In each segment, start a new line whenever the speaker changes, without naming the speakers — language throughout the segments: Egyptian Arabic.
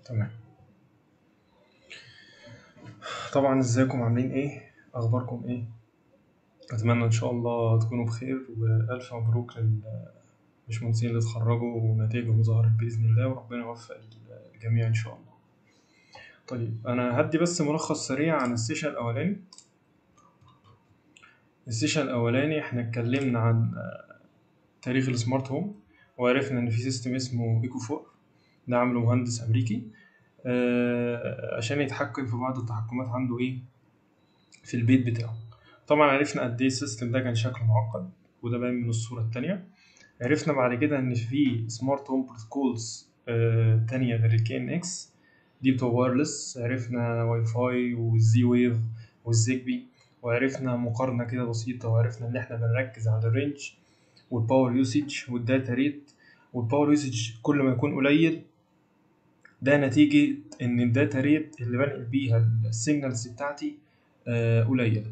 تمام طبعا ازيكم عاملين ايه اخباركم ايه اتمنى ان شاء الله تكونوا بخير والف مبروك للباشمهندسين اللي اتخرجوا ونتائجهم ظهرت باذن الله وربنا يوفق الجميع ان شاء الله طيب انا هدي بس ملخص سريع عن السيشن الاولاني السيشن الاولاني احنا اتكلمنا عن تاريخ السمارت هوم وعرفنا ان في سيستم اسمه ايكو فور ده عامله مهندس امريكي آه، عشان يتحكم في بعض التحكمات عنده ايه في البيت بتاعه طبعا عرفنا قد ايه السيستم ده كان شكله معقد وده باين من الصورة التانية عرفنا بعد كده ان في سمارت هوم بروتوكولز تانية غير الكي ان اكس دي بتوع وايرلس عرفنا واي فاي والزي ويف والزيجبي وعرفنا مقارنة كده بسيطة وعرفنا ان احنا بنركز على الرينج والباور يوسج والداتا ريت والباور يوسج كل ما يكون قليل ده نتيجة إن الداتا ريت اللي بنقل بيها السيجنالز بتاعتي آه، قليلة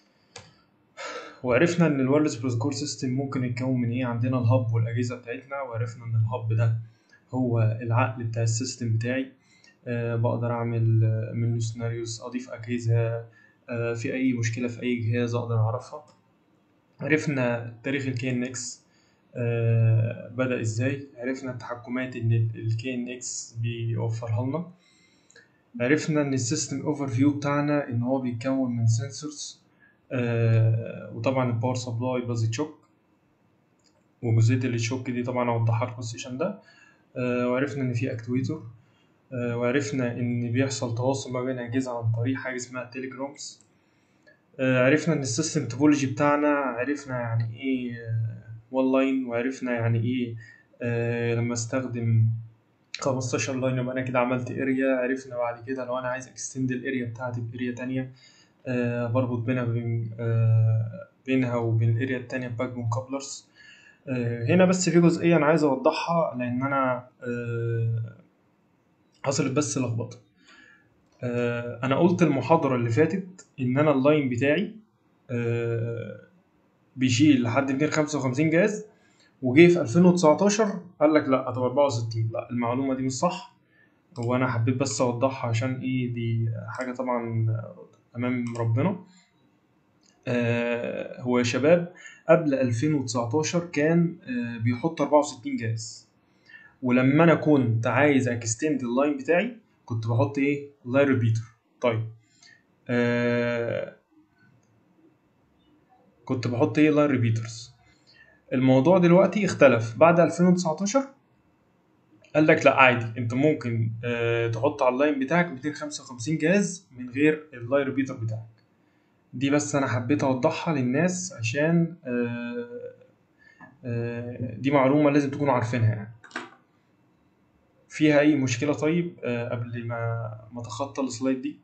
وعرفنا إن الوايرلس بروتوكول سيستم ممكن يتكون من إيه عندنا الهب والأجهزة بتاعتنا وعرفنا إن الهب ده هو العقل بتاع السيستم بتاعي أه بقدر أعمل آه، منه سيناريوز أضيف أجهزة أه في أي مشكلة في أي جهاز أقدر أعرفها عرفنا تاريخ الكي ان اكس آه، بدأ ازاي عرفنا التحكمات ان الكي ان اكس بيوفرها لنا عرفنا ان السيستم اوفر فيو بتاعنا ان هو بيتكون من سنسورز وطبعا الباور سبلاي باز تشوك وجزئية التشوك دي طبعا اوضحها لكم السيشن ده آه، وعرفنا ان في اكتويتور آه، وعرفنا ان بيحصل تواصل ما بين اجهزة عن طريق حاجة اسمها تيليجرامز عرفنا ان السيستم توبولوجي بتاعنا عرفنا يعني ايه وان لاين وعرفنا يعني ايه آه لما استخدم 15 لاين يبقى انا كده عملت اريا عرفنا بعد كده لو انا عايز اكستند الاريا بتاعتي باريا تانية آه بربط بينها بين آه بينها وبين الاريا التانية بباك بون كابلرز آه هنا بس في جزئية انا عايز اوضحها لان انا آه حصلت بس لخبطة آه انا قلت المحاضرة اللي فاتت ان انا اللاين بتاعي آه بيشيل لحد 255 جهاز وجه في 2019 قال لك لا طب 64 لا المعلومه دي مش صح هو انا حبيت بس اوضحها عشان ايه دي حاجه طبعا امام ربنا آه هو يا شباب قبل 2019 كان آه بيحط 64 جهاز ولما انا كنت عايز اكستند اللاين بتاعي كنت بحط ايه لاين ريبيتر طيب آه كنت بحط ايه لاين ريبيترز الموضوع دلوقتي اختلف بعد 2019 قال لك لا عادي انت ممكن اه تحط على اللاين بتاعك 255 جهاز من غير اللاين ريبيتر بتاعك دي بس انا حبيت اوضحها للناس عشان اه اه دي معلومة لازم تكونوا عارفينها يعني فيها اي مشكلة طيب اه قبل ما ما اتخطى السلايد دي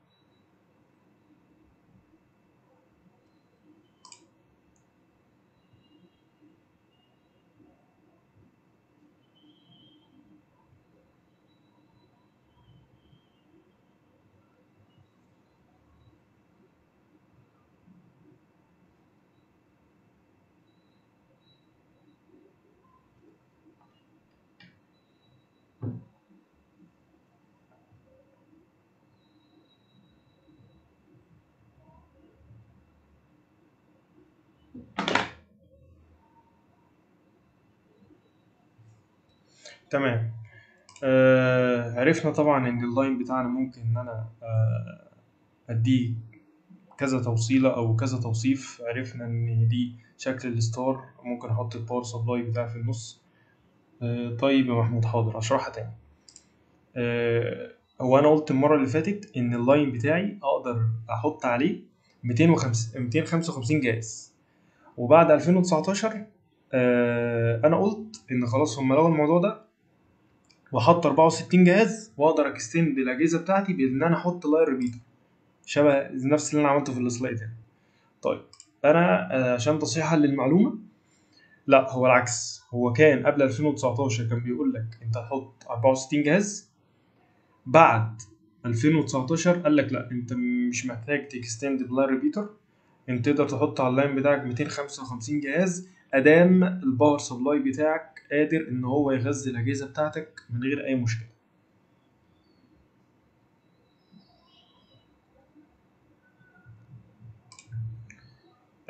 تمام آه عرفنا طبعا ان اللاين بتاعنا ممكن ان انا آه اديه كذا توصيلة او كذا توصيف عرفنا ان دي شكل الستار ممكن احط الباور سبلاي بتاعي في النص آه طيب يا محمود حاضر اشرحها تاني آه هو انا قلت المرة اللي فاتت ان اللاين بتاعي اقدر احط عليه 255 جهاز وبعد 2019 آه انا قلت ان خلاص هم لغوا الموضوع ده واحط 64 جهاز واقدر اكستند الاجهزه بتاعتي بان انا احط لاين ريبيتر شبه نفس اللي انا عملته في السلايد هنا طيب انا عشان تصحيحا للمعلومه لا هو العكس هو كان قبل 2019 كان بيقول لك انت هتحط 64 جهاز بعد 2019 قال لك لا انت مش محتاج تكستند بلاين ريبيتر انت تقدر تحط على اللاين بتاعك 255 جهاز ادام الباور سبلاي بتاعك قادر ان هو يغذي الاجهزه بتاعتك من غير اي مشكله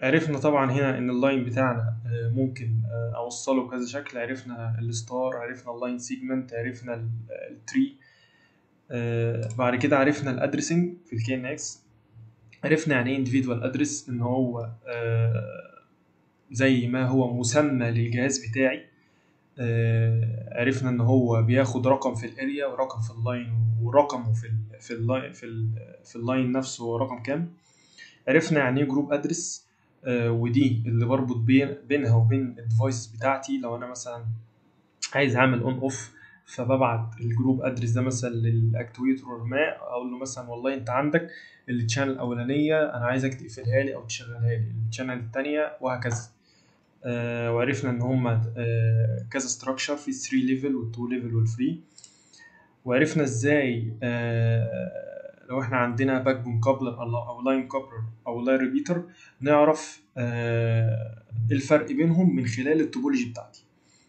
عرفنا طبعا هنا ان اللاين بتاعنا آه، ممكن آه، اوصله بكذا شكل عرفنا الستار عرفنا اللاين سيجمنت عرفنا ال- التري آه، بعد كده عرفنا الادرسنج في الكي ان اكس عرفنا يعني ايه individual ادرس ان هو آه، زي ما هو مسمى للجهاز بتاعي آه، عرفنا ان هو بياخد رقم في الاريا ورقم في اللاين ورقمه في ال في اللاين في ال في اللاين نفسه هو رقم كام عرفنا يعني ايه جروب ادرس ودي اللي بربط بين بينها وبين الديفايس بتاعتي لو انا مثلا عايز اعمل اون اوف فببعت الجروب ادرس ده مثلا للاكتويتر ما اقول له مثلا والله انت عندك التشانل الاولانيه انا عايزك تقفلها لي او تشغلها لي التشانل الثانيه وهكذا آه وعرفنا ان هم آه كذا ستراكشر في 3 ليفل وال2 ليفل وال3 وعرفنا ازاي آه لو احنا عندنا باك بون كابلر او لاين كابلر او لاين ريبيتر نعرف آه الفرق بينهم من خلال التوبولوجي بتاعتي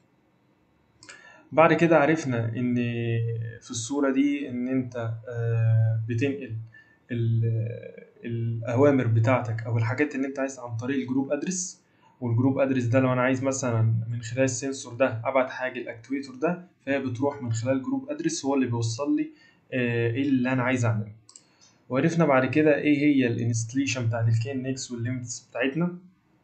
بعد كده عرفنا ان في الصورة دي ان انت آه بتنقل ال- الاوامر بتاعتك او الحاجات اللي انت عايز عن طريق الجروب ادرس والجروب ادرس ده لو انا عايز مثلا من خلال السنسور ده ابعت حاجه الاكتويتر ده فهي بتروح من خلال جروب ادرس هو اللي بيوصل لي آه، ايه اللي انا عايز اعمله وعرفنا بعد كده ايه هي الانستليشن بتاعت الكي ان اكس والليمتس بتاعتنا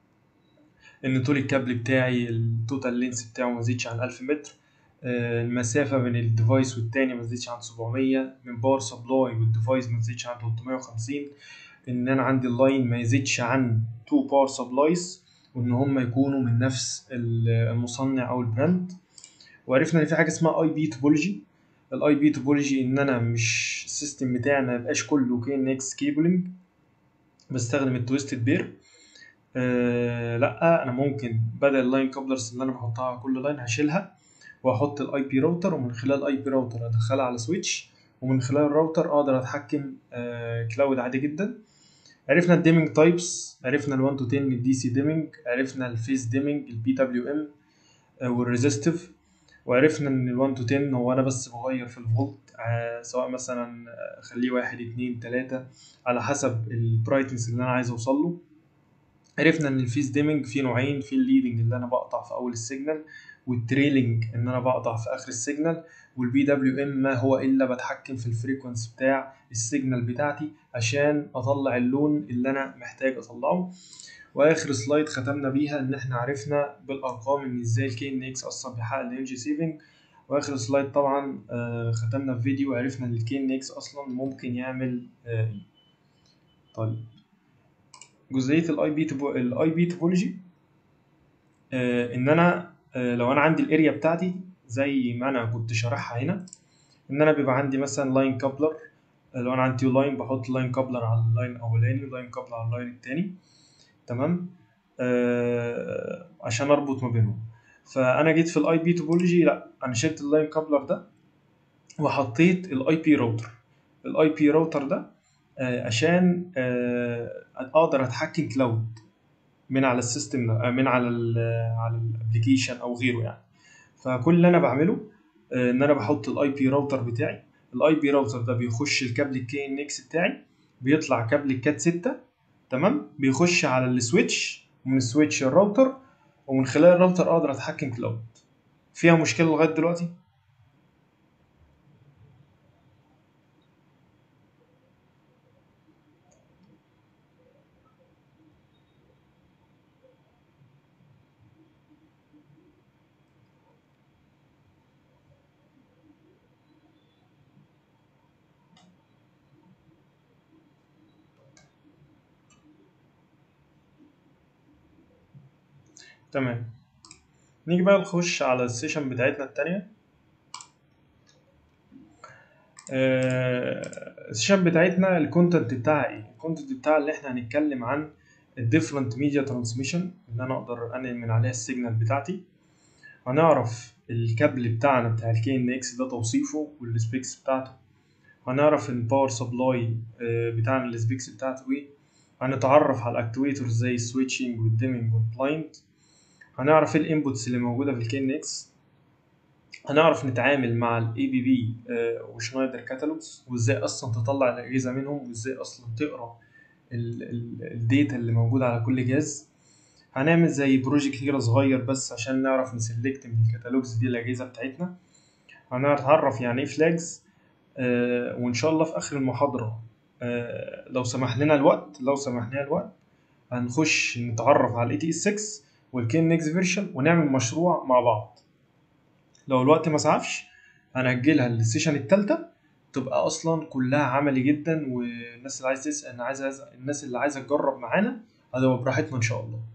ان طول الكابل بتاعي التوتال لينس بتاعه ما يزيدش عن 1000 متر آه، المسافة بين الديفايس والتاني ما تزيدش عن 700 من باور سبلاي والديفايس ما تزيدش عن 350 ان انا عندي اللاين ما يزيدش عن 2 باور سبلايز وان هم يكونوا من نفس ال- المصنع او البراند وعرفنا ان في حاجه اسمها اي بي توبولوجي الاي بي توبولوجي ان انا مش السيستم بتاعي ما يبقاش كله كي ان اكس كيبلنج بستخدم التويستد بير آه لا انا ممكن بدل اللاين كابلرز اللي انا بحطها على كل لاين هشيلها واحط الاي بي راوتر ومن خلال الاي بي راوتر ادخلها على سويتش ومن خلال الراوتر اقدر اتحكم آه كلاود عادي جدا عرفنا الديمينج تايبس عرفنا ال 1 تو 10 الدي سي ديمينج عرفنا الفيس ديمينج البي دبليو ام والريزستيف وعرفنا ان ال 1 تو 10 هو انا بس بغير في الفولت آه، سواء مثلا آه، اخليه واحد اتنين تلاتة على حسب البرايتنس اللي انا عايز اوصل له عرفنا ان الفيس ديمينج فيه نوعين في الليدنج اللي انا بقطع في اول السيجنال والتريلينج ان انا بقطع في اخر السيجنال والبي دبليو ام ما هو الا بتحكم في الفريكونسي بتاع السيجنال بتاعتي عشان اطلع اللون اللي انا محتاج اطلعه واخر سلايد ختمنا بيها ان احنا عرفنا بالارقام ان ازاي الكي ان اكس اصلا بيحقق الانرجي سيفنج واخر سلايد طبعا آه، ختمنا في فيديو وعرفنا ان الكي ان اكس اصلا ممكن يعمل آه، ايه طيب جزئيه الاي بي الاي بي توبولوجي ان انا آه، لو انا عندي الاريا بتاعتي زي ما انا كنت شارحها هنا ان انا بيبقى عندي مثلا لاين كابلر لو انا عندي لاين بحط لاين كابلر على اللاين الاولاني ولاين كابلر على اللاين التاني تمام آه عشان اربط ما بينهم فانا جيت في الاي بي توبولوجي لا انا شلت اللاين كابلر ده وحطيت الاي بي راوتر الاي بي راوتر ده آه عشان آه اقدر اتحكم كلاود من على السيستم ده آه، من على ال على الابلكيشن او غيره يعني فكل اللي انا بعمله آه، ان انا بحط الاي بي راوتر بتاعي الاي بي راوتر ده بيخش الكابل الكي ان اكس بتاعي بيطلع كابل الكات 6 تمام بيخش على السويتش ومن السويتش الراوتر ومن خلال الراوتر اقدر اتحكم كلاود فيها مشكله لغايه دلوقتي تمام نيجي بقى نخش على السيشن بتاعتنا التانية آه، السيشن بتاعتنا الكونتنت بتاعها ايه الكونتنت بتاعها اللي احنا هنتكلم عن الديفرنت ميديا ترانسميشن اللي انا اقدر انقل من عليها السيجنال بتاعتي هنعرف الكابل بتاعنا بتاع الكي ان اكس ده توصيفه والسبيكس بتاعته هنعرف الباور سبلاي بتاعنا السبيكس بتاعته ايه هنتعرف على الاكتويترز زي السويتشنج والديمنج والبلايند هنعرف ايه الانبوتس اللي موجوده في الكي ان اكس هنعرف نتعامل مع الاي بي بي وشنايدر كاتالوجز وازاي اصلا تطلع الاجهزه منهم وازاي اصلا تقرا الداتا اللي موجوده على كل جهاز هنعمل زي بروجكت كده صغير بس عشان نعرف نسلكت من الكتالوجز دي الاجهزه بتاعتنا هنتعرف يعني ايه فلاجز آه وان شاء الله في اخر المحاضره آه لو سمح لنا الوقت لو سمح لنا الوقت هنخش نتعرف على الاي تي اس 6 والكين نيكس فيرشن ونعمل مشروع مع بعض لو الوقت ما سعفش هنأجلها للسيشن التالتة تبقى اصلا كلها عملي جدا والناس اللي عايز تسال انا عايز عايز- الناس اللي عايزه تجرب معانا هتبقى براحتنا ان شاء الله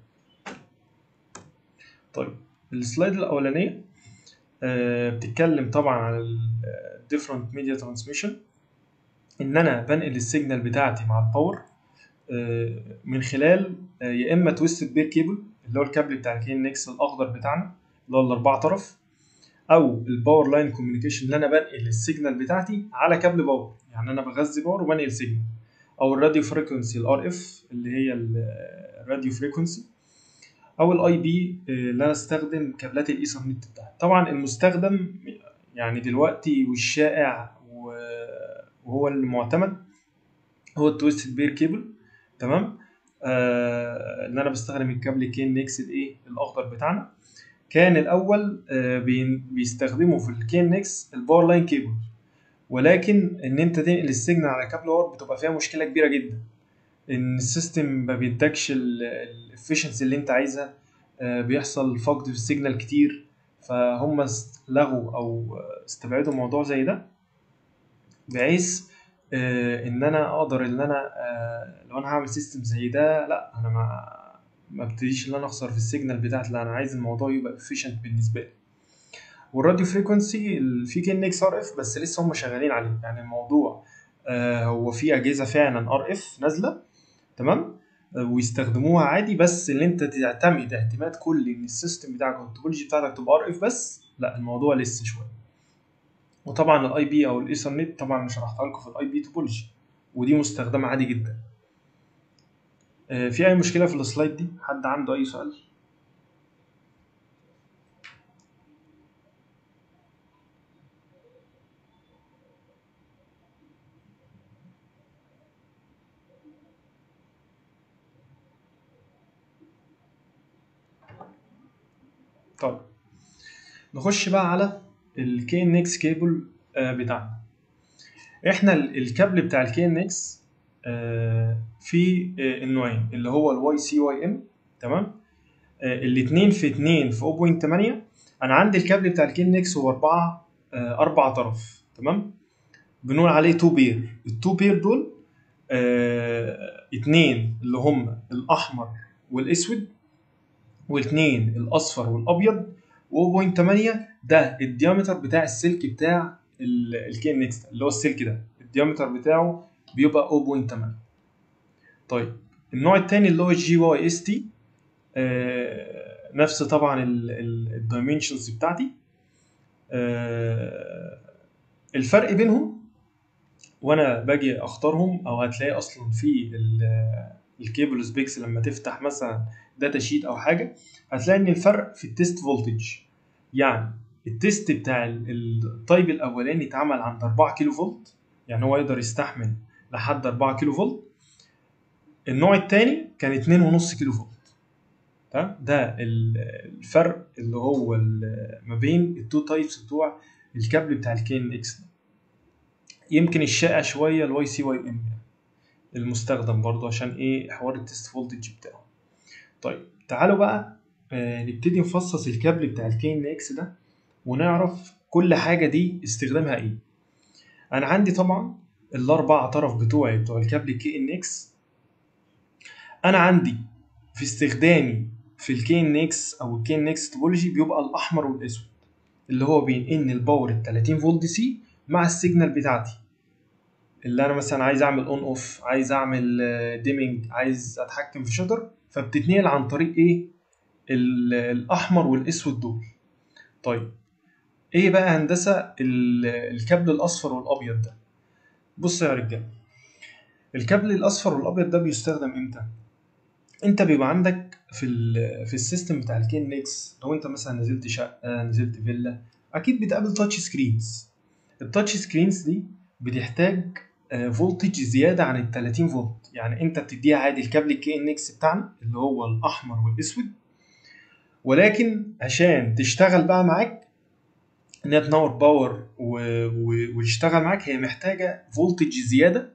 طيب السلايد الاولانيه آه، بتتكلم طبعا على ال different media transmission ان انا بنقل السيجنال بتاعتي مع الباور آه، من خلال آه، يا اما تويستد بير كيبل اللي هو الكابل بتاع الكين نكس الاخضر بتاعنا اللي هو الاربعه طرف او الباور لاين كوميونيكيشن اللي انا بنقل السيجنال بتاعتي على كابل باور يعني انا بغذي باور وبنقل سيجنال او الراديو فريكونسي الار اف اللي هي الراديو فريكونسي او الاي بي اللي انا استخدم كابلات الايثرنت بتاعتي طبعا المستخدم يعني دلوقتي والشائع و- وهو المعتمد هو التويستد بير كيبل تمام آه ان انا بستخدم الكابل كين نيكس الايه الاخضر بتاعنا كان الاول آه بين- بيستخدموا في الكين نيكس الباور لاين كيبل ولكن ان انت تنقل السيجنال على كابل باور بتبقى فيها مشكله كبيره جدا ان السيستم ما بيدكش الافشنسي اللي انت عايزها آه، بيحصل فقد في السيجنال كتير فهم است- لغوا او استبعدوا موضوع زي ده بحيث آه، ان انا اقدر ان انا آه، لو انا هعمل سيستم زي ده لا انا ما ما ابتديش ان انا اخسر في السيجنال بتاعتي لا انا عايز الموضوع يبقى efficient بالنسبه لي والراديو فريكونسي في كين اكس ار اف بس لسه هم شغالين عليه يعني الموضوع آه، هو في اجهزه فعلا ار اف نازله تمام آه، ويستخدموها عادي بس اللي انت تعتمد اعتماد كلي ان السيستم بتاعك او التوبولوجي بتاعتك تبقى ار اف بس لا الموضوع لسه شويه وطبعا الاي بي او الايثرنت طبعا انا شرحتها لكم في الاي بي توبولوجي ودي مستخدمه عادي جدا آه، في اي مشكله في السلايد دي حد عنده اي سؤال طيب نخش بقى على الكي ان اكس كيبل بتاعنا احنا ال- الكابل بتاع الكي ان اكس في آه، النوعين اللي هو الواي سي واي ام تمام الاثنين في 2 في 0.8 انا عندي الكابل بتاع الكي ان اكس هو اربعه آه، اربع طرف تمام بنقول عليه تو بير التو بير دول آه، اتنين اللي هم الاحمر والاسود والاثنين الاصفر والابيض و0.8 ده الديامتر بتاع السلك بتاع الكي ان اكس اللي هو السلك ده الديامتر بتاعه بيبقى 0.8 طيب النوع الثاني اللي هو الجي واي اس تي نفس طبعا الدايمنشنز بتاعتي آه، الفرق بينهم وانا باجي اختارهم او هتلاقي اصلا في ال- الكيبل سبيكس لما تفتح مثلا داتا شيت او حاجه هتلاقي ان الفرق في التيست فولتج يعني التيست بتاع ال- الطيب الاولاني اتعمل عند 4 كيلو فولت يعني هو يقدر يستحمل لحد 4 كيلو فولت النوع الثاني كان 2.5 كيلو فولت تمام ده ال- الفرق اللي هو ال- ما بين التو تايبس بتوع الكابل بتاع الكين اكس ده يمكن الشائع شويه الواي سي واي ام المستخدم برضه عشان ايه حوار التست فولتج بتاعه طيب تعالوا بقى آه نبتدي نفصص الكابل بتاع الكي ان اكس ده ونعرف كل حاجه دي استخدامها ايه انا عندي طبعا الاربع طرف بتوعي بتوع الكابل كي ان اكس انا عندي في استخدامي في الكي ان اكس او الكي ان اكس توبولوجي بيبقى الاحمر والاسود اللي هو بينقلني الباور ال 30 فولت دي سي مع السيجنال بتاعتي اللي انا مثلا عايز اعمل اون اوف عايز اعمل ديمينج عايز اتحكم في شطر فبتتنقل عن طريق ايه ال- الاحمر والاسود دول طيب ايه بقى هندسه ال- الكابل الاصفر والابيض ده بص يا رجاله الكابل الاصفر والابيض ده بيستخدم امتى انت بيبقى عندك في ال في السيستم بتاع الكين نيكس لو انت مثلا نزلت شقه نزلت فيلا اكيد بتقابل تاتش سكرينز التاتش سكرينز دي بتحتاج فولتج زياده عن ال 30 فولت يعني انت بتديها عادي الكابل الكي ان اكس بتاعنا اللي هو الاحمر والاسود ولكن عشان تشتغل بقى معاك انها تنور باور و... و... وتشتغل معاك هي محتاجه فولتج زياده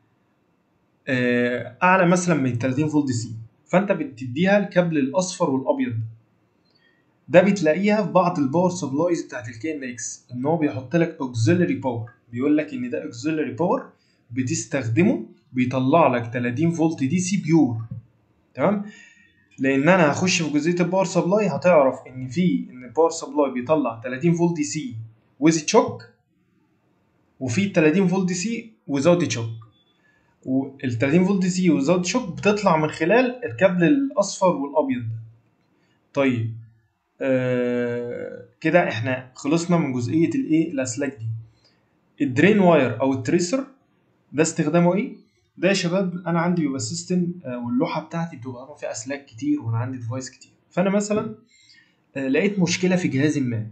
آه، اعلى مثلا من 30 فولت دي سي فانت بتديها الكابل الاصفر والابيض ده بتلاقيها في بعض الباور سبلايز بتاعت الكي ان اكس ان هو بيحط لك اوكسيلري باور بيقول لك ان ده اوكسيلري باور بتستخدمه بيطلع لك 30 فولت دي سي بيور تمام لان انا هخش في جزئيه الباور سبلاي هتعرف ان في ان الباور سبلاي بيطلع 30 فولت دي سي ويز تشوك وفي 30 فولت دي سي ويزاوت تشوك وال 30 فولت دي سي ويزاوت تشوك بتطلع من خلال الكابل الاصفر والابيض ده طيب آه كده احنا خلصنا من جزئيه الايه الاسلاك دي الدرين واير او التريسر ده استخدامه ايه ده يا شباب انا عندي بيبقى سيستم واللوحه بتاعتي بتبقى فيها اسلاك كتير وانا عندي ديفايس كتير فانا مثلا آه، لقيت مشكله في جهاز ما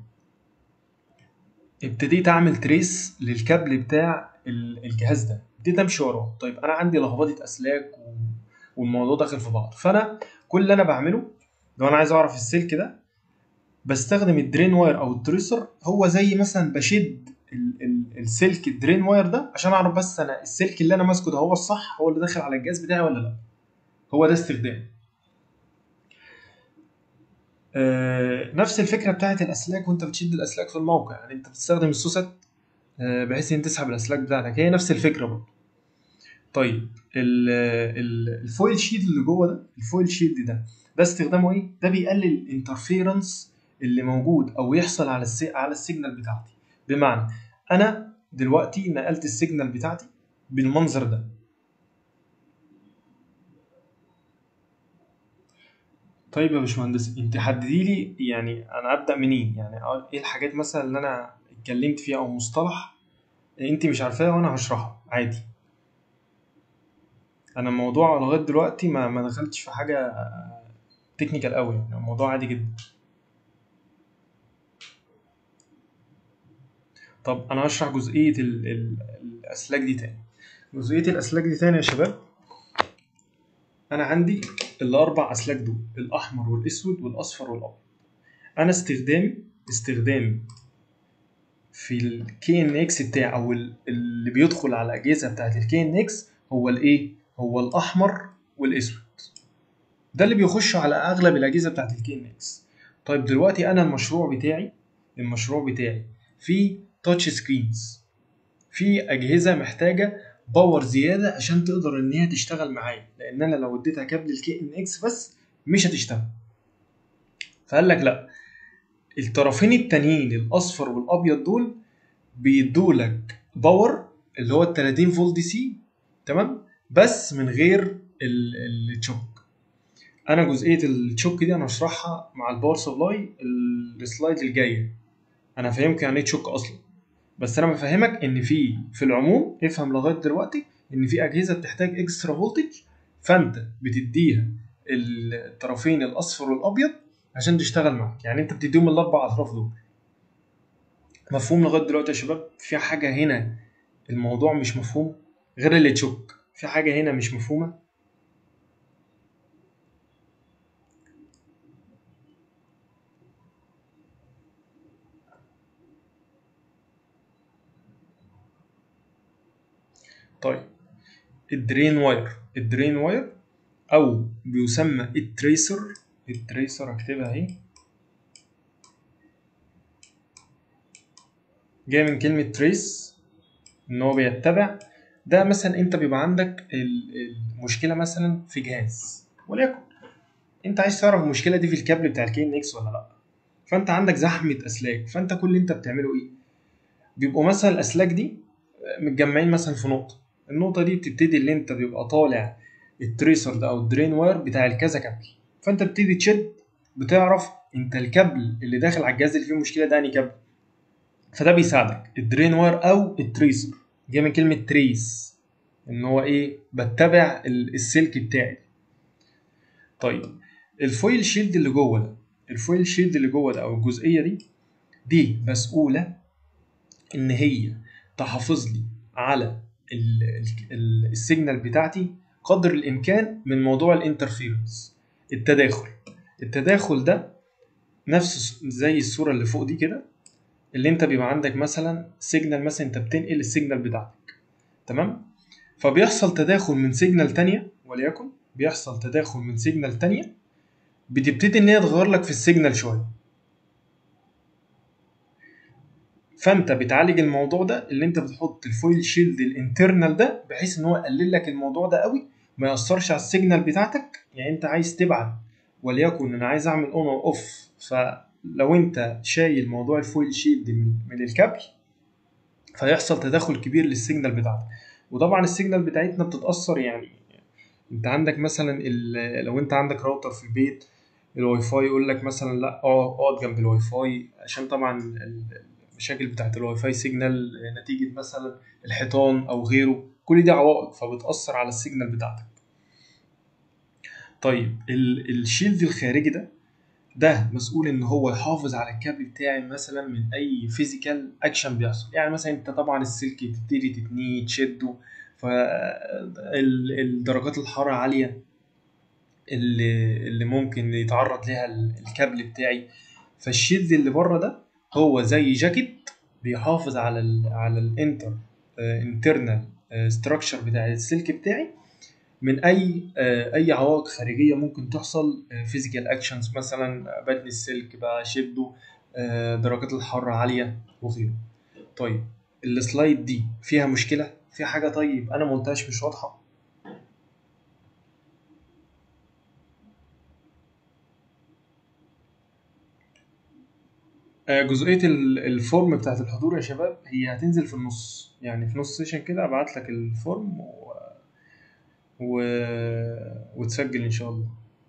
ابتديت اعمل تريس للكابل بتاع ال- الجهاز ده ابتديت امشي وراه طيب انا عندي لخبطه اسلاك و... والموضوع داخل في بعض فانا كل اللي انا بعمله لو انا عايز اعرف السلك ده بستخدم الدرين واير او التريسر هو زي مثلا بشد ال ال السلك الدرين واير ده عشان اعرف بس انا السلك اللي انا ماسكه ده هو الصح هو اللي داخل على الجهاز بتاعي ولا لا هو ده استخدام آه نفس الفكره بتاعت الاسلاك وانت بتشد الاسلاك في الموقع يعني انت بتستخدم السوست آه بحيث ان تسحب الاسلاك بتاعتك هي نفس الفكره برضه طيب ال ال الفويل شيت اللي جوه ده الفويل شيت ده ده استخدامه ايه ده بيقلل الانترفيرنس اللي موجود او يحصل على السي... على السيجنال بتاعتي بمعنى انا دلوقتي نقلت السيجنال بتاعتي بالمنظر ده طيب يا باشمهندس انت حددي لي يعني انا ابدا منين يعني أقول ايه الحاجات مثلا اللي انا اتكلمت فيها او مصطلح انت مش عارفاه وانا هشرحه عادي انا الموضوع لغايه دلوقتي ما ما دخلتش في حاجه تكنيكال قوي يعني الموضوع عادي جدا طب انا هشرح جزئيه ال ال الاسلاك دي تاني جزئيه الاسلاك دي تاني يا شباب انا عندي الاربع اسلاك دول الاحمر والاسود والاصفر والابيض انا استخدامي استخدامي في الكي ان اكس بتاعي او ال- اللي بيدخل على الاجهزه بتاعت الكي ان اكس هو الايه هو الاحمر والاسود ده اللي بيخش على اغلب الاجهزه بتاعت الكي ان اكس طيب دلوقتي انا المشروع بتاعي المشروع بتاعي فيه تاتش سكرينز في اجهزه محتاجه باور زياده عشان تقدر ان هي تشتغل معايا لان انا لو اديتها كابل الكي ان اكس بس مش هتشتغل فقال لك لا الطرفين التانيين الاصفر والابيض دول بيدوا لك باور اللي هو ال 30 فولت دي سي تمام بس من غير ال- التشوك انا جزئيه التشوك دي انا هشرحها مع الباور سبلاي السلايد الجايه انا فاهمك يعني ايه تشوك اصلا بس انا بفهمك ان في في العموم افهم لغايه دلوقتي ان في اجهزه بتحتاج اكسترا فولتج فانت بتديها الطرفين الاصفر والابيض عشان تشتغل معاك يعني انت بتديهم الاربع اطراف دول مفهوم لغايه دلوقتي يا شباب في حاجه هنا الموضوع مش مفهوم غير اللي تشوك في حاجه هنا مش مفهومه طيب الدرين واير الدرين واير او بيسمى التريسر التريسر اكتبها اهي جاي من كلمة تريس ان هو بيتبع ده مثلا انت بيبقى عندك ال- المشكلة مثلا في جهاز وليكن انت عايز تعرف المشكلة دي في الكابل بتاع الكي ان اكس ولا لا فانت عندك زحمة اسلاك فانت كل اللي انت بتعمله ايه بيبقوا مثلا الاسلاك دي متجمعين مثلا في نقطة النقطة دي بتبتدي اللي انت بيبقى طالع التريسر ده او الدرين واير بتاع الكذا كابل فانت بتبتدي تشد بتعرف انت الكابل اللي داخل على الجهاز اللي فيه مشكلة ده انهي كابل فده بيساعدك الدرين واير او التريسر جاي من كلمة تريس ان هو ايه بتبع ال- السلك بتاعي طيب الفويل شيلد اللي جوه ده الفويل شيلد اللي جوه ده او الجزئية دي دي مسؤولة ان هي تحافظ لي على السيجنال بتاعتي قدر الامكان من موضوع الانترفيرنس التداخل التداخل ده نفس زي الصوره اللي فوق دي كده اللي انت بيبقى عندك مثلا سيجنال مثلا انت بتنقل السيجنال بتاعتك تمام فبيحصل تداخل من سيجنال تانية وليكن بيحصل تداخل من سيجنال تانية بتبتدي ان هي تغير لك في السيجنال شويه فانت بتعالج الموضوع ده اللي انت بتحط الفويل شيلد الانترنال ده بحيث ان هو يقلل لك الموضوع ده قوي ما ياثرش على السيجنال بتاعتك يعني انت عايز تبعت وليكن انا عايز اعمل اون او اوف فلو انت شايل موضوع الفويل شيلد من, من الكابل فيحصل تداخل كبير للسيجنال بتاعتك وطبعا السيجنال بتاعتنا بتتاثر يعني انت عندك مثلا لو انت عندك راوتر في البيت الواي فاي يقول لك مثلا لا اقعد جنب الواي فاي عشان طبعا المشاكل بتاعت الواي فاي سيجنال نتيجه مثلا الحيطان او غيره كل دي عوائق فبتاثر على السيجنال بتاعتك طيب الشيلد الخارجي ده ده مسؤول ان هو يحافظ على الكابل بتاعي مثلا من اي فيزيكال اكشن بيحصل يعني مثلا انت طبعا السلك تبتدي تتنيه تشده فالدرجات الحراره عاليه اللي اللي ممكن يتعرض ليها الكابل بتاعي فالشيلد اللي بره ده هو زي جاكيت بيحافظ على ال على الانتر انترنال ستراكشر بتاع السلك بتاعي من اي اي عوائق خارجيه ممكن تحصل فيزيكال اكشنز مثلا بدن السلك بقى شده درجات الحراره عاليه وغيره طيب السلايد دي فيها مشكله فيها حاجه طيب انا ما قلتهاش مش واضحه جزئيه الفورم بتاعت الحضور يا شباب هي هتنزل في النص يعني في نص سيشن كده ابعت لك الفورم و... و... وتسجل ان شاء الله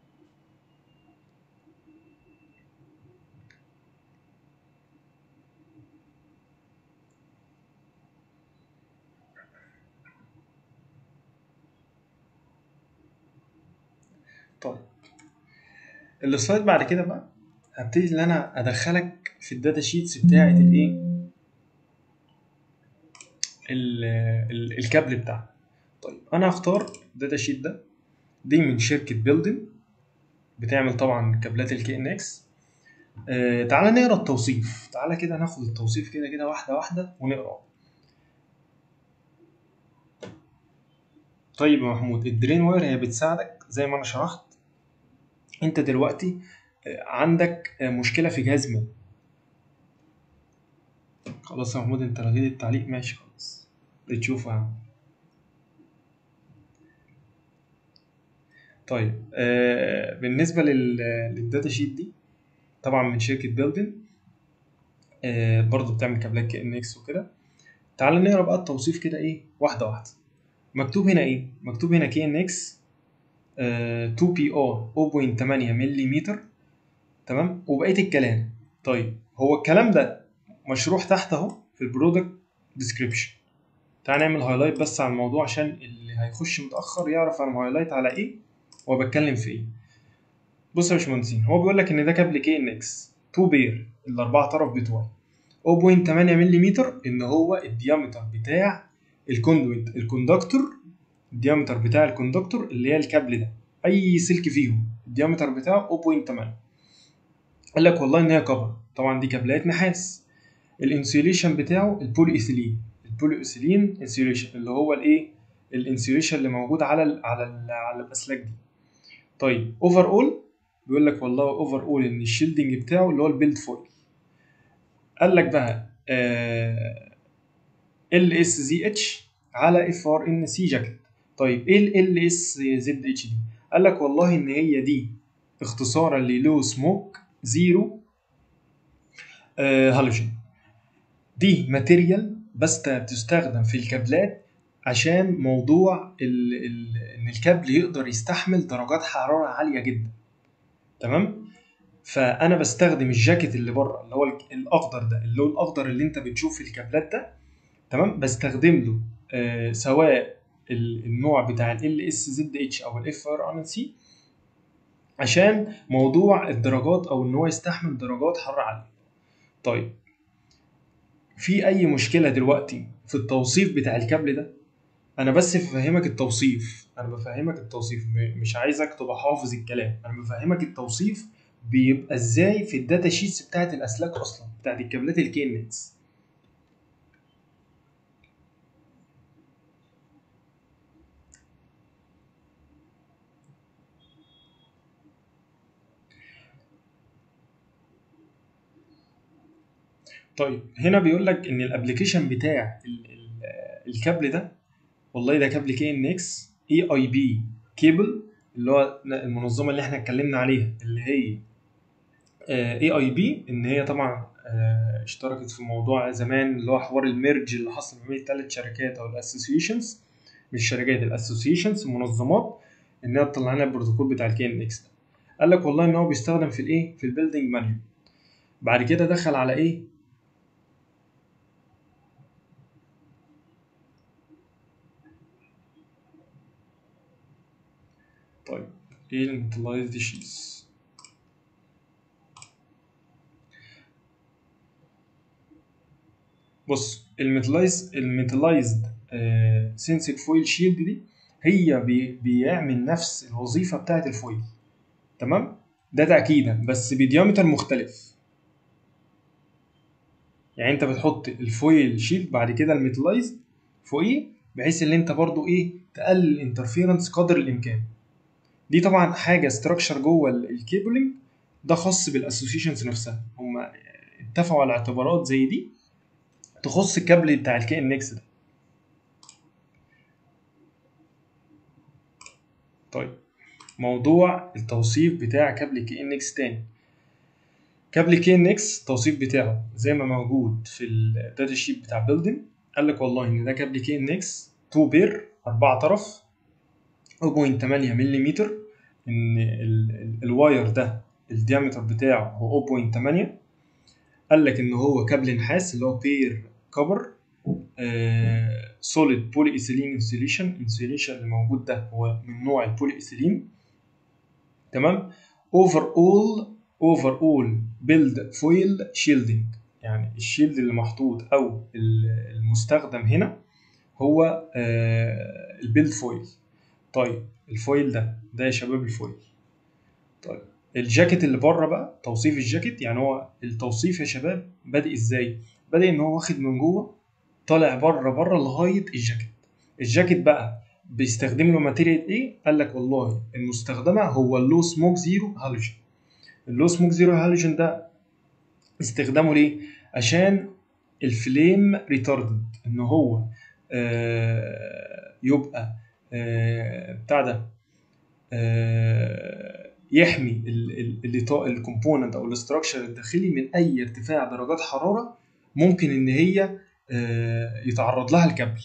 طيب السلايد بعد كده بقى هبتدي ان انا ادخلك في الداتا شيتس بتاعت الايه الكابل بتاعنا طيب انا هختار الداتا شيت ده دي من شركه بيلدن بتعمل طبعا كابلات الكي ان اكس آه تعالى نقرا التوصيف تعالى كده ناخد التوصيف كده كده واحده واحده ونقرا طيب يا محمود الدرين واير هي بتساعدك زي ما انا شرحت انت دلوقتي عندك مشكله في جهاز ما خلاص يا محمود انت لغيت التعليق ماشي خلاص بتشوفه يا عم طيب آه بالنسبه لل... للداتا شيت دي طبعا من شركه بيلدن آه برضو بتعمل كابلات كي ان اكس وكده تعال نقرا بقى التوصيف كده ايه واحده واحده مكتوب هنا ايه مكتوب هنا كي ان اكس 2 بي ار 0.8 ملم تمام وبقيه الكلام طيب هو الكلام ده مشروح تحت اهو في البرودكت ديسكريبشن تعال نعمل هايلايت بس على الموضوع عشان اللي هيخش متاخر يعرف انا هايلايت على ايه وبتكلم في ايه بص يا باشمهندسين هو بيقول لك ان ده كابل كي ان اكس 2 بير الاربعه طرف بتوعي 0.8 ملم ان هو الديامتر بتاع الكوندويت الكوندكتور الديامتر بتاع الكوندكتور اللي هي الكابل ده اي سلك فيهم الديامتر بتاعه 0.8 قال لك والله ان هي كفر طبعا دي كابلات نحاس الانسيوليشن بتاعه البولي ايثيلين البولي ايثيلين انسيوليشن اللي هو الايه الانسيوليشن اللي موجود على ال على ال على الاسلاك دي طيب اوفر اول بيقول لك والله اوفر اول ان الشيلدنج بتاعه اللي هو البيلد فويل قال لك بقى ال اس زي اتش على اف ار ان سي جاكيت طيب ايه ال اس زد اتش دي قال لك والله ان هي دي اختصارا للو سموك زيرو هالوجين دي ماتيريال بس بتستخدم في الكابلات عشان موضوع ال ال ان الكابل يقدر يستحمل درجات حراره عاليه جدا تمام فانا بستخدم الجاكيت اللي بره اللي هو الاخضر ده اللون الاخضر اللي انت بتشوف في الكابلات ده تمام بستخدم له آه سواء النوع بتاع ال اس زد اتش او الاف ار ان سي عشان موضوع الدرجات او ان هو يستحمل درجات حراره عاليه طيب في اي مشكله دلوقتي في التوصيف بتاع الكابل ده انا بس بفهمك التوصيف انا بفهمك التوصيف م- مش عايزك تبقى حافظ الكلام انا بفهمك التوصيف بيبقى ازاي في الداتا شيتس بتاعت الاسلاك اصلا بتاعت الكابلات الكينتس طيب هنا بيقول لك ان الابلكيشن بتاع ال- ال- الكابل ده والله ده كابل كي ان اكس اي اي بي كيبل اللي هو المنظمه اللي احنا اتكلمنا عليها اللي هي اي اي بي ان هي طبعا آه، اشتركت في موضوع زمان اللي هو حوار الميرج اللي حصل ما بين الثلاث شركات او الاسوسيشنز مش شركات الاسوسيشنز المنظمات ان هي تطلع لنا البروتوكول بتاع الكي ان اكس ده قال لك والله ان هو بيستخدم في الايه في البيلدينج مانجمنت بعد كده دخل على ايه طيب ايه الميتلايزد شيز بص الميتلايز الميتلايزد سينسك فويل شيلد دي هي بي بيعمل نفس الوظيفه بتاعه الفويل تمام ده تاكيدا بس بديامتر مختلف يعني انت بتحط الفويل شيلد بعد كده الميتلايزد فوقيه بحيث ان انت برضو ايه تقلل الانترفيرنس قدر الامكان دي طبعا حاجه ستراكشر جوه ال- الكيبلنج ده خاص بالاسوسيشنز نفسها هم اتفقوا على اعتبارات زي دي تخص الكابل بتاع الكي ان اكس ده طيب موضوع التوصيف بتاع كابل كي ان اكس تاني كابل كي ان اكس التوصيف بتاعه زي ما موجود في الداتا شيت بتاع بيلدن قال لك والله ان ده كابل كي ان اكس 2 بير اربع طرف 0.8 ملم ان ال- ال- الواير ده الديامتر بتاعه هو 0.8 قال لك ان هو كابل نحاس اللي هو بير كفر سوليد بولي ايثيلين انسوليشن انسوليشن اللي موجود ده هو من نوع البولي ايثيلين تمام اوفر اول اوفر اول بيلد فويل شيلدنج يعني الشيلد اللي محطوط او ال- المستخدم هنا هو آه، البيلد فويل طيب الفويل ده ده يا شباب الفويل طيب الجاكيت اللي بره بقى توصيف الجاكيت يعني هو التوصيف يا شباب بادئ ازاي بادئ ان هو واخد من جوه طالع بره بره لغايه الجاكيت الجاكيت بقى بيستخدم له ماتيريال ايه قال لك والله المستخدمه هو اللو سموك زيرو هالوجين اللو سموك زيرو هالوجين ده استخدامه ليه عشان الفليم ريتاردد ان هو آه يبقى آه بتاع ده آه يحمي الكومبوننت او الاستراكشر الداخلي من اي ارتفاع درجات حراره ممكن ان هي آه يتعرض لها الكابل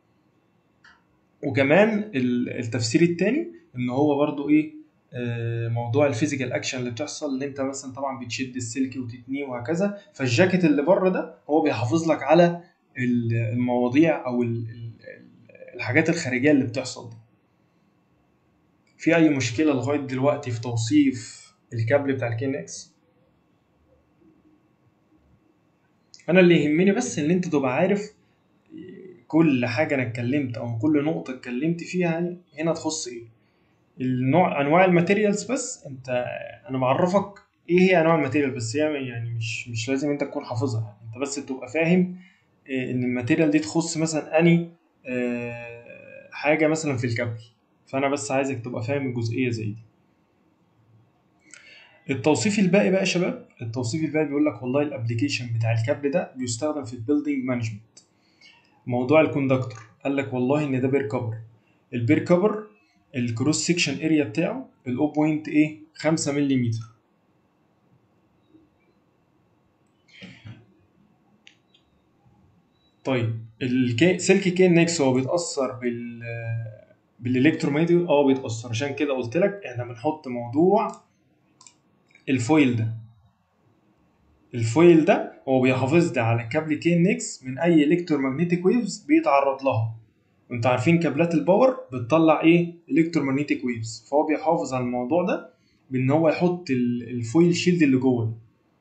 وكمان ال- التفسير التاني ان هو برضو ايه آه، موضوع الفيزيكال اكشن اللي بتحصل اللي انت مثلا طبعا بتشد السلك وتتنيه وهكذا فالجاكيت اللي بره ده هو بيحافظ لك على ال- المواضيع او ال- ال- الحاجات الخارجيه اللي بتحصل دي في اي مشكله لغايه دلوقتي في توصيف الكابل بتاع الكين اكس انا اللي يهمني بس ان انت تبقى عارف كل حاجه انا اتكلمت او كل نقطه اتكلمت فيها هنا تخص ايه النوع انواع الماتيريالز بس انت انا بعرفك ايه هي انواع الماتيريال بس هي يعني مش مش لازم انت تكون حافظها يعني انت بس تبقى فاهم إيه ان الماتيريال دي تخص مثلا اني آه، حاجه مثلا في الكابل فانا بس عايزك تبقى فاهم الجزئيه زي دي التوصيف الباقي بقى يا شباب التوصيف الباقي بيقول لك والله الابلكيشن بتاع الكابل ده بيستخدم في البيلدينج مانجمنت موضوع الكوندكتور قال لك والله ان ده بير كفر البير كفر الكروس سيكشن اريا بتاعه ال 0.8 ايه 5 ملم طيب الكي... سلك كي ان اكس هو بيتاثر بال بالالكترومagnetic اه بيتاثر عشان كده قلت لك احنا بنحط موضوع الفويل ده الفويل ده هو بيحافظ لي على كابل كي ان اكس من اي الكترومagnetic ويفز بيتعرض لها وانتوا عارفين كابلات الباور بتطلع ايه الكترومagnetic ويفز فهو بيحافظ على الموضوع ده بان هو يحط ال- الفويل شيلد اللي جوه ده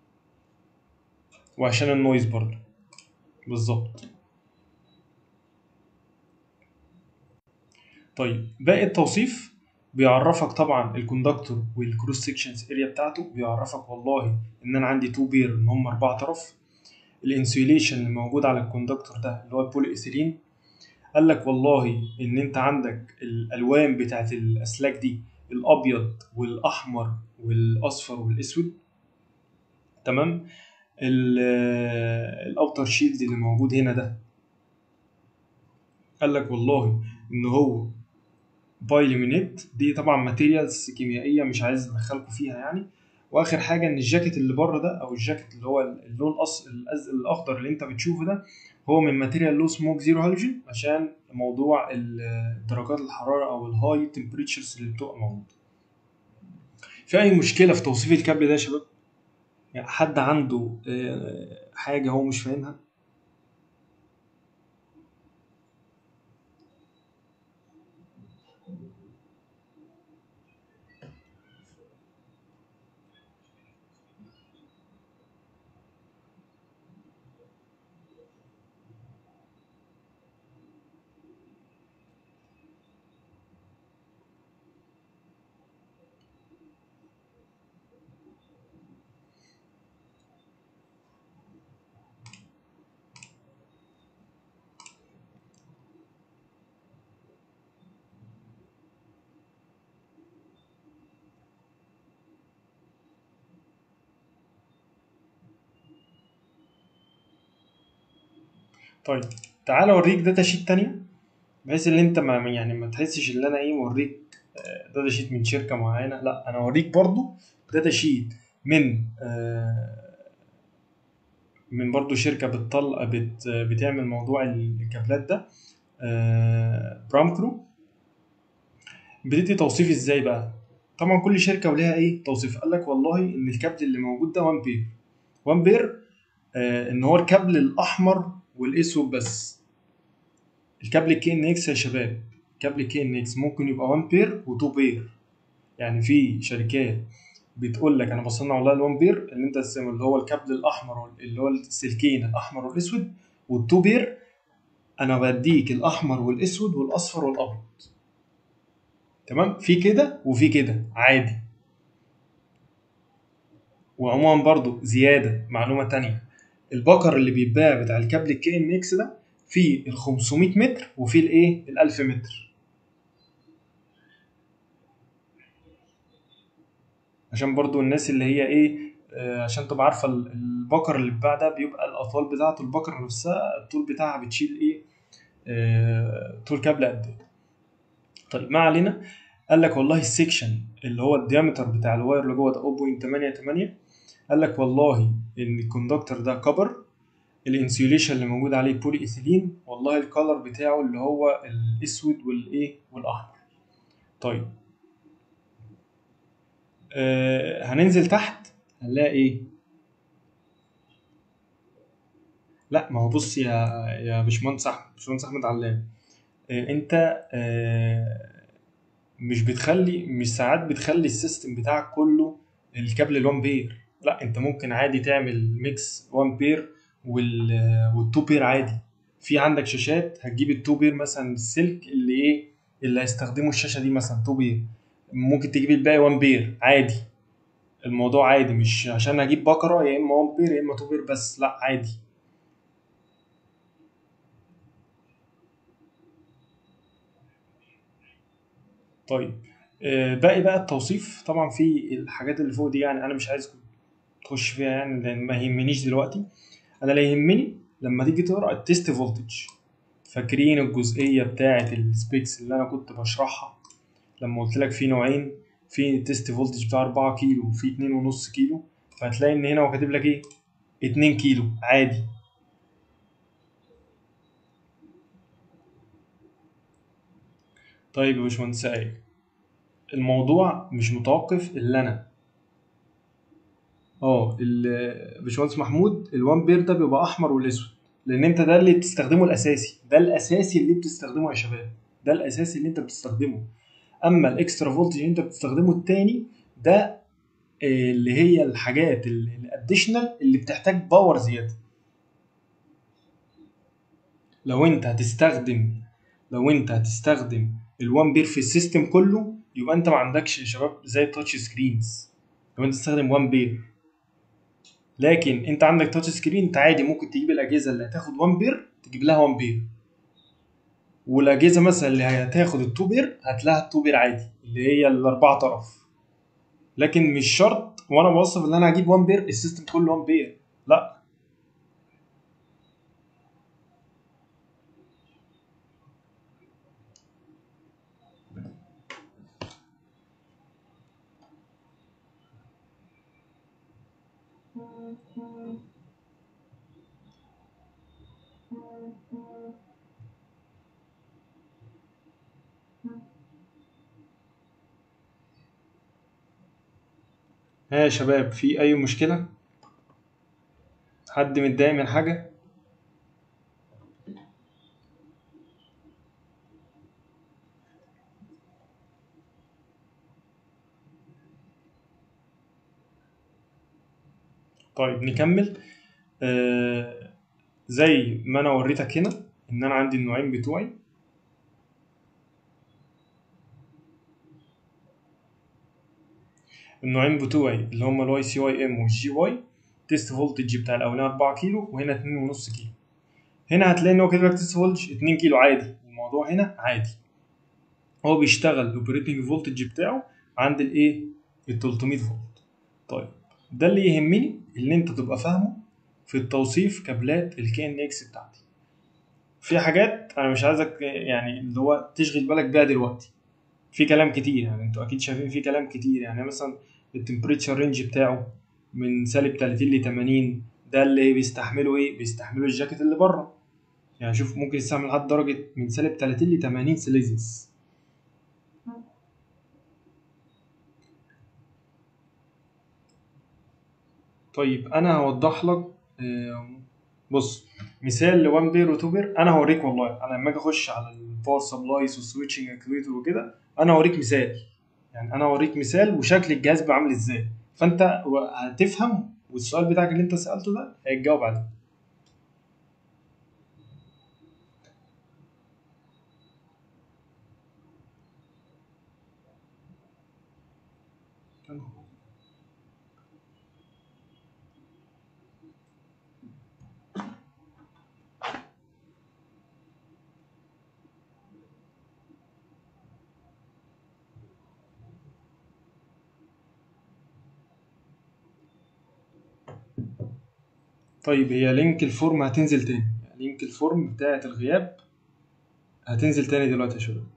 وعشان النويز برضه بالظبط طيب باقي التوصيف بيعرفك طبعا الكوندكتور والكروس سكشنز اريا بتاعته بيعرفك والله ان انا عندي تو بير ان هم اربع طرف الانسيوليشن اللي موجود على الكوندكتور ده اللي هو البولي ايثيلين قال لك والله ان انت عندك الالوان بتاعت الاسلاك دي الابيض والاحمر والاصفر والاسود تمام الاوتر شيلد اللي موجود هنا ده قال لك والله ان هو بايليمينيت دي طبعا ماتيريالز كيميائيه مش عايز ادخلكم فيها يعني واخر حاجه ان الجاكيت اللي بره ده او الجاكيت اللي هو اللون الأص... الأز... الاخضر اللي انت بتشوفه ده هو من ماتيريال لو سموك زيرو هالوجين عشان موضوع درجات الحراره او الهاي تمبريتشرز اللي بتبقى موجوده في اي مشكله في توصيف الكابل ده يا شباب يعني حد عنده حاجه هو مش فاهمها طيب تعالى اوريك داتا شيت تانية بحيث ان انت ما يعني ما تحسش ان انا ايه موريك داتا شيت من شركه معينه لا انا اوريك برضو داتا شيت من من برضو شركه بتطلع بت بتعمل موضوع الكابلات ده برامكرو بتدي توصيف ازاي بقى طبعا كل شركه وليها ايه توصيف قال لك والله ان الكابل اللي موجود ده 1 بير 1 بير آه ان هو الكابل الاحمر والاسود بس الكابل كي ان اكس يا شباب كابل كي ان اكس ممكن يبقى 1 بير و2 بير يعني في شركات بتقول لك انا بصنع والله ال1 بير اللي انت اللي هو الكابل الاحمر اللي هو السلكين الاحمر والاسود وال2 بير انا بديك الاحمر والاسود والاصفر والابيض تمام في كده وفي كده عادي وعموما برضو زياده معلومه تانية البكر اللي بيتباع بتاع الكابل الكي ان اكس ده فيه ال 500 متر وفيه الايه ال 1000 متر عشان برضو الناس اللي هي ايه آه عشان تبقى عارفه البكر اللي بيتباع ده بيبقى الاطوال بتاعته البكر نفسها الطول بتاعها بتشيل ايه آه طول كابل قد ايه طيب ما علينا قال لك والله السكشن اللي هو الديامتر بتاع الواير اللي جوه ده 0.88 قال لك والله ان الكوندكتور ده كبر الانسيوليشن اللي موجود عليه بولي ايثيلين والله الكالر بتاعه اللي هو الاسود والايه والاحمر طيب آه هننزل تحت هنلاقي ايه لا ما هو بص يا يا باشمهندس احمد باشمهندس احمد علام آه انت آه مش بتخلي مش ساعات بتخلي السيستم بتاعك كله الكابل ال1 بير لا انت ممكن عادي تعمل ميكس 1 بير وال وال2 بير عادي في عندك شاشات هتجيب ال2 بير مثلا السلك اللي ايه اللي هيستخدموا الشاشه دي مثلا 2 بير ممكن تجيب الباقي 1 بير عادي الموضوع عادي مش عشان اجيب بكره يا اما 1 بير يا اما 2 بير بس لا عادي طيب باقي بقى التوصيف طبعا في الحاجات اللي فوق دي يعني انا مش عايزكم تخش فيها يعني لان ما يهمنيش دلوقتي انا اللي يهمني لما تيجي تقرا التيست فولتج فاكرين الجزئيه بتاعه السبيكس اللي انا كنت بشرحها لما قلت لك في نوعين في تيست فولتج بتاع 4 كيلو وفي 2.5 كيلو فهتلاقي ان هنا هو كاتب لك ايه 2 كيلو عادي طيب يا باشمهندس ايه الموضوع مش متوقف الا انا اه باشمهندس محمود الوان بير ده بيبقى احمر والاسود لان انت ده اللي بتستخدمه الاساسي ده الاساسي اللي بتستخدمه يا شباب ده الاساسي اللي انت بتستخدمه اما الاكسترا فولتج اللي انت بتستخدمه التاني ده اللي هي الحاجات الاديشنال اللي بتحتاج باور زياده لو انت هتستخدم لو انت هتستخدم ال1 بير في السيستم كله يبقى انت ما عندكش يا شباب زي التاتش سكرينز لو انت تستخدم 1 بير لكن انت عندك تاتش سكرين انت عادي ممكن تجيب الاجهزه اللي هتاخد 1 بير تجيب لها 1 بير والاجهزه مثلا اللي هتاخد التو بير هات لها التو بير عادي اللي هي الاربعه طرف لكن مش شرط وانا بوصف ان انا هجيب 1 بير السيستم كله 1 بير لا ها يا شباب في اي مشكله حد متضايق من حاجه طيب نكمل آه زي ما انا وريتك هنا ان انا عندي النوعين بتوعي النوعين بتوعي اللي هما الواي سي واي ام والجي واي تيست فولتج بتاع الاولاني 4 كيلو وهنا 2.5 كيلو هنا هتلاقي ان هو كاتب لك تيست فولتج 2 كيلو عادي الموضوع هنا عادي هو بيشتغل الاوبريتنج فولتج بتاعه عند الايه ال 300 فولت طيب ده اللي يهمني اللي انت تبقى فاهمه في التوصيف كابلات الكي ان اكس بتاعتي في حاجات انا مش عايزك يعني اللي هو تشغل بالك بيها دلوقتي في كلام كتير يعني انتوا اكيد شايفين في كلام كتير يعني مثلا التمبريتشر رينج بتاعه من سالب 30 ل 80 ده اللي بيستحمله ايه بيستحمله الجاكيت اللي بره يعني شوف ممكن يستحمل لحد درجه من سالب 30 ل 80 سيليزيوس طيب انا هوضح لك بص مثال ل 1 بير و 2 بير انا هوريك والله انا لما اجي اخش على الباور سبلايز والسويتشنج اكتويتر وكده انا هوريك مثال يعني انا هوريك مثال وشكل الجهاز بيبقى عامل ازاي فانت هتفهم والسؤال بتاعك اللي انت سالته ده هيتجاوب عليه طيب هي لينك الفورم هتنزل تاني يعني لينك الفورم بتاعة الغياب هتنزل تاني دلوقتي يا شباب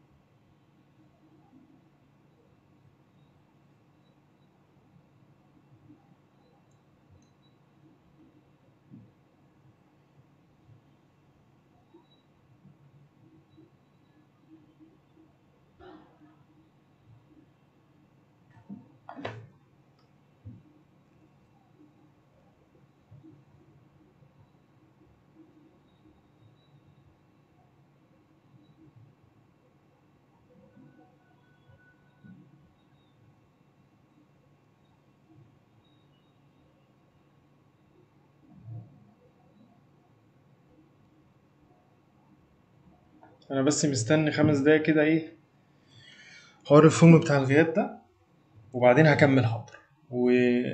انا بس مستني خمس دقايق كده ايه حوار الفورم بتاع الغياب ده وبعدين هكمل حاضر و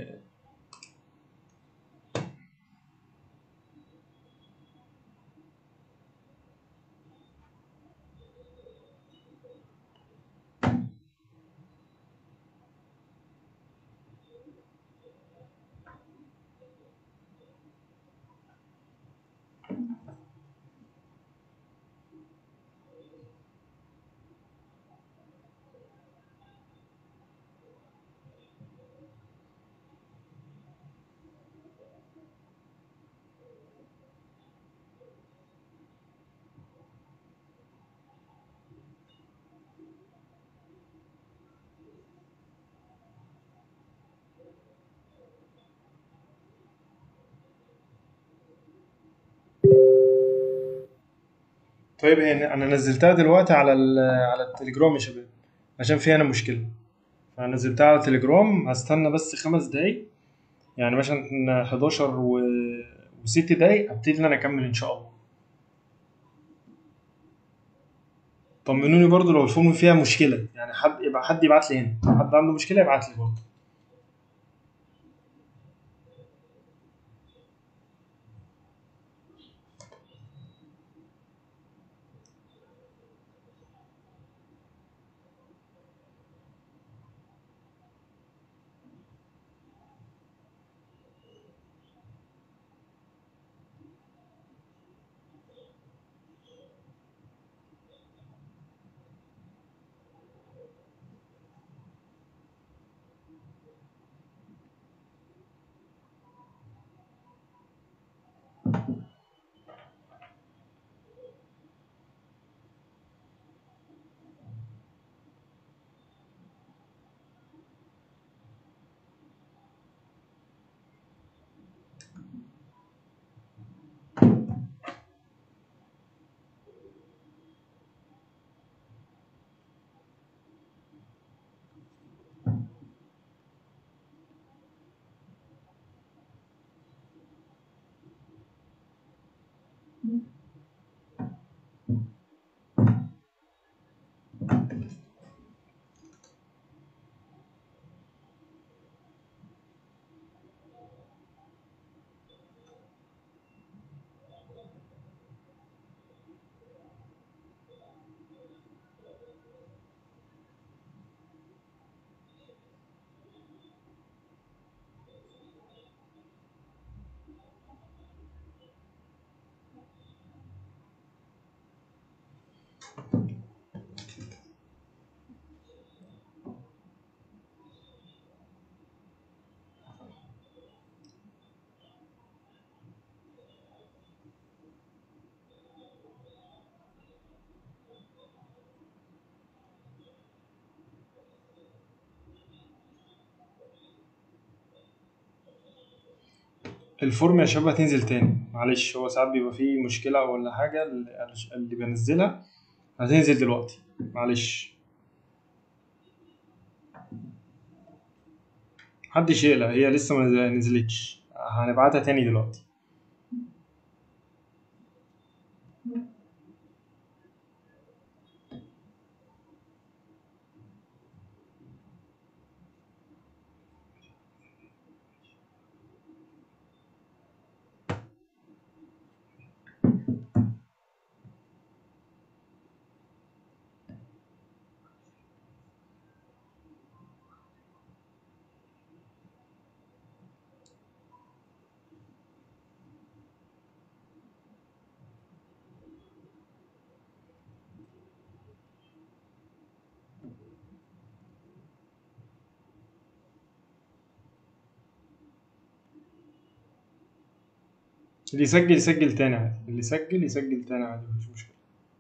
طيب هي انا نزلتها دلوقتي على على التليجرام يا شباب عشان فيها انا مشكله فانا نزلتها على التليجرام هستنى بس خمس دقايق يعني مثلا 11 و... وست دقايق ابتدي ان انا اكمل ان شاء الله طمنوني برضو لو الفورم فيها مشكله يعني حد يبقى حد يبعت لي هنا حد عنده مشكله يبعت لي برضو الفورم يا شباب هتنزل تاني معلش هو ساعات بيبقى فيه مشكلة ولا حاجة اللي اللي بنزلها هتنزل دلوقتي معلش محدش يقلق هي لسه ما نزلتش هنبعتها تاني دلوقتي اللي يسجل يسجل تاني عادي اللي يسجل يسجل تاني عادي مفيش مشكلة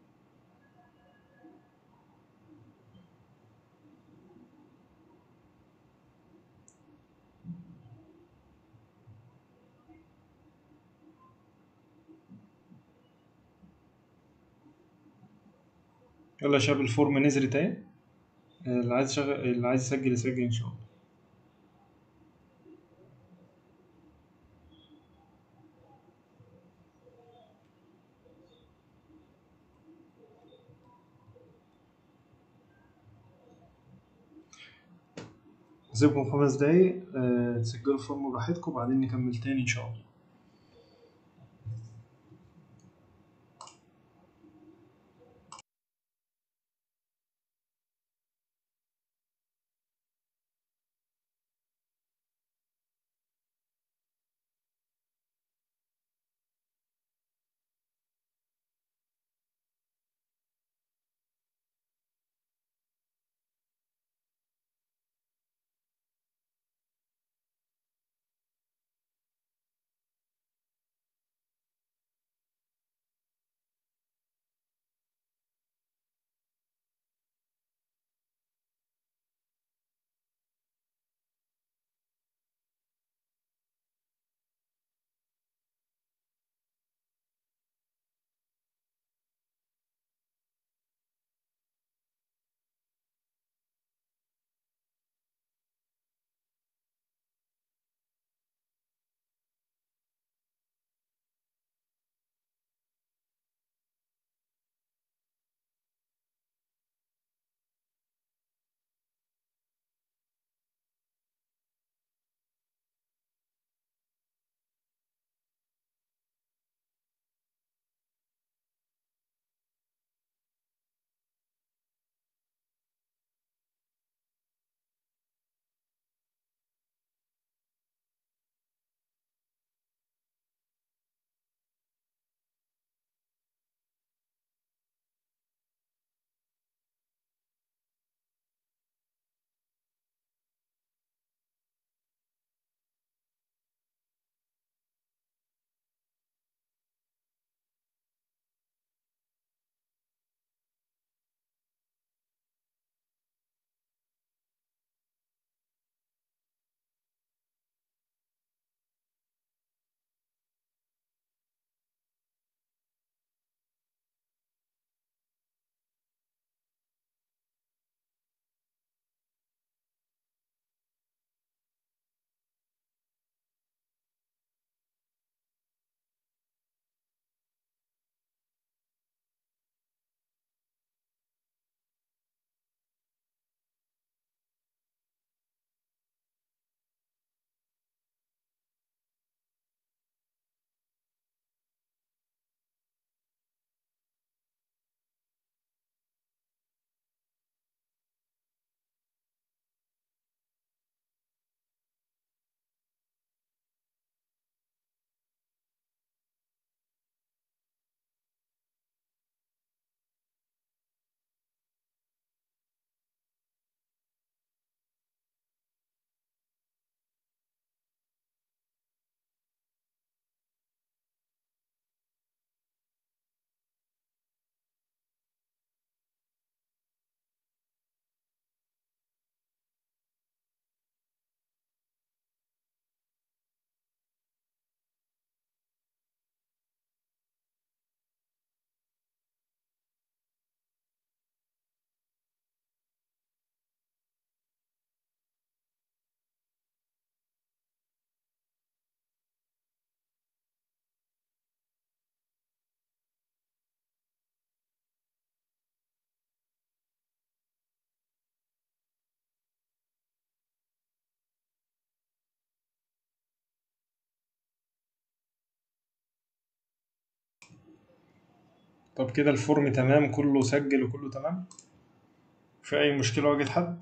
يلا يا شباب الفورم نزلت اهي اللي عايز يشغل اللي عايز يسجل يسجل ان شاء الله هسيبكم خمس دقايق آه، تسجلوا الفورم براحتكم وبعدين نكمل تاني ان شاء الله طب كده الفورم تمام كله سجل وكله تمام في اي مشكله واجهت حد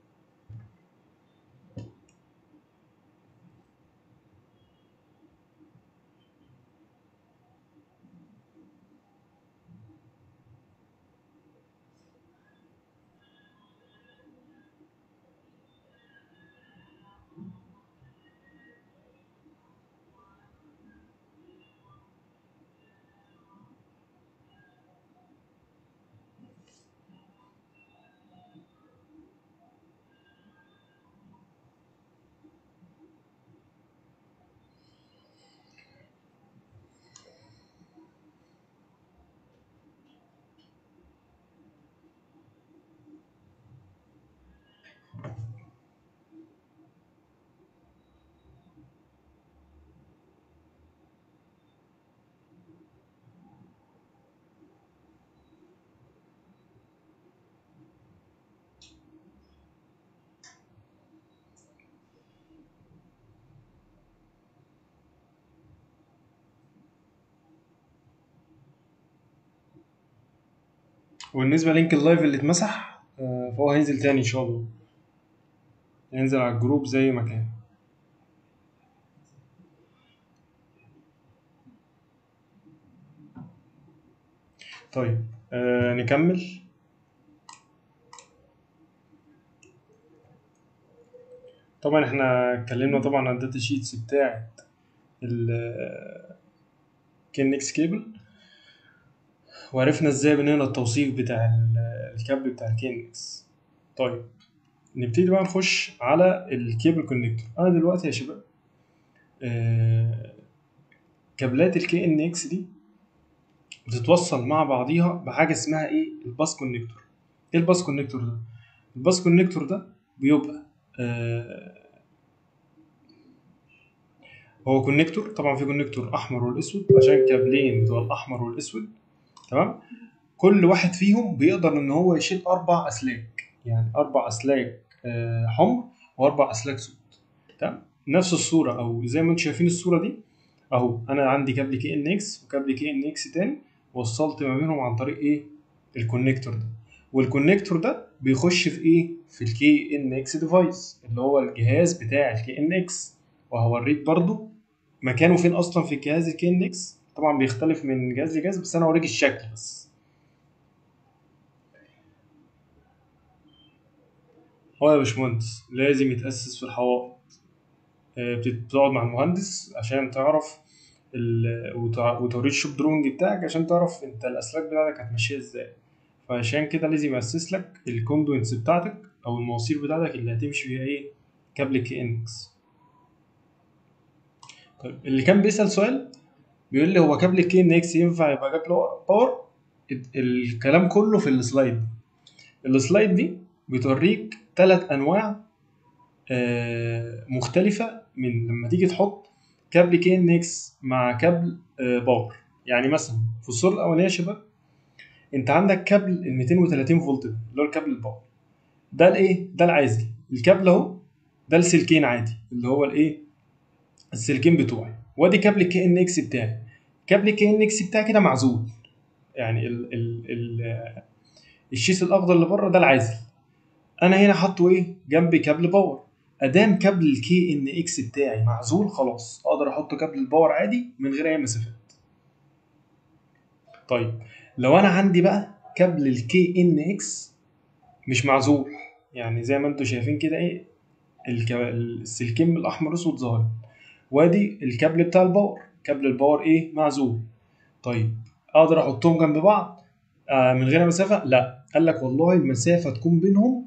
وبالنسبه لينك اللايف اللي اتمسح آه، فهو هينزل تاني ان شاء الله هينزل على الجروب زي ما كان طيب آه نكمل طبعا احنا اتكلمنا طبعا عن الداتا شيتس بتاعت ال كينكس كيبل وعرفنا ازاي بنقرا التوصيف بتاع ال- الكابل بتاع الكينكس طيب نبتدي بقى نخش على الكيبل كونكتور انا دلوقتي يا شباب آه كابلات الكي ان اكس دي بتتوصل مع بعضيها بحاجه اسمها ايه الباس كونكتور ايه الباس كونكتور ده الباس كونكتور ده بيبقى آه هو كونكتور طبعا في كونكتور احمر والاسود عشان كابلين بتوع الاحمر والاسود تمام كل واحد فيهم بيقدر ان هو يشيل اربع اسلاك يعني اربع اسلاك آه، حمر واربع اسلاك سود تمام نفس الصوره او زي ما انتم شايفين الصوره دي اهو انا عندي كابل كي ان اكس وكابل كي ان اكس تاني وصلت ما بينهم عن طريق ايه الكونكتور ده والكونكتور ده بيخش في ايه في الكي ان اكس ديفايس اللي هو الجهاز بتاع الكي ان اكس وهوريك برضو مكانه فين اصلا في الجهاز الكي ان اكس طبعا بيختلف من جهاز لجهاز بس انا هوريك الشكل بس هو يا باشمهندس لازم يتأسس في الحوائط آه، بتقعد مع المهندس عشان تعرف ال... وتع- وتوريه الشوب درونج بتاعك عشان تعرف انت الاسلاك بتاعتك هتمشيها ازاي فعشان كده لازم يأسس لك الكوندوينتس بتاعتك او المواسير بتاعتك اللي هتمشي فيها ايه كابل كي انكس طيب اللي كان بيسأل سؤال بيقول لي هو كابل كي ان اكس ينفع يبقى كابل باور ال- الكلام كله في السلايد السلايد دي بتوريك ثلاث انواع آه، مختلفه من لما تيجي تحط كابل كي ان اكس مع كابل آه، باور يعني مثلا في الصوره الاولانيه يا شباب انت عندك كابل ال 230 فولت ده اللي هو الكابل الباور ده الايه ده العازل الكابل اهو ده السلكين عادي اللي هو الايه السلكين بتوعي وادي كابل كي ان اكس بتاعي كابل كي ان اكس بتاعي كده معزول يعني ال ال ال الشيس الاخضر اللي بره ده العازل انا هنا حاطه ايه جنبي كابل باور ادام كابل الكي ان اكس بتاعي معزول خلاص اقدر احط كابل الباور عادي من غير اي مسافات طيب لو انا عندي بقى كابل الكي ان اكس مش معزول يعني زي ما انتم شايفين كده ايه الك- السلكين الاحمر اسود ظاهر وادي الكابل بتاع الباور كابل الباور ايه معزول طيب اقدر احطهم جنب بعض آه من غير مسافه لا قال لك والله المسافه تكون بينهم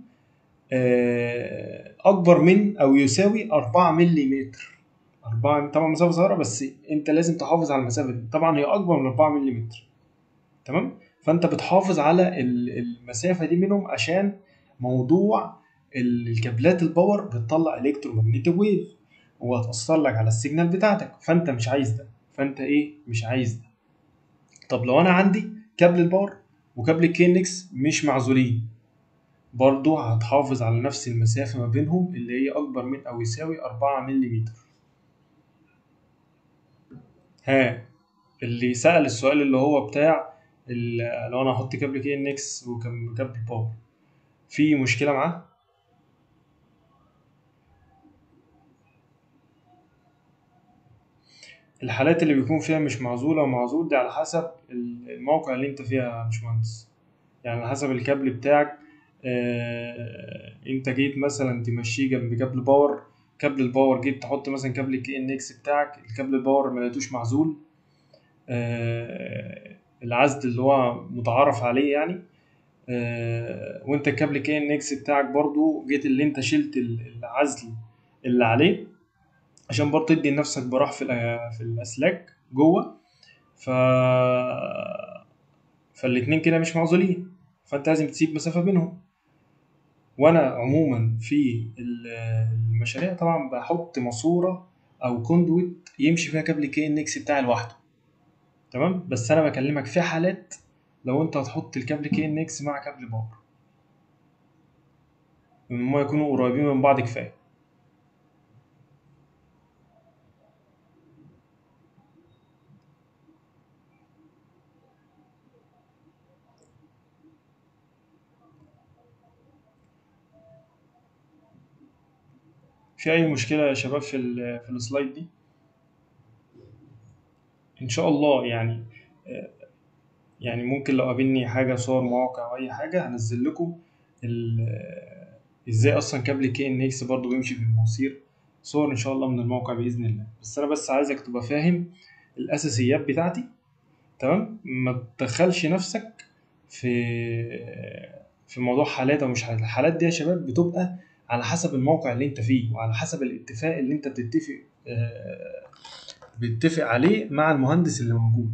آه اكبر من او يساوي 4 ملم 4 طبعا مسافه صغيره بس انت لازم تحافظ على المسافه دي طبعا هي اكبر من 4 ملم تمام فانت بتحافظ على ال- المسافه دي منهم عشان موضوع ال- الكابلات الباور بتطلع الكترومagnetic ويف وهتأثر لك على السيجنال بتاعتك فانت مش عايز ده فانت ايه مش عايز ده طب لو انا عندي كابل الباور وكابل الكينكس مش معزولين برضو هتحافظ على نفس المسافة ما بينهم اللي هي أكبر من أو يساوي 4 ملم ها اللي سأل السؤال اللي هو بتاع ال- لو انا هحط كابل كي ان اكس وكابل باور في مشكله معاه الحالات اللي بيكون فيها مش معزولة ومعزول دي على حسب الموقع اللي انت فيها يا باشمهندس يعني على حسب الكابل بتاعك آه، انت جيت مثلا تمشيه جنب كابل باور كابل الباور جيت تحط مثلا كابل الكي ان اكس بتاعك الكابل الباور ما لقيتوش معزول آه، العزل اللي هو متعارف عليه يعني آه، وانت الكابل كي ان اكس بتاعك برضو جيت اللي انت شلت العزل اللي عليه عشان برضه تدي لنفسك براح في الأ- في الاسلاك جوه ف فالاتنين كده مش معزولين فانت لازم تسيب مسافه بينهم وانا عموما في ال- المشاريع طبعا بحط ماسوره او كوندويت يمشي فيها كابل كي ان اكس بتاعي لوحده تمام بس انا بكلمك في حالات لو انت هتحط الكابل كي ان اكس مع كابل باور ان هما يكونوا قريبين من بعض كفايه في اي مشكله يا شباب في ال في السلايد دي ان شاء الله يعني يعني ممكن لو قابلني حاجه صور مواقع او اي حاجه هنزل لكم ال- ازاي اصلا كابل كي ان اكس برضه بيمشي في المواسير صور ان شاء الله من الموقع باذن الله بس انا بس عايزك تبقى فاهم الاساسيات بتاعتي تمام ما تدخلش نفسك في في موضوع حالات او مش حالات الحالات دي يا شباب بتبقى على حسب الموقع اللي انت فيه وعلى حسب الاتفاق اللي انت بتتفق آه، بتتفق عليه مع المهندس اللي موجود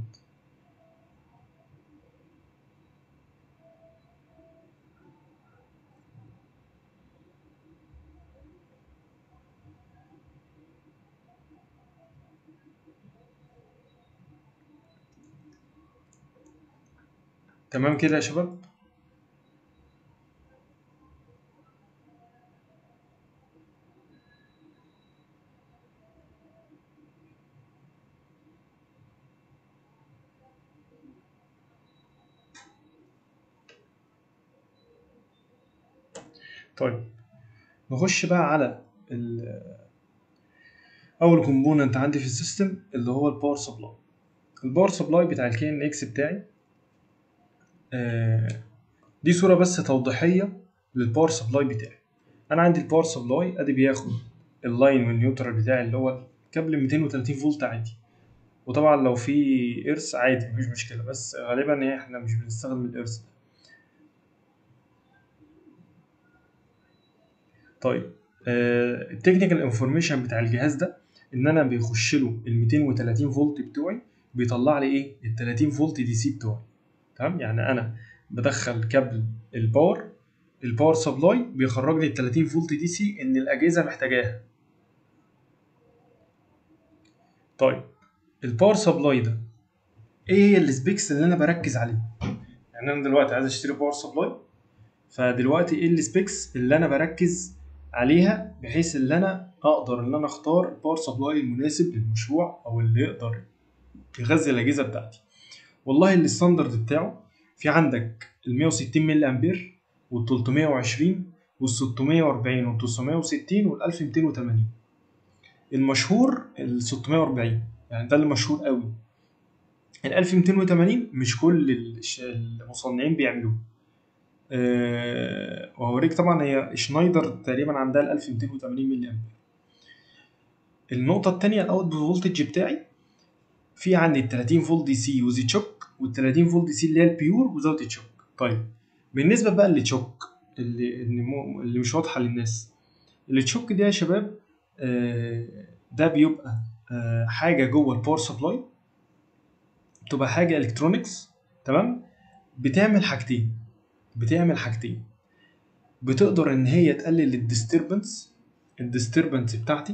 تمام كده يا شباب طيب نخش بقى على ال- اول كومبوننت عندي في السيستم اللي هو الباور سبلاي الباور سبلاي بتاع الكي ان اكس بتاعي آه، دي صوره بس توضيحيه للباور سبلاي بتاعي انا عندي الباور سبلاي ادي بياخد اللاين والنيوترال بتاعي اللي هو كابل 230 فولت عادي وطبعا لو في ارث عادي مفيش مشكله بس غالبا إيه، احنا مش بنستخدم الارث ده طيب التكنيكال انفورميشن بتاع الجهاز ده ان انا بيخش له ال 230 فولت بتوعي بيطلع لي ايه ال 30 فولت دي سي بتوعي تمام يعني انا بدخل كابل الباور الباور سبلاي بيخرج لي ال 30 فولت دي سي ان الاجهزه محتاجاها طيب الباور سبلاي ده ايه هي السبيكس اللي انا بركز عليه يعني انا دلوقتي عايز اشتري باور سبلاي فدلوقتي ايه السبيكس اللي انا بركز عليها بحيث ان انا اقدر ان انا اختار الباور سبلاي المناسب للمشروع او اللي يقدر يغذي الاجهزه بتاعتي والله الستاندرد بتاعه في عندك ال 160 ملي امبير وال 320 وال 640 وال 960 وال 1280 المشهور ال 640 يعني ده اللي مشهور قوي ال 1280 مش كل الش- المصنعين بيعملوه أه وهوريك طبعا هي شنايدر تقريبا عندها ال 1280 ملي امبير النقطة التانية الاوت فولتج بتاعي في عندي ال 30 فولت دي سي وزي تشوك وال 30 فولت دي سي اللي هي البيور وزاوت تشوك طيب بالنسبة بقى للتشوك اللي اللي, مو اللي مش واضحة للناس التشوك ده يا شباب آه، ده بيبقى آه، حاجة جوه الباور سبلاي بتبقى حاجة الكترونكس تمام بتعمل حاجتين بتعمل حاجتين بتقدر ان هي تقلل الديستربنس الديستربنس بتاعتي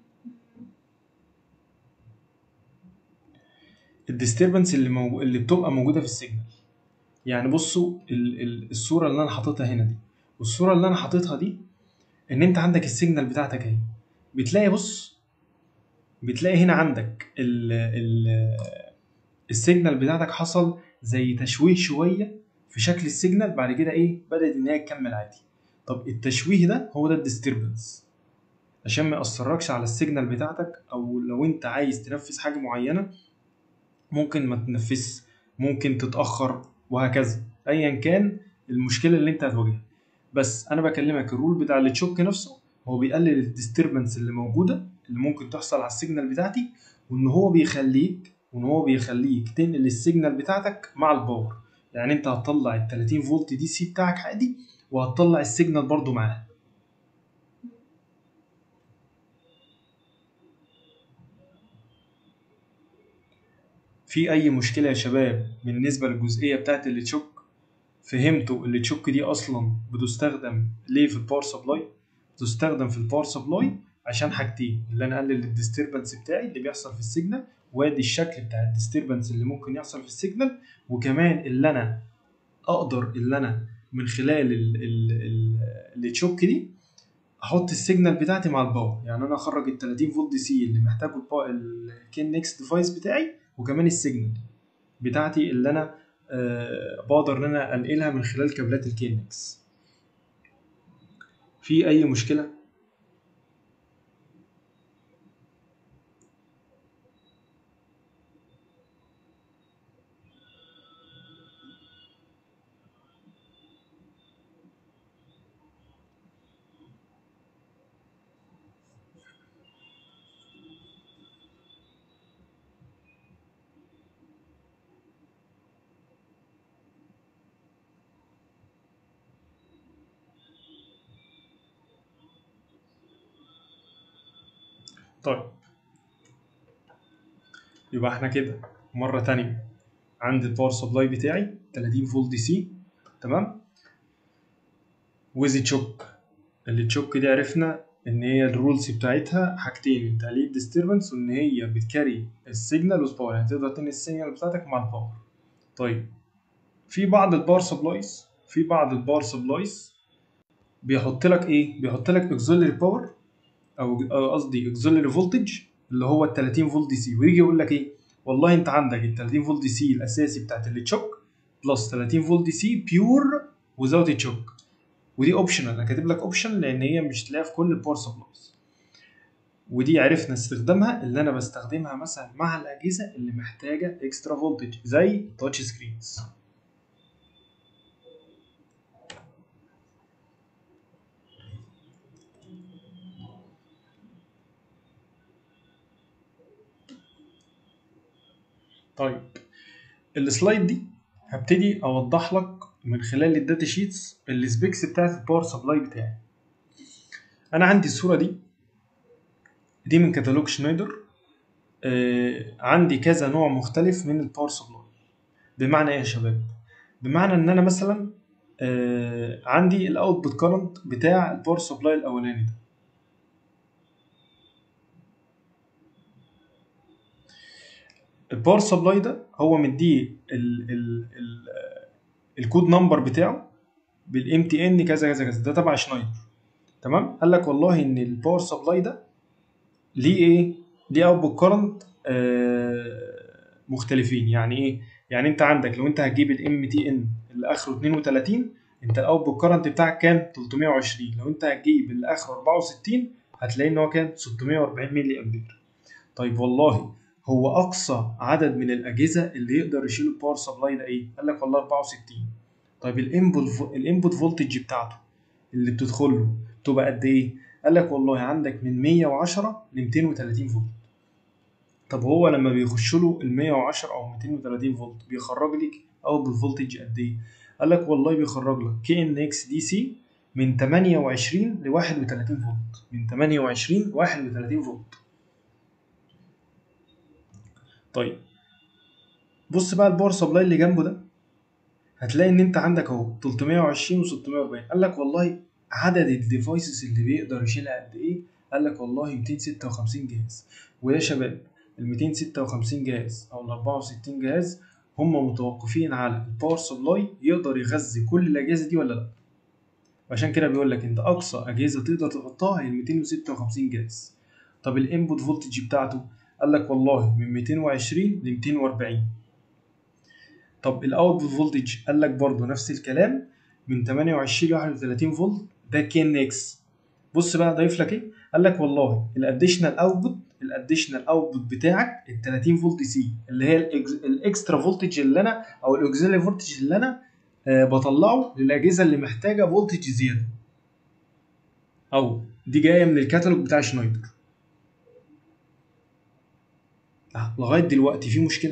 الديستربنس اللي موجو... اللي بتبقى موجوده في السيجنال يعني بصوا ال... ال... الصوره اللي انا حاططها هنا دي والصوره اللي انا حاططها دي ان انت عندك السيجنال بتاعتك اهي بتلاقي بص بتلاقي هنا عندك ال... ال... السيجنال بتاعتك حصل زي تشويه شويه في شكل السيجنال بعد كده ايه بدات ان هي تكمل عادي طب التشويه ده هو ده الديستربنس عشان ما ياثركش على السيجنال بتاعتك او لو انت عايز تنفذ حاجه معينه ممكن ما تنفذش ممكن تتاخر وهكذا ايا كان المشكله اللي انت هتواجهها بس انا بكلمك الرول بتاع التشوك نفسه هو بيقلل الديستربنس اللي موجوده اللي ممكن تحصل على السيجنال بتاعتي وان هو بيخليك وان هو بيخليك تنقل السيجنال بتاعتك مع الباور يعني انت هتطلع ال 30 فولت دي سي بتاعك عادي وهتطلع السيجنال برضو معاها في اي مشكله يا شباب بالنسبه للجزئيه بتاعت التشوك فهمتوا التشوك دي اصلا بتستخدم ليه في الباور سبلاي بتستخدم في الباور سبلاي عشان حاجتين اللي انا اقلل الديستربنس بتاعي اللي بيحصل في السيجنال وادي الشكل بتاع الديستربنس اللي ممكن يحصل في السيجنال وكمان اللي انا اقدر اللي انا من خلال التشوك دي احط السيجنال بتاعتي مع الباور يعني انا اخرج ال 30 فولت دي سي اللي محتاجه الكين نكست ديفايس بتاعي وكمان السيجنال بتاعتي اللي انا أه بقدر ان انا انقلها من خلال كابلات الكينكس في اي مشكله طيب يبقى احنا كده مرة تانية عندي الباور سبلاي بتاعي 30 فولت دي سي تمام ويز تشوك اللي تشوك دي عرفنا ان هي الرولز بتاعتها حاجتين تقليل ديستربنس وان هي بتكاري السيجنال والباور يعني تقدر تنقل السيجنال بتاعتك مع الباور طيب في بعض الباور سبلايز في بعض الباور سبلايز بيحط لك ايه بيحط لك اكسلري باور او قصدي اكسلري فولتج اللي هو ال 30 فولت دي سي ويجي يقول لك ايه والله انت عندك ال 30 فولت دي سي الاساسي بتاعت التشوك بلس 30 فولت دي سي بيور وزاوت تشوك ودي اوبشنال انا كاتب لك اوبشن لان هي مش تلاقيها في كل الباور سبلايز ودي عرفنا استخدامها اللي انا بستخدمها مثلا مع الاجهزه اللي محتاجه اكسترا فولتج زي تاتش سكرينز طيب السلايد دي هبتدي اوضح لك من خلال الداتا شيتس السبيكس بتاعت الباور سبلاي بتاعي انا عندي الصوره دي دي من كتالوج شنايدر آه عندي كذا نوع مختلف من الباور سبلاي بمعنى ايه يا شباب بمعنى ان انا مثلا آه عندي الاوتبوت كارنت بتاع الباور سبلاي الاولاني ده الباور سبلاي ده هو مديه ال ال ال الكود نمبر بتاعه بالام تي ان كذا كذا كذا ده تبع شنايدر تمام قال لك والله ان الباور سبلاي ده ليه ايه ليه اوتبوت كارنت مختلفين يعني ايه يعني انت عندك لو انت هتجيب الام تي ان اللي اخره 32 انت الاوتبوت كارنت بتاعك كام 320 لو انت هتجيب اللي اخره 64 هتلاقي ان هو كان 640 ملي امبير طيب والله هو اقصى عدد من الاجهزه اللي يقدر يشيل الباور سبلاي ده ايه قال لك والله 64 طيب الانبوت الانبوت فولتج بتاعته اللي بتدخل له تبقى قد ايه قال لك والله عندك من 110 ل 230 فولت طب هو لما بيخش له ال 110 او 230 فولت بيخرج لك اوتبوت فولتج قد ايه قال لك والله بيخرج لك كي ان اكس دي سي من 28 ل 31 فولت من 28 ل 31 فولت طيب بص بقى الباور سبلاي اللي جنبه ده هتلاقي ان انت عندك اهو 320 و640 قال لك والله عدد الديفايسز اللي بيقدر يشيلها قد ايه قال لك والله 256 جهاز ويا شباب ال 256 جهاز او ال 64 جهاز هم متوقفين على الباور سبلاي يقدر يغذي كل الاجهزه دي ولا لا عشان كده بيقول لك انت اقصى اجهزه تقدر تحطها هي ال 256 جهاز طب الانبوت فولتج بتاعته قال لك والله من 220 ل 240 طب الاوتبوت فولتج قال لك برضه نفس الكلام من 28 ل 31 فولت ده كي ان اكس بص بقى ضايف لك ايه قال لك والله الاديشنال اوتبوت الاديشنال اوتبوت بتاعك ال 30 فولت سي اللي هي الإكس- الاكسترا فولتج اللي انا او الاوكسيلري فولتج اللي انا آه بطلعه للاجهزه اللي محتاجه فولتج زياده او دي جايه من الكتالوج بتاع شنايدر آه، لغايه دلوقتي في مشكله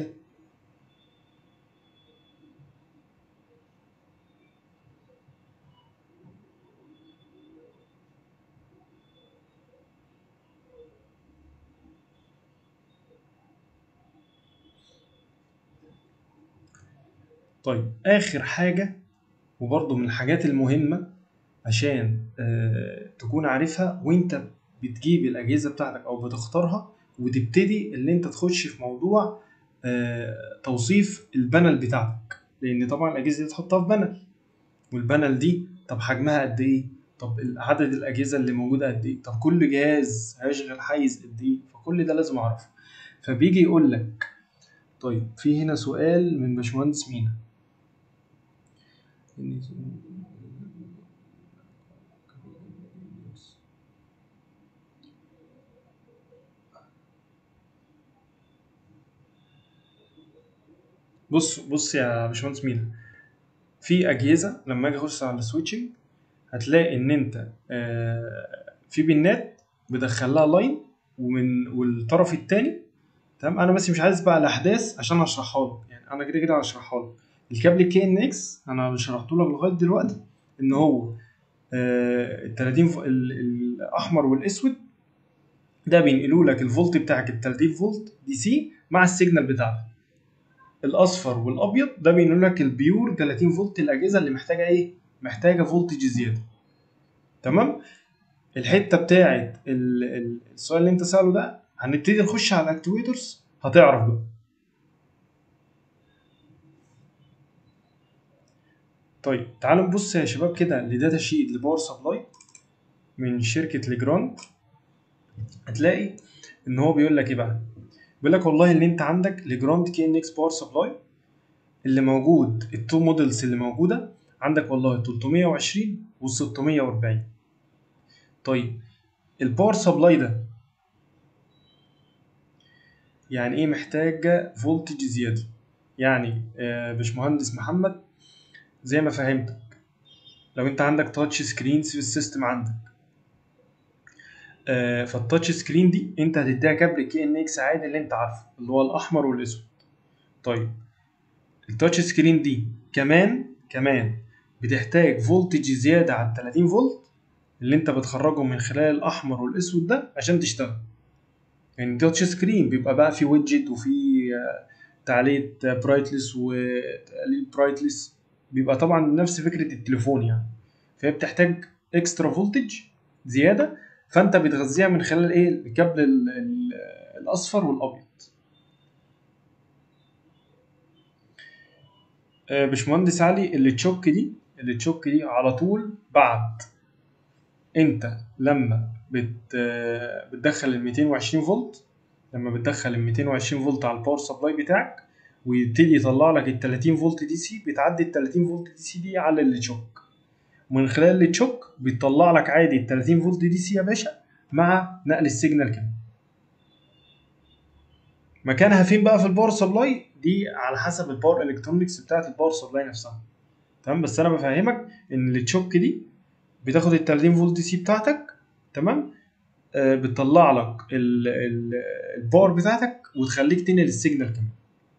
طيب اخر حاجه وبرضه من الحاجات المهمه عشان آه تكون عارفها وانت بتجيب الاجهزه بتاعتك او بتختارها وتبتدي اللي انت تخش في موضوع آه توصيف البانل بتاعتك لان طبعا الاجهزه دي تحطها في بانل والبانل دي طب حجمها قد ايه طب عدد الاجهزه اللي موجوده قد ايه طب كل جهاز هيشغل حيز قد ايه فكل ده لازم اعرفه فبيجي يقول لك طيب في هنا سؤال من باشمهندس مينا بص بص يا باشمهندس مينا في اجهزه لما اجي اخش على السويتشنج هتلاقي ان انت آه، في بنات بدخل لها لاين ومن والطرف الثاني تمام انا بس مش عايز بقى الاحداث عشان اشرحها لك يعني انا كده كده هشرحها لك الكابل كي ان اكس انا شرحته لك لغايه دلوقتي ان هو آه، ال 30 ف- ال- الاحمر والاسود ده بينقلوا لك الفولت بتاعك ال 30 فولت دي سي مع السيجنال بتاعك الاصفر والابيض ده بينقل لك البيور 30 فولت الاجهزه اللي محتاجه ايه محتاجه فولتج زياده تمام الحته بتاعت ال- ال- السؤال اللي انت ساله ده هنبتدي نخش على الاكتويترز هتعرف بقى طيب تعالوا نبص يا شباب كده لداتا شيت لباور سبلاي من شركه ليجراند هتلاقي ان هو بيقول لك ايه بقى بيقول لك والله ان انت عندك ليجراند كي ان اكس باور سبلاي اللي موجود التو موديلز اللي موجوده عندك والله 320 و 640 طيب الباور سبلاي ده يعني ايه محتاجه فولتج زياده يعني آه، باشمهندس محمد زي ما فهمتك لو انت عندك تاتش سكرينز في السيستم عندك آه، فالتاتش سكرين دي انت هتديها كابل كي ان اكس عادي اللي انت عارفه اللي هو الاحمر والاسود طيب التاتش سكرين دي كمان كمان بتحتاج فولتج زياده عن 30 فولت اللي انت بتخرجه من خلال الاحمر والاسود ده عشان تشتغل يعني تاتش سكرين بيبقى بقى في ويدجت وفي آه، تعليق برايتلس وتقليل برايتلس بيبقى طبعا نفس فكره التليفون يعني فهي بتحتاج اكسترا فولتج زياده فانت بتغذيها من خلال ايه الكابل ال- ال- الاصفر والابيض آه، باشمهندس علي اللي تشوك دي اللي تشوك دي على طول بعد انت لما بت آه، بتدخل ال 220 فولت لما بتدخل ال 220 فولت على الباور سبلاي بتاعك ويبتدي يطلع لك ال 30 فولت دي سي بتعدي ال 30 فولت دي سي دي على اللي تشوك ومن خلال اللي تشوك بيطلع لك عادي ال 30 فولت دي سي يا باشا مع نقل السيجنال كمان مكانها فين بقى في الباور سبلاي دي على حسب الباور الكترونكس بتاعت الباور سبلاي نفسها تمام بس انا بفهمك ان اللي تشوك دي بتاخد ال 30 فولت دي سي بتاعتك تمام آه بتطلع لك ال- ال- الباور بتاعتك وتخليك تنقل السيجنال كمان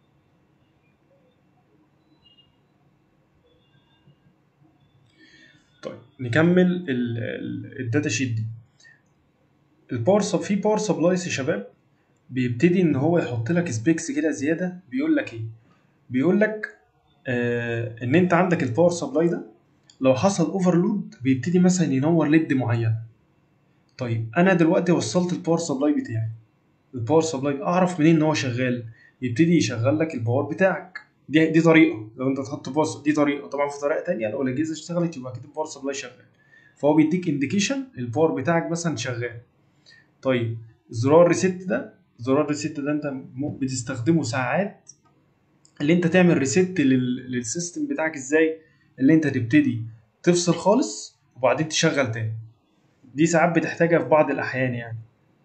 طيب نكمل ال- ال- الداتا شيت دي الباور سب في باور سبلايز يا شباب بيبتدي ان هو يحط لك سبيكس كده زياده بيقول لك ايه بيقول لك آه ان انت عندك الباور سبلاي ده لو حصل اوفرلود بيبتدي مثلا ينور ليد معين طيب انا دلوقتي وصلت الباور سبلاي بتاعي الباور سبلاي اعرف منين ان هو شغال يبتدي يشغل لك الباور بتاعك دي دي طريقه لو انت تحط باور دي طريقه طبعا في طريقه تانية لو الاجهزه اشتغلت يبقى اكيد الباور سبلاي شغال فهو بيديك انديكيشن الباور بتاعك مثلا شغال طيب زرار ريست ده زرار ريست ده انت م- بتستخدمه ساعات اللي انت تعمل ريست للسيستم بتاعك ازاي اللي انت تبتدي تفصل خالص وبعدين تشغل تاني دي ساعات بتحتاجها في بعض الاحيان يعني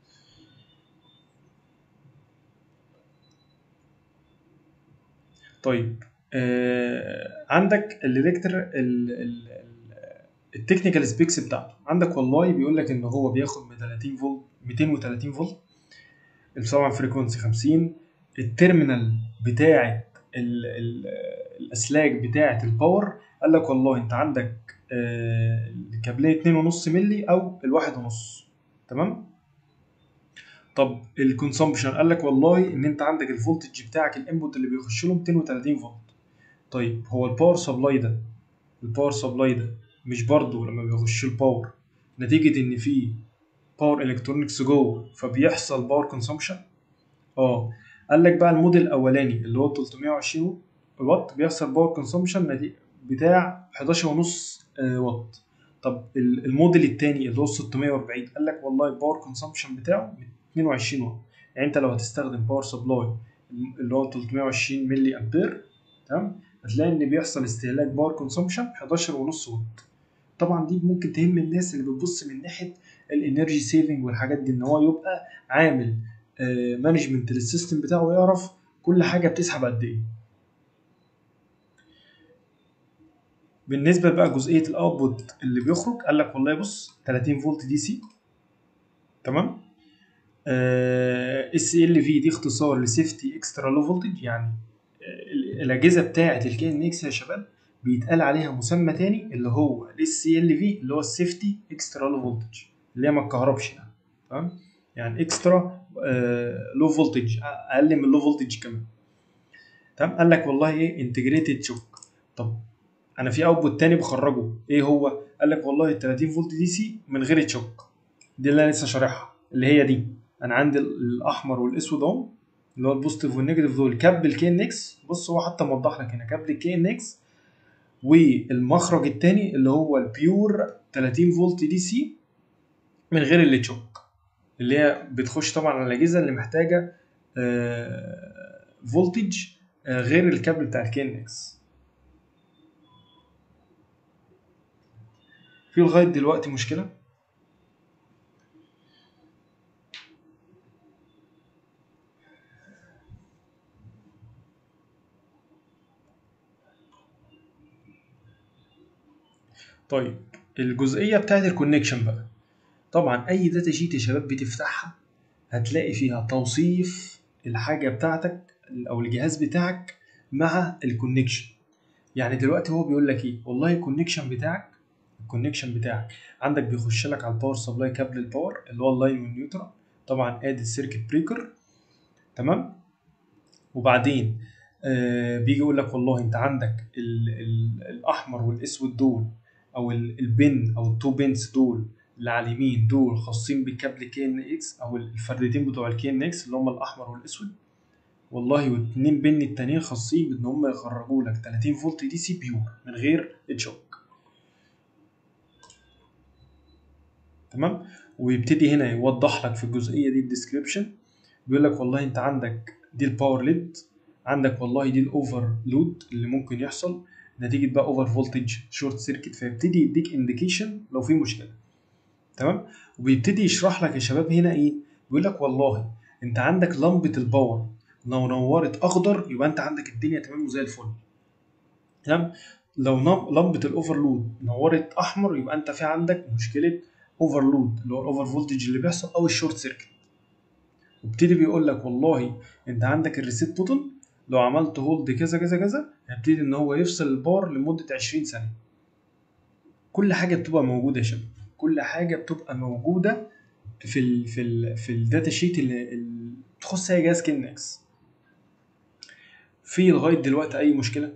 طيب آه عندك الالكتر التكنيكال سبيكس بتاعته عندك والله بيقول لك ان هو بياخد من 30 فولت 230 فولت طبعا فريكونسي 50 التيرمينال بتاعه ال ال الاسلاك بتاعه الباور قال لك والله انت عندك آه الكابليه 2.5 مللي او الواحد ونص تمام طب الكونسومبشن قال لك والله ان انت عندك الفولتج بتاعك الانبوت اللي بيخش له 230 فولت طيب هو الباور سبلاي ده الباور سبلاي ده مش برضه لما بيخش الباور نتيجة إن في باور الكترونكس جوه فبيحصل باور كونسومشن اه قال لك بقى الموديل الأولاني اللي هو 320 واط بيحصل باور كونسومشن بتاع 11 ونص واط طب الموديل التاني اللي هو 640 قال لك والله الباور كونسومشن بتاعه 22 واط يعني انت لو هتستخدم باور سبلاي اللي هو 320 ملي امبير تمام هتلاقي ان بيحصل استهلاك باور كونسومشن 11 ونص واط طبعا دي ممكن تهم الناس اللي بتبص من ناحيه الانرجي سيفنج والحاجات دي ان هو يبقى عامل مانجمنت للسيستم بتاعه ويعرف كل حاجه بتسحب قد ايه بالنسبه بقى جزئيه الاوتبوت اللي بيخرج قال لك والله بص 30 فولت دي سي تمام اس ال في دي اختصار لسيفتي اكسترا لو فولتج يعني الاجهزه بتاعه الكي ان اكس يا شباب بيتقال عليها مسمى تاني اللي هو الاس سي ال في اللي هو السيفتي اكسترا لو فولتج اللي هي ما تكهربش يعني تمام يعني اكسترا لو فولتج اقل من لو فولتج كمان تمام قال لك والله ايه انتجريتد شوك طب انا في اوتبوت تاني بخرجه ايه هو قال لك والله 30 فولت دي سي من غير تشوك دي اللي انا لسه شارحها اللي هي دي انا عندي الاحمر والاسود اهو اللي هو البوزيتيف والنيجاتيف دول كابل الكي ان اكس بص هو حتى موضح لك هنا كابل الكي ان اكس والمخرج التاني اللي هو البيور 30 فولت دي سي من غير اللي تشوك اللي هي بتخش طبعا على الاجهزه اللي محتاجه فولتج غير الكابل بتاع الكي ان اكس في لغايه دلوقتي مشكله طيب الجزئيه بتاعت الكونكشن بقى طبعا اي داتا شيت يا شباب بتفتحها هتلاقي فيها توصيف الحاجه بتاعتك او الجهاز بتاعك مع الكونكشن يعني دلوقتي هو بيقول لك ايه والله الكونكشن بتاعك الكونكشن بتاعك عندك بيخش لك على الباور سبلاي كابل الباور اللي هو اللاين والنيوترال طبعا ادي السيركت بريكر تمام وبعدين آه بيجي يقول لك والله انت عندك ال ال الاحمر والاسود دول او البن او التو بنز دول اللي على اليمين دول خاصين بكابل كي ان اكس او الفردتين بتوع الكي ان اكس اللي هم الاحمر والاسود والله واتنين بن التانيين خاصين بان هم يخرجوا لك 30 فولت دي سي بيور من غير تشوك تمام ويبتدي هنا يوضح لك في الجزئيه دي الديسكريبشن بيقول لك والله انت عندك دي الباور ليد عندك والله دي الاوفر لود اللي ممكن يحصل نتيجه بقى اوفر فولتج شورت سيركت فيبتدي يديك انديكيشن لو في مشكله تمام وبيبتدي يشرح لك يا شباب هنا ايه بيقول لك والله انت عندك لمبه الباور لو نورت اخضر يبقى انت عندك الدنيا تمام وزي الفل تمام لو لمبه الاوفرلود نورت احمر يبقى انت في عندك مشكله اوفرلود اللي هو الاوفر فولتج اللي بيحصل او الشورت سيركت وابتدي بيقول لك والله انت عندك الريسيت بوتن لو عملت هولد كذا كذا كذا هيبتدي ان هو يفصل الباور لمده 20 ثانيه كل حاجه بتبقى موجوده يا شباب كل حاجه بتبقى موجوده في ال في ال في الداتا شيت اللي, اللي تخص اي جهاز كينكس في لغايه دلوقتي اي مشكله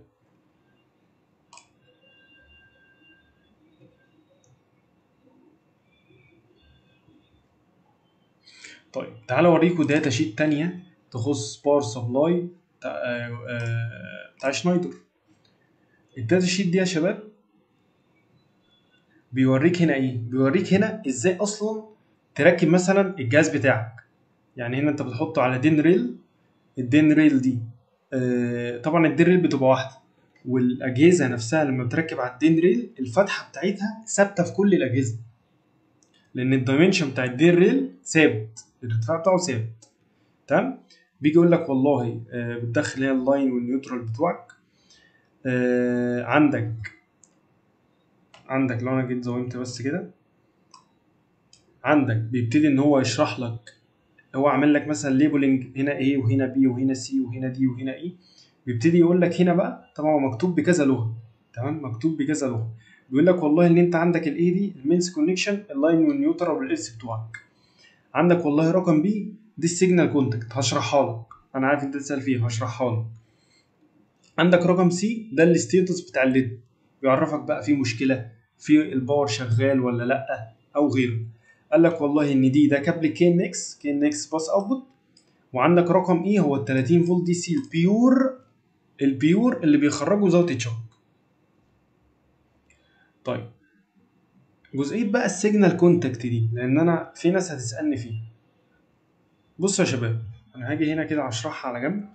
طيب تعال اوريكم داتا شيت تانية تخص باور سبلاي بتاع, بتاع شنايدر الداتا شيت دي يا شباب بيوريك هنا ايه بيوريك هنا ازاي اصلا تركب مثلا الجهاز بتاعك يعني هنا انت بتحطه على دين ريل الدين ريل دي آه، طبعا الدين ريل بتبقى واحده والاجهزه نفسها لما بتركب على الدين ريل الفتحه بتاعتها ثابته في كل الاجهزه لان الدايمنشن بتاع الدين ريل ثابت الارتفاع بتاعه ثابت تمام بيجي يقول لك والله آه، بتدخل هنا اللاين والنيوترال بتوعك آه، عندك عندك لو انا جيت زومت بس كده عندك بيبتدي ان هو يشرح لك هو عامل لك مثلا ليبلنج هنا A وهنا B وهنا C وهنا D وهنا E بيبتدي يقول لك هنا بقى طبعا هو مكتوب بكذا لغه تمام مكتوب بكذا لغه بيقول لك والله ان انت عندك الاي دي المينس كونكشن اللاين والنيوترال والارث بتوعك عندك والله رقم بي دي السيجنال كونتاكت هشرحها لك انا عارف انت تسال فيها هشرحها لك عندك رقم سي ده الستيتس بتاع الليد بيعرفك بقى في مشكله في الباور شغال ولا لا او غيره قال لك والله ان دي ده كابل كي ان اكس كي ان اكس باس اوتبوت وعندك رقم اي هو ال 30 فولت دي سي البيور البيور اللي بيخرجوا زاويه تشوك طيب جزئيه بقى السيجنال كونتاكت دي لان انا في ناس هتسالني فيه بصوا يا شباب انا هاجي هنا كده هشرحها على جنب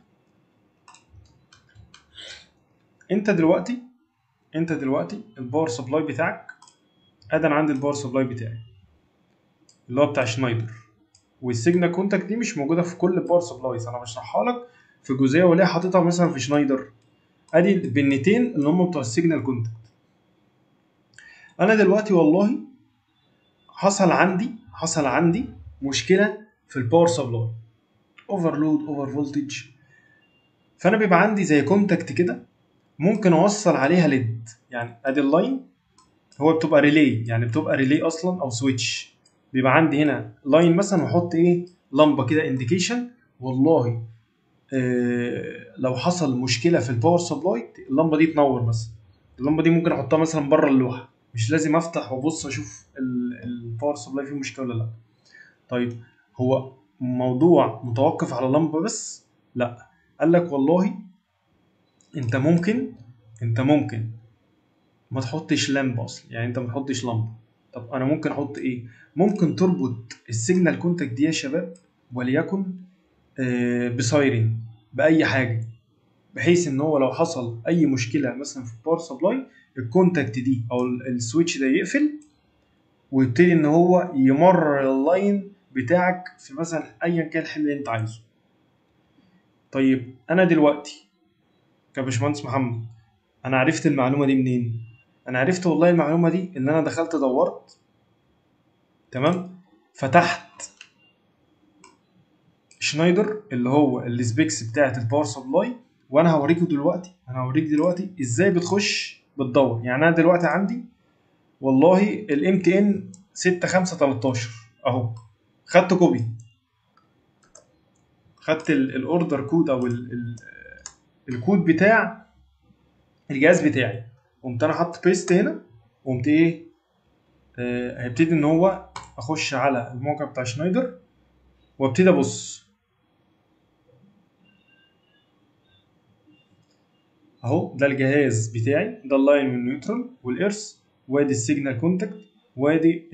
انت دلوقتي انت دلوقتي الباور سبلاي بتاعك ادي انا عندي الباور سبلاي بتاعي اللي هو بتاع شنايدر والسيجنال كونتاكت دي مش موجوده في كل الباور سبلايز انا بشرحها لك في جزئيه وليه حاططها مثلا في شنايدر ادي البنتين اللي هم بتوع السيجنال كونتاكت انا دلوقتي والله حصل عندي حصل عندي مشكله في الباور سبلاي اوفرلود اوفر فولتج فانا بيبقى عندي زي كونتاكت كده ممكن اوصل عليها ليد يعني ادي اللاين هو بتبقى ريلي يعني بتبقى ريلي اصلا او سويتش بيبقى عندي هنا لاين مثلا واحط ايه لمبه كده انديكيشن والله آه لو حصل مشكله في الباور سبلاي اللمبه دي تنور مثلا اللمبه دي ممكن احطها مثلا بره اللوحه مش لازم افتح وابص اشوف الباور سبلاي فيه مشكله ولا لا طيب هو موضوع متوقف على لمبه بس لا قال لك والله انت ممكن انت ممكن ما تحطش لمب اصلا يعني انت ما تحطش لمبه طب انا ممكن احط ايه ممكن تربط السيجنال كونتاكت دي يا شباب وليكن آه بسايرين باي حاجه بحيث ان هو لو حصل اي مشكله مثلا في الباور سبلاي الكونتاكت دي او السويتش ده يقفل ويبتدي ان هو يمرر اللاين بتاعك في مثلا ايا كان الحمل اللي انت عايزه طيب انا دلوقتي كباشمهندس محمد انا عرفت المعلومه دي منين انا عرفت والله المعلومه دي ان انا دخلت دورت تمام فتحت شنايدر اللي هو السبيكس بتاعه الباور سبلاي وانا هوريكم دلوقتي انا هوريك دلوقتي ازاي بتخش بتدور يعني انا دلوقتي عندي والله الام تي ان 6 5 13 اهو خدت كوبي خدت الاوردر كود او ال ال الكود بتاع الجهاز بتاعي قمت انا حاطط بيست هنا قمت ايه آه هيبتدي ان هو اخش على الموقع بتاع شنايدر وابتدي ابص اهو ده الجهاز بتاعي ده اللاين والنيوترال والارث وادي السيجنال كونتاكت وادي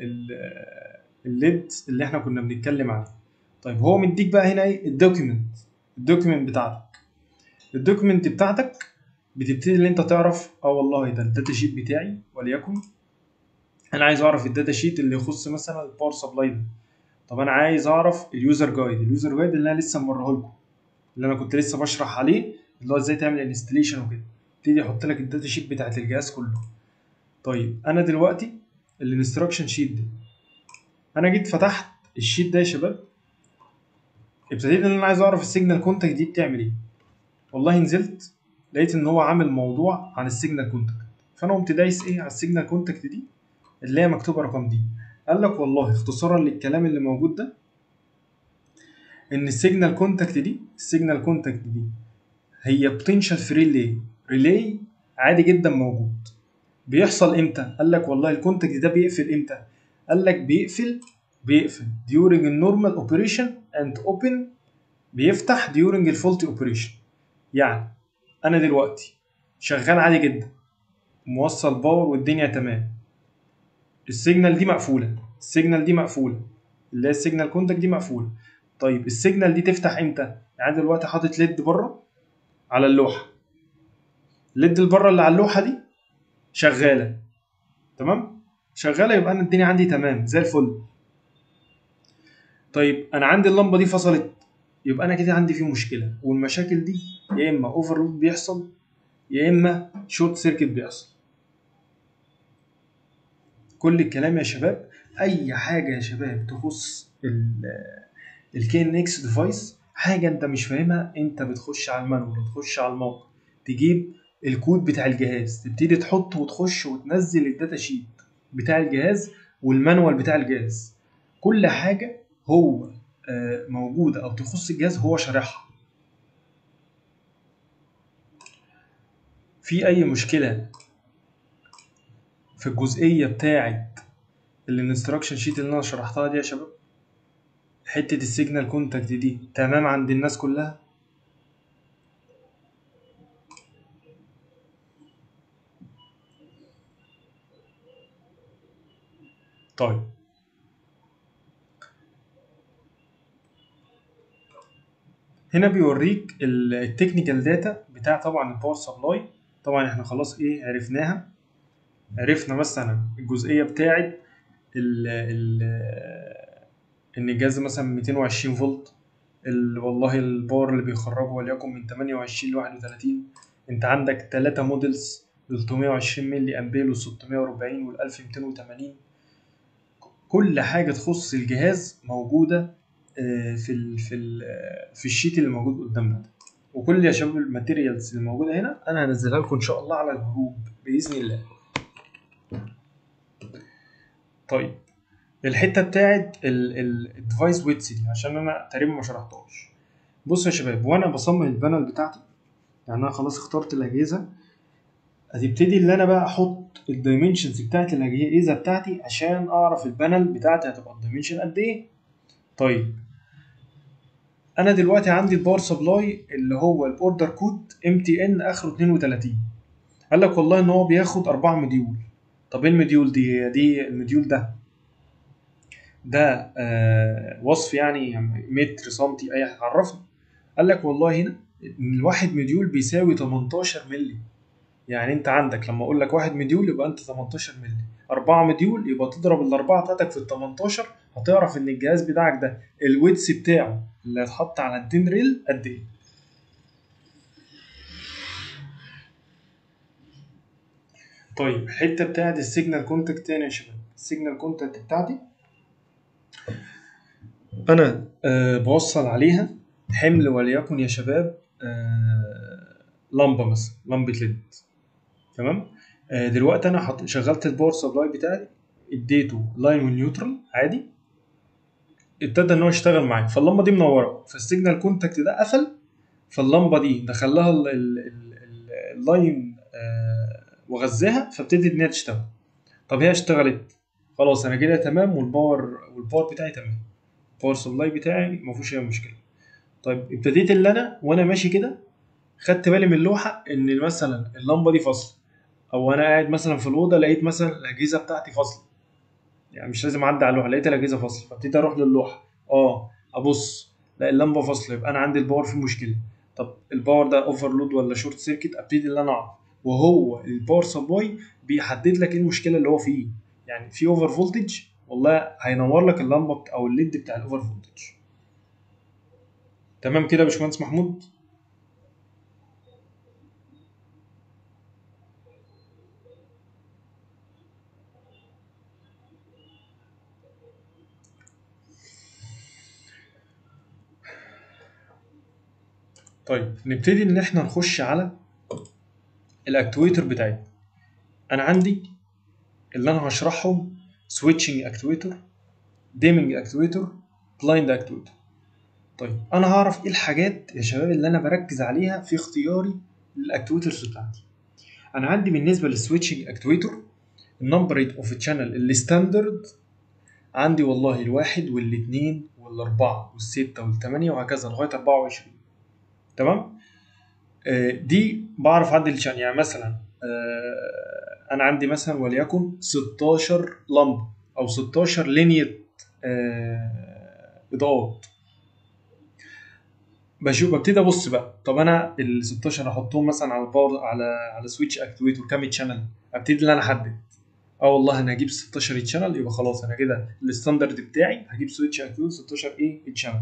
الليد اللي احنا كنا بنتكلم عنه طيب هو مديك بقى هنا ايه الدوكيمنت الدوكيمنت بتاعتك الدوكيمنت بتاعتك بتبتدي ان انت تعرف اه والله ده الداتا شيت بتاعي وليكن انا عايز اعرف الداتا شيت اللي يخص مثلا الباور سبلاي ده طب انا عايز اعرف اليوزر جايد اليوزر جايد اللي انا لسه موريه لكم اللي انا كنت لسه بشرح عليه اللي هو ازاي تعمل انستليشن وكده يبتدي يحط لك الداتا شيت بتاعت الجهاز كله طيب انا دلوقتي الانستراكشن شيت ده انا جيت فتحت الشيت ده يا شباب ابتديت ان انا عايز اعرف السيجنال كونتاكت دي بتعمل ايه والله نزلت لقيت ان هو عامل موضوع عن السيجنال كونتاكت فانا قمت دايس ايه على السيجنال كونتاكت دي اللي هي مكتوبه رقم دي قال لك والله اختصارا للكلام اللي موجود ده ان السيجنال كونتاكت دي السيجنال كونتاكت دي هي بوتنشال في ريلي ريلي عادي جدا موجود بيحصل امتى قال لك والله الكونتاكت ده بيقفل امتى قال لك بيقفل بيقفل during النورمال اوبريشن اند اوبن بيفتح during الفولتي اوبريشن يعني انا دلوقتي شغال عادي جدا موصل باور والدنيا تمام السيجنال دي مقفوله السيجنال دي مقفوله اللي هي السيجنال كونتاكت دي مقفوله طيب السيجنال دي تفتح امتى يعني دلوقتي حاطط ليد بره على اللوحه الليد اللي بره اللي على اللوحه دي شغاله تمام شغاله يبقى انا الدنيا عندي تمام زي الفل طيب انا عندي اللمبه دي فصلت يبقى انا كده عندي في مشكله والمشاكل دي يا اما اوفرلود بيحصل يا اما شورت سيركت بيحصل كل الكلام يا شباب اي حاجه يا شباب تخص الكي ان اكس ديفايس حاجه انت مش فاهمها انت بتخش على المانوال تخش على الموقع تجيب الكود بتاع الجهاز تبتدي تحط وتخش وتنزل الداتا شيت بتاع الجهاز والمانوال بتاع الجهاز كل حاجه هو آه، موجوده او تخص الجهاز هو شارحها في اي مشكله في الجزئيه بتاعه الانستراكشن شيت اللي انا شرحتها دي يا شباب حته السيجنال كونتاكت دي تمام عند الناس كلها طيب هنا بيوريك التكنيكال داتا بتاع طبعا الباور سبلاي طبعا احنا خلاص ايه عرفناها عرفنا مثلا الجزئيه بتاعه ال ال ان الجهاز مثلا 220 فولت ال- والله الباور اللي بيخرجه وليكن من 28 ل 31 انت عندك ثلاثة موديلز 320 ملي امبير وال640 وال 1280 كل حاجه تخص الجهاز موجوده آه، في ال في ال آه، في الشيت اللي موجود قدامنا ده وكل يا شباب الماتيريالز اللي موجوده هنا انا هنزلها لكم ان شاء الله على الجروب باذن الله طيب الحته بتاعت الديفايس ويتس دي عشان انا تقريبا ما شرحتهاش بصوا يا شباب وانا بصمم البانل بتاعتي يعني انا خلاص اخترت الاجهزه هتبتدي اللي انا بقى احط الدايمنشنز بتاعت الاجهزه بتاعتي عشان اعرف البانل بتاعتي هتبقى الدايمنشن قد ايه طيب انا دلوقتي عندي الباور سبلاي اللي هو الاوردر كود ام تي ان اخره 32 قال لك والله ان هو بياخد 4 مديول طب ايه المديول دي دي المديول ده ده آه وصف يعني متر سنتي اي حاجه عرفني قال لك والله هنا ان الواحد مديول بيساوي 18 مللي يعني انت عندك لما اقول لك واحد مديول يبقى انت 18 مللي 4 مديول يبقى تضرب الاربعه بتاعتك في ال 18 هتعرف ان الجهاز بتاعك ده الويتس بتاعه اللي هيتحط على التين ريل قد ايه طيب الحته بتاعت السيجنال كونتاكت تاني يا شباب السيجنال كونتاكت بتاعتي انا أه بوصل عليها حمل وليكن يا شباب أه لمبه مثلا لمبه ليد تمام أه دلوقتي انا حط شغلت الباور سبلاي بتاعي اديته لاين ونيوترال عادي ابتدى ان هو يشتغل معايا فاللمبه دي منوره فالسيجنال كونتاكت ده قفل فاللمبه دي دخل لها ال- ال- ال- ال- اللاين آه، وغذاها فابتدت ان هي تشتغل طب هي اشتغلت خلاص انا كده تمام والباور والباور بتاعي تمام الباور سبلاي بتاعي ما فيهوش اي مشكله طيب ابتديت اللي انا وانا ماشي كده خدت بالي من اللوحه ان مثلا اللمبه دي فاصله او انا قاعد مثلا في الاوضه لقيت مثلا الاجهزه بتاعتي فاصله يعني مش لازم اعدي على اللوحه لقيت الاجهزه فاصله فابتديت اروح للوحه اه ابص لا اللمبه فاصله يبقى انا عندي الباور فيه مشكله طب الباور ده اوفرلود ولا شورت سيركت ابتدي اللي انا اعرف وهو الباور سبلاي بيحدد لك ايه المشكله اللي هو فيه يعني في اوفر فولتج والله هينور لك اللمبه بت- او الليد بتاع الاوفر فولتج تمام كده يا باشمهندس محمود طيب نبتدي ان احنا نخش على الاكتويتر بتاعي انا عندي اللي انا هشرحهم سويتشنج اكتويتر ديمنج اكتويتر بلايند اكتويتر طيب انا هعرف ايه الحاجات يا شباب اللي انا بركز عليها في اختياري للاكتويترز بتاعتي انا عندي بالنسبه للسويتشنج اكتويتر النمبر ريت اوف تشانل الستاندرد عندي والله الواحد والاثنين والاربعه والسته والثمانيه وهكذا لغايه 24 تمام آه، دي بعرف اعدل الشان يعني مثلا آه، انا عندي مثلا وليكن 16 لمبه او 16 لينية آه، اضاءات بشوف ببتدي ابص بقى طب انا ال 16 احطهم مثلا على باور على على سويتش اكتويتور كام تشانل ابتدي ان انا احدد اه والله انا هجيب 16 تشانل يبقى خلاص انا كده الستاندرد بتاعي هجيب سويتش اكتويتور 16 ايه تشانل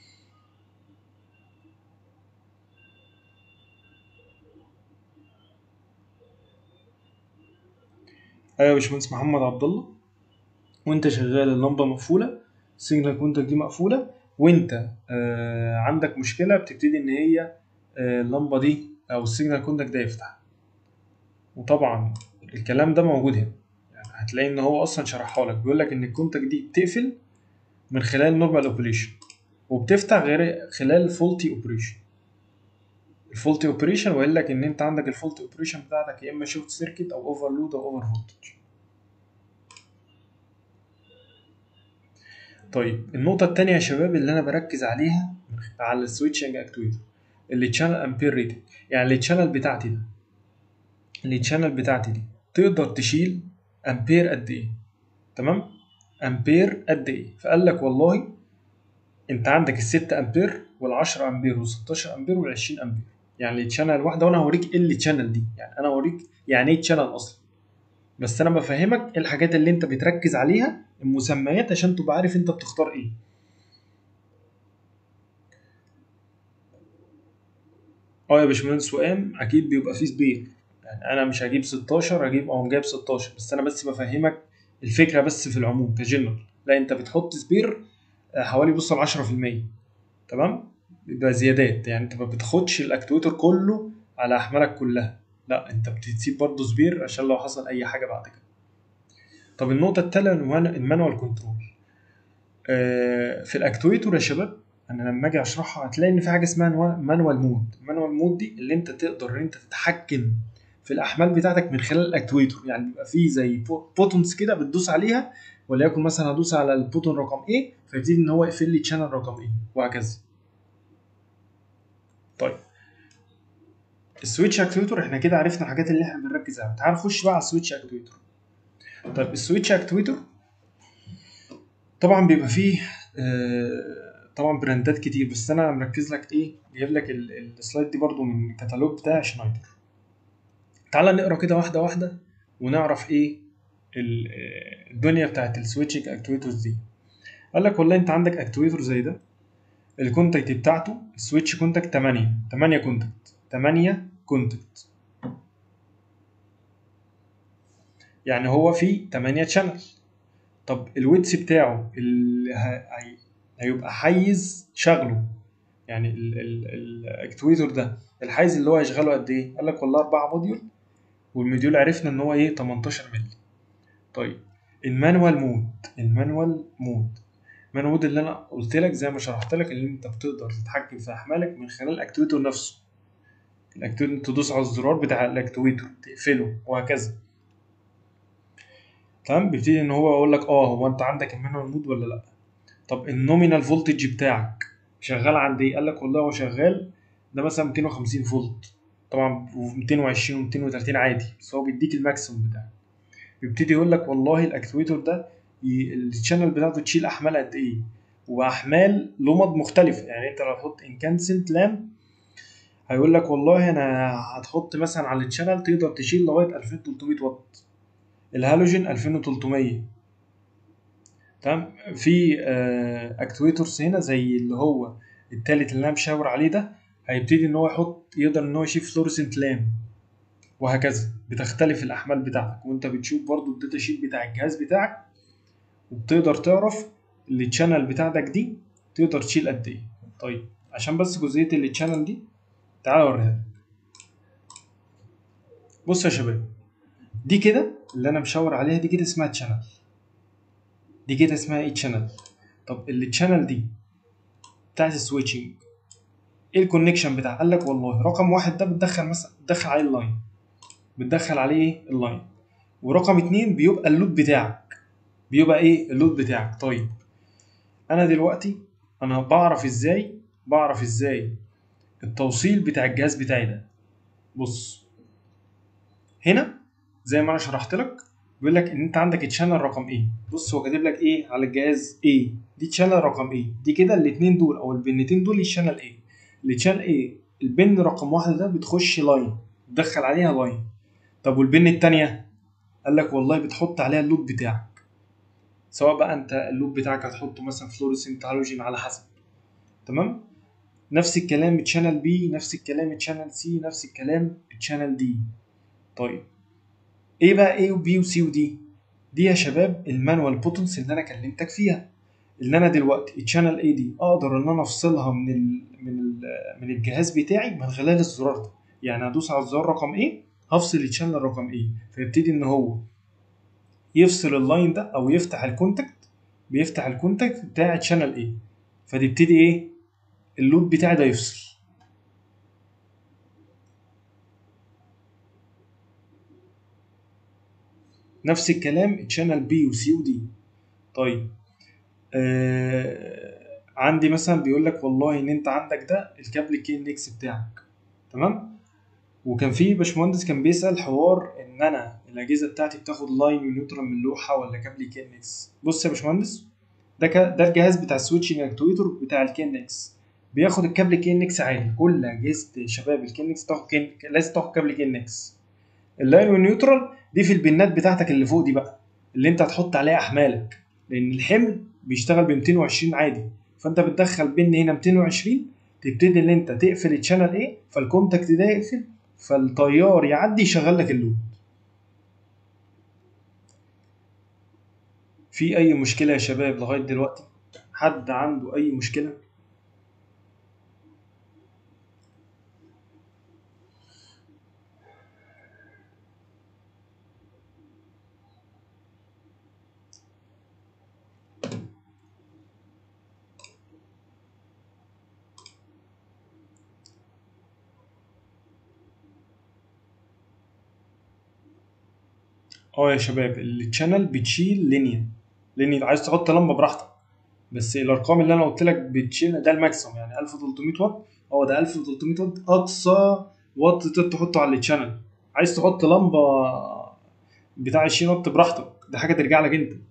ايوه يا باشمهندس محمد عبد الله وانت شغال اللمبه مقفوله السيجنال كونتاكت دي مقفوله وانت آه عندك مشكله بتبتدي ان هي آه اللمبه دي او السيجنال كونتاكت ده يفتح وطبعا الكلام ده موجود هنا يعني هتلاقي ان هو اصلا شرحها لك بيقول لك ان الكونتاكت دي بتقفل من خلال نورمال اوبريشن وبتفتح غير خلال فولتي اوبريشن الفولتي اوبريشن وقال لك ان انت عندك الفولتي اوبريشن بتاعتك يا اما شورت سيركت او اوفرلود او اوفر فولتج طيب النقطة التانية يا شباب اللي أنا بركز عليها على السويتشنج اكتويتر اللي تشانل امبير ريتنج يعني اللي تشانل بتاعتي ده اللي تشانل بتاعتي دي تقدر تشيل امبير قد ايه تمام امبير قد ايه فقال لك والله انت عندك ال 6 امبير وال 10 امبير وال 16 امبير وال 20 امبير يعني التشانل واحده وانا هوريك ايه التشانل دي يعني انا هوريك يعني ايه تشانل اصلا بس انا بفهمك ايه الحاجات اللي انت بتركز عليها المسميات عشان تبقى عارف انت بتختار ايه اه يا باشمهندس وئام اكيد بيبقى فيه سبير يعني انا مش هجيب 16 هجيب او جايب 16 بس انا بس بفهمك الفكره بس في العموم كجنرال لا انت بتحط سبير حوالي بص ل 10% تمام بيبقى زيادات يعني انت ما بتاخدش الاكتويتر كله على احمالك كلها لا انت بتسيب برضه سبير عشان لو حصل اي حاجه بعد كده طب النقطه التالية المانوال كنترول آه في الاكتويتر يا شباب انا لما اجي اشرحها هتلاقي ان في حاجه اسمها مانوال مود المانوال مود دي اللي انت تقدر ان انت تتحكم في الاحمال بتاعتك من خلال الاكتويتر يعني بيبقى فيه زي بوتونز كده بتدوس عليها وليكن مثلا هدوس على البوتون رقم ايه فيبتدي ان هو يقفل لي تشانل رقم ايه وهكذا طيب السويتش اكتويتر احنا كده عرفنا الحاجات اللي احنا بنركز عليها تعال نخش بقى على السويتش اكتويتر طيب السويتش اكتويتر طبعا بيبقى فيه آه طبعا براندات كتير بس انا مركز لك ايه جايب لك السلايد دي برضو من الكتالوج بتاع شنايدر تعال نقرا كده واحده واحده ونعرف ايه الدنيا بتاعت السويتشنج اكتويترز دي قال لك والله انت عندك اكتويتر زي ده الكونتاكت بتاعته السويتش كونتاكت 8 8 كونتاكت 8 كونتاكت يعني هو فيه 8 شانل طب الويتس بتاعه اللي هي... هيبقى حيز شغله يعني الاكتويتر ده الحيز اللي هو هيشغله قد ايه؟ قال لك والله 4 موديول والموديول عرفنا ان هو ايه 18 مللي طيب المانوال مود المانوال مود المانوال مود اللي انا قلت لك زي ما شرحت لك اللي انت بتقدر تتحكم في احمالك من خلال الاكتويتر نفسه الاكتويتر تدوس على الزرار بتاع الاكتويتر تقفله وهكذا تمام بيبتدي ان هو يقول لك اه هو انت عندك المانوال مود ولا لا طب النومينال فولتج بتاعك شغال عند ايه قال لك والله هو شغال ده مثلا 250 فولت طبعا 220 و230 عادي بس هو بيديك الماكسيموم بتاعك بيبتدي يقول لك والله الاكتويتر ده الشانل بتاعته تشيل احمال قد ايه واحمال لمض مختلفه يعني انت لو هتحط انكانسنت لام هيقول لك والله انا هتحط مثلا على الشانل تقدر تشيل لغايه 2300 واط الهالوجين 2300 تمام في اكتويترز هنا زي اللي هو التالت اللي انا مشاور عليه ده هيبتدي ان هو يحط يقدر ان هو يشيل فلورسنت لام وهكذا بتختلف الاحمال بتاعتك وانت بتشوف برضو الداتا شيت بتاع الجهاز بتاعك وبتقدر تعرف التشانل بتاعتك دي تقدر تشيل قد ايه طيب عشان بس جزئيه التشانل دي تعال اوريها لك بص يا شباب دي كده اللي انا مشاور عليها دي كده اسمها تشانل دي كده اسمها ايه تشانل طب التشانل دي بتاعت السويتشنج ايه الكونكشن بتاعها قال لك والله رقم واحد ده بتدخل مثلا بتدخل عليه اللاين بتدخل عليه اللاين ورقم اتنين بيبقى اللود بتاعك بيبقى ايه اللود بتاعك طيب انا دلوقتي انا بعرف ازاي بعرف ازاي التوصيل بتاع الجهاز بتاعي ده بص هنا زي ما انا شرحت لك بيقول لك ان انت عندك الشانل رقم ايه بص هو كاتب لك ايه على الجهاز ايه دي تشانل رقم ايه دي كده الاثنين دول او البنتين دول الشانل ايه التشانل ايه البن رقم واحد ده بتخش لاين تدخل عليها لاين طب والبن التانية قال لك والله بتحط عليها اللوب بتاعك سواء بقى انت اللوب بتاعك هتحطه مثلا فلورسنت هالوجين على حسب تمام نفس الكلام تشانل بي نفس الكلام تشانل سي نفس الكلام تشانل دي طيب ايه بقى ايه وبي وسي ودي دي يا شباب المانوال بوتنس اللي انا كلمتك فيها ان انا دلوقتي الشانل اي دي اقدر ان انا افصلها من ال من ال من الجهاز بتاعي من خلال الزرار ده يعني هدوس على الزرار رقم ايه هفصل الشانل رقم ايه فيبتدي ان هو يفصل اللاين ده او يفتح الكونتاكت بيفتح الكونتاكت بتاع الشانل ايه فتبتدي ايه اللوب بتاعي ده يفصل نفس الكلام تشانل بي وسي ودي طيب آه عندي مثلا بيقول لك والله ان انت عندك ده الكابل كي ان اكس بتاعك تمام وكان في باشمهندس كان بيسال حوار ان انا الاجهزه بتاعتي بتاخد لاين ونيوترال من لوحه ولا كابل كي ان اكس بص يا باشمهندس ده ك... ده الجهاز بتاع السويتشنج اكتويتر بتاع الكي ان اكس بياخد الكابل كي ان اكس عادي كل اجهزه شباب الكي ان اكس تاخد كي... لازم تاخد كابل كي ان اكس اللاين والنيوترال دي في البنات بتاعتك اللي فوق دي بقى اللي انت هتحط عليها احمالك لان الحمل بيشتغل ب 220 عادي فانت بتدخل بن هنا 220 تبتدي ان انت تقفل الشانل ايه فالكونتاكت ده يقفل فالتيار يعدي يشغل لك اللود في اي مشكله يا شباب لغايه دلوقتي حد عنده اي مشكله اه يا شباب التشانل بتشيل لينيا لينيا عايز تحط لمبه براحتك بس الارقام اللي انا قلت لك بتشيل ده الماكسيموم يعني 1300 واط هو ده 1300 واط اقصى واط تقدر تحطه على التشانل عايز تحط لمبه بتاع 20 واط براحتك ده حاجه ترجع لك انت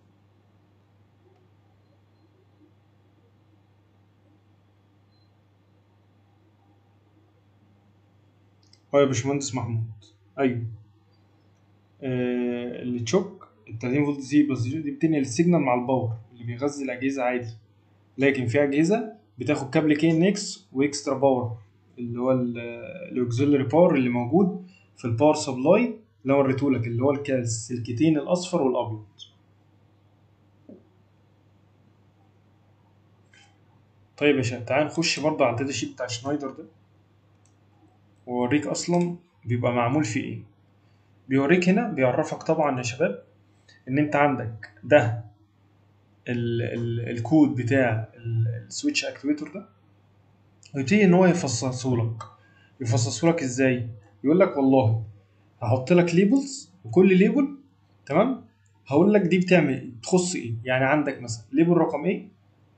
اه يا باشمهندس محمود ايوه آه اللي تشوك ال 30 فولت سي بس دي بتنقل السيجنال مع الباور اللي بيغذي الاجهزه عادي لكن في اجهزه بتاخد كابل كي ان اكس واكسترا باور اللي هو الاوكسيلري باور اللي موجود في الباور سبلاي اللي انا وريتهولك اللي هو السلكتين الاصفر والابيض طيب يا شباب تعال نخش برضه على الداتا شيت بتاع شنايدر ده واوريك اصلا بيبقى معمول فيه ايه بيوريك هنا بيعرفك طبعا يا شباب ان انت عندك ده ال ال الكود بتاع السويتش اكتويتر ده ويبتدي ان هو يفصصه لك يفصصه لك ازاي يقول لك والله هحط لك ليبلز وكل ليبل تمام هقول لك دي بتعمل تخص ايه يعني عندك مثلا ليبل رقم ايه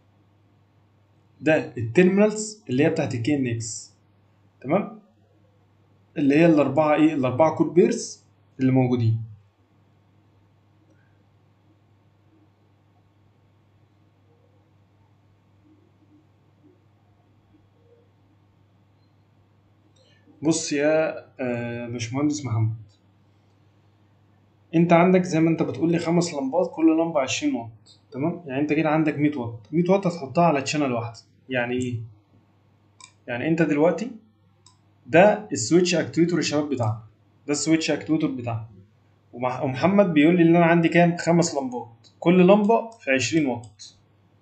ده التيرمينالز اللي هي بتاعت الكي ان اكس تمام اللي هي الاربعه ايه الاربعه كود بيرز اللي موجودين بص يا آه، باشمهندس محمد انت عندك زي ما انت بتقول لي خمس لمبات كل لمبه 20 واط تمام يعني انت كده عندك 100 واط 100 واط هتحطها على تشانل واحده يعني ايه يعني انت دلوقتي ده السويتش اكتويتر الشباب بتاعنا ده السويتش اكتويتر بتاعنا ومح- ومحمد بيقول لي ان انا عندي كام خمس لمبات كل لمبه في 20 واط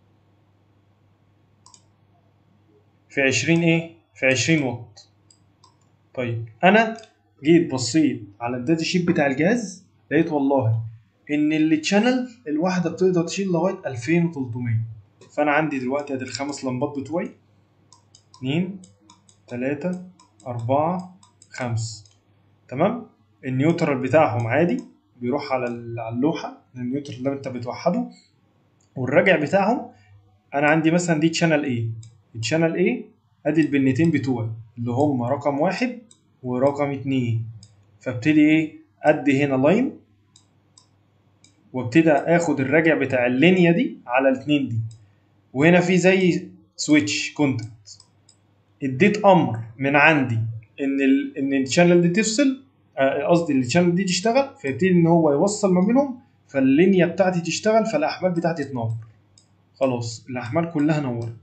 في 20 ايه في 20 واط طيب انا جيت بصيت على الداتا شيت بتاع الجهاز لقيت والله ان التشانل الواحده بتقدر تشيل لغايه 2300 فانا عندي دلوقتي ادي الخمس لمبات بتوعي 2 3 4 5 تمام النيوترال بتاعهم عادي بيروح على ال- على اللوحه النيوترال ده انت بتوحده والراجع بتاعهم انا عندي مثلا دي تشانل ايه التشانل ايه ادي البنتين بتوعي اللي هم رقم واحد ورقم اتنين فابتدي ايه ادي هنا لاين وابتدي اخد الراجع بتاع اللينيا دي على الاتنين دي وهنا في زي سويتش كونتاكت اديت امر من عندي ان ال ان الشانل دي تفصل آه، قصدي الشانل دي تشتغل فيبتدي ان هو يوصل ما بينهم فاللينيا بتاعتي تشتغل فالاحمال بتاعتي تنور خلاص الاحمال كلها نورت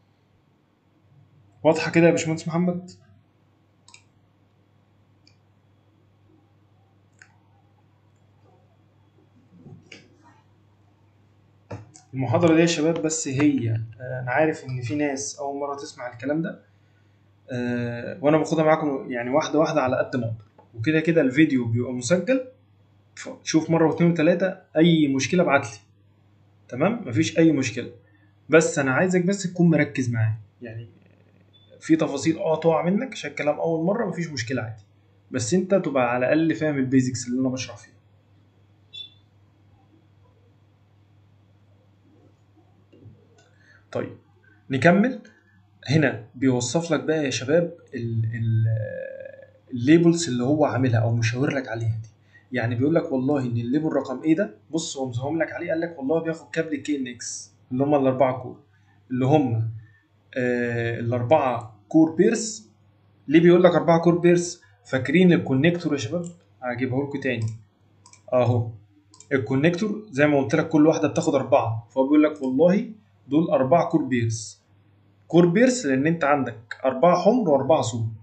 واضحه كده يا باشمهندس محمد المحاضرة دي يا شباب بس هي آه، أنا عارف إن في ناس أول مرة تسمع الكلام ده آه، وأنا باخدها معاكم يعني واحدة واحدة على قد ما أقدر وكده كده الفيديو بيبقى مسجل شوف مرة واثنين وتلاتة أي مشكلة ابعتلي تمام مفيش أي مشكلة بس أنا عايزك بس تكون مركز معايا يعني في تفاصيل اه تقع منك عشان الكلام أول مرة مفيش مشكلة عادي بس أنت تبقى على الأقل فاهم البيزكس اللي أنا بشرح فيها طيب نكمل هنا بيوصف لك بقى يا شباب الليبلز اللي هو عاملها او مشاور لك عليها دي يعني بيقول لك والله ان الليبل رقم ايه ده بص هو مزوم لك عليه قال لك والله بياخد كابل كي ان اكس اللي هم الاربعه كور اللي هم آه الاربعه كور بيرس ليه بيقول لك اربعه كور بيرس فاكرين الكونكتور يا شباب هجيبه لكم تاني اهو الكونكتور زي ما قلت لك كل واحده بتاخد اربعه فهو بيقول لك والله دول أربعة كور بيرس كور بيرس لأن أنت عندك أربعة حمر وأربعة سود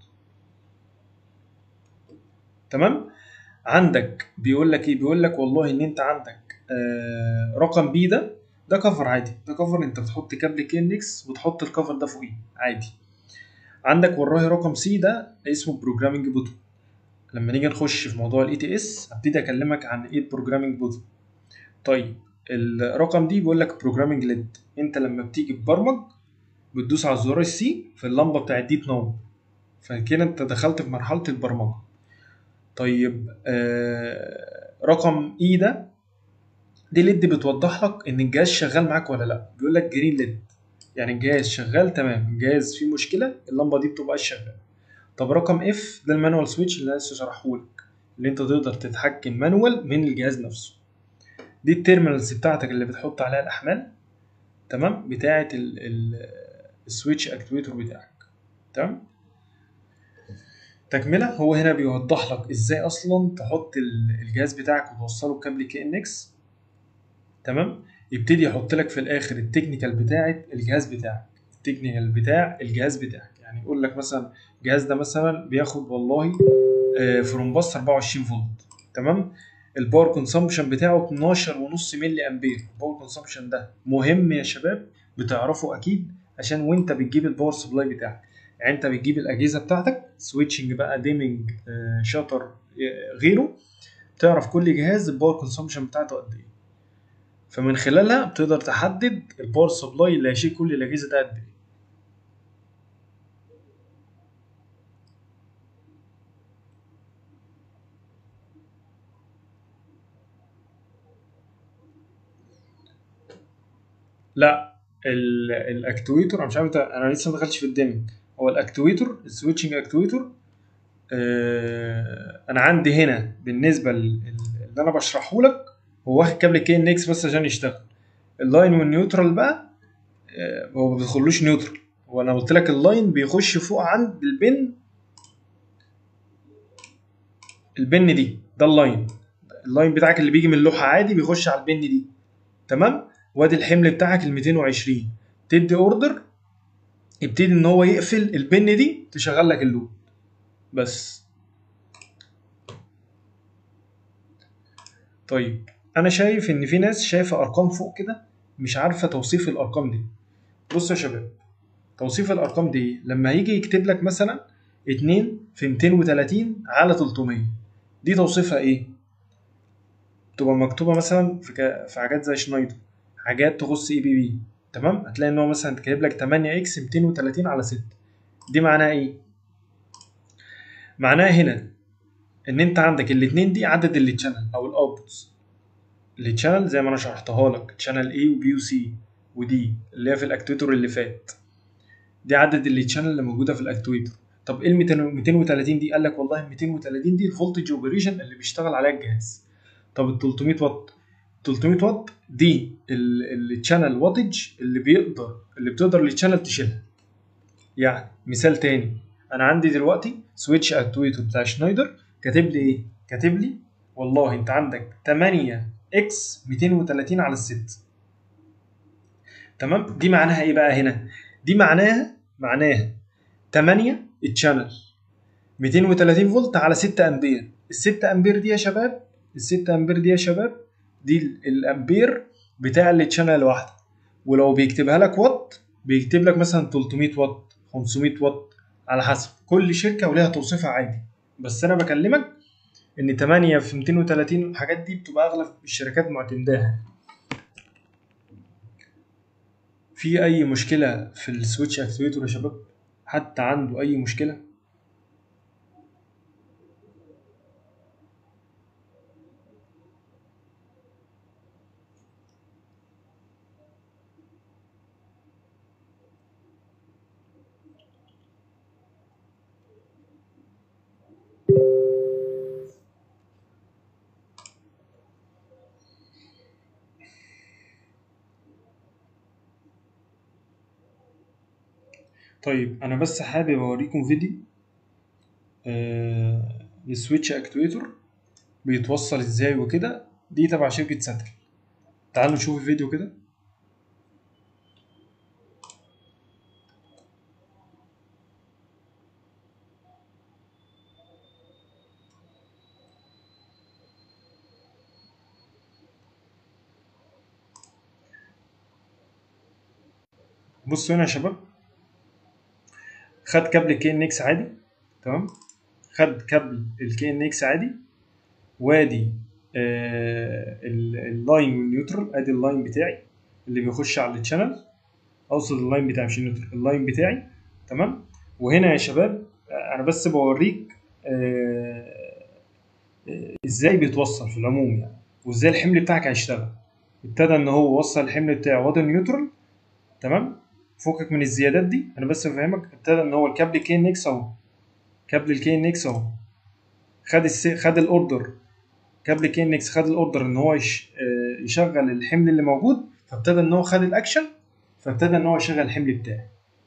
تمام عندك بيقول لك إيه بيقول لك والله إن أنت عندك آه رقم بي ده ده كفر عادي ده كفر أنت بتحط كابل كيندكس وتحط الكفر ده فوقيه عادي عندك والله رقم سي ده اسمه بروجرامينج بوتون لما نيجي نخش في موضوع الاي تي اس ابتدي اكلمك عن ايه البروجرامينج بوتون طيب الرقم دي بيقول لك بروجرامينج ليد انت لما بتيجي تبرمج بتدوس على زرار السي فاللمبه بتاعت دي تنور فكده انت دخلت في مرحله البرمجه طيب آه رقم اي ده دي ليد بتوضح لك ان الجهاز شغال معاك ولا لا بيقول لك جرين ليد يعني الجهاز شغال تمام الجهاز فيه مشكله اللمبه دي بتبقى شغاله طب رقم اف ده المانوال سويتش اللي انا لسه شرحه لك اللي انت تقدر تتحكم مانوال من الجهاز نفسه دي التيرمينالز بتاعتك اللي بتحط عليها الاحمال تمام بتاعه السويتش اكتويتور بتاعك تمام تكمله هو هنا بيوضح لك ازاي اصلا تحط الجهاز بتاعك وتوصله بكابل كي ان اكس تمام يبتدي يحط لك في الاخر التكنيكال بتاعه الجهاز بتاعك التكنيكال بتاع الجهاز بتاعك يعني يقول لك مثلا الجهاز ده مثلا بياخد والله فروم باس 24 فولت تمام الباور كونسامبشن بتاعه 12.5 ملي امبير الباور كونسامبشن ده مهم يا شباب بتعرفه اكيد عشان وانت بتجيب الباور سبلاي بتاعك يعني انت بتجيب الاجهزه بتاعتك سويتشنج بقى ديمنج شاتر غيره تعرف كل جهاز الباور كونسامبشن بتاعته قد ايه فمن خلالها بتقدر تحدد الباور سبلاي اللي هيشيل كل الاجهزه ده قد ايه لا الاكتويتور انا مش عارف انا لسه ما دخلتش في الديمنج هو الاكتويتور السويتشنج اكتويتور آه انا عندي هنا بالنسبه اللي انا بشرحه لك هو واخد كابل كي ان اكس بس عشان يشتغل اللاين والنيوترال بقى آه هو ما بيدخلوش نيوترال هو انا قلت لك اللاين بيخش فوق عند البن البن دي ده اللاين اللاين بتاعك اللي بيجي من اللوحه عادي بيخش على البن دي تمام وادي الحمل بتاعك ال 220 تدي اوردر يبتدي ان هو يقفل البن دي تشغل لك اللود بس طيب انا شايف ان في ناس شايفه ارقام فوق كده مش عارفه توصيف الارقام دي بصوا يا شباب توصيف الارقام دي لما هيجي يكتب لك مثلا 2 في 230 على 300 دي توصيفها ايه تبقى مكتوبه مثلا في في حاجات زي شنايدر حاجات تخص اي بي بي تمام هتلاقي ان هو مثلا كاتب لك 8 اكس 230 على 6 دي معناها ايه معناها هنا ان انت عندك الاثنين دي عدد اللي تشانل او الاوتبوتس اللي تشانل زي ما انا شرحتها لك تشانل A وبي وسي ودي اللي هي في الاكتويتور اللي فات دي عدد اللي تشانل اللي موجوده في الاكتويتور طب ايه ال 230 دي قال لك والله ال 230 دي الفولتج اوبريشن اللي بيشتغل عليها الجهاز طب ال 300 واط 300 واط دي التشانل واتج اللي بيقدر اللي بتقدر التشانل تشيلها يعني مثال تاني انا عندي دلوقتي سويتش اكتويتور بتاع شنايدر كاتب لي ايه كاتب لي والله انت عندك 8 اكس 230 على الست تمام دي معناها ايه بقى هنا دي معناها معناها 8 الشانل 230 فولت على 6 امبير ال 6 امبير دي يا شباب ال 6 امبير دي يا شباب دي ال- الامبير بتاع التشانل الواحده ولو بيكتبها لك وات بيكتب لك مثلا 300 واط 500 واط على حسب كل شركه وليها توصيفها عادي بس انا بكلمك ان 8 في 230 الحاجات دي بتبقى اغلب الشركات معتمداها في اي مشكله في السويتش اكتويتور يا شباب حتى عنده اي مشكله طيب انا بس حابب اوريكم فيديو آه للسويتش اكتويتور بيتوصل ازاي وكده دي تبع شركه ساتل تعالوا نشوف الفيديو كده بصوا هنا يا شباب خد كابل كي ان اكس عادي تمام خد كابل الكي ان اكس عادي وادي آه ال- اللاين والنيوترال ادي اللاين بتاعي اللي بيخش على الشانل اوصل اللاين بتاعي مش النيوترال اللاين بتاعي تمام وهنا يا شباب آه، انا بس بوريك آه آه، ازاي بيتوصل في العموم يعني وازاي الحمل بتاعك هيشتغل ابتدى ان هو وصل الحمل بتاعه وادي النيوترال تمام فكك من الزيادات دي انا بس بفهمك ابتدى ان هو الكابل كي ان اكس اهو كابل الكي ان اكس اهو خد الس... خد الاوردر كابل كي ان اكس خد الاوردر ان هو يش... آه، يشغل الحمل اللي موجود فابتدى ان هو خد الاكشن فابتدى ان هو يشغل الحمل بتاعه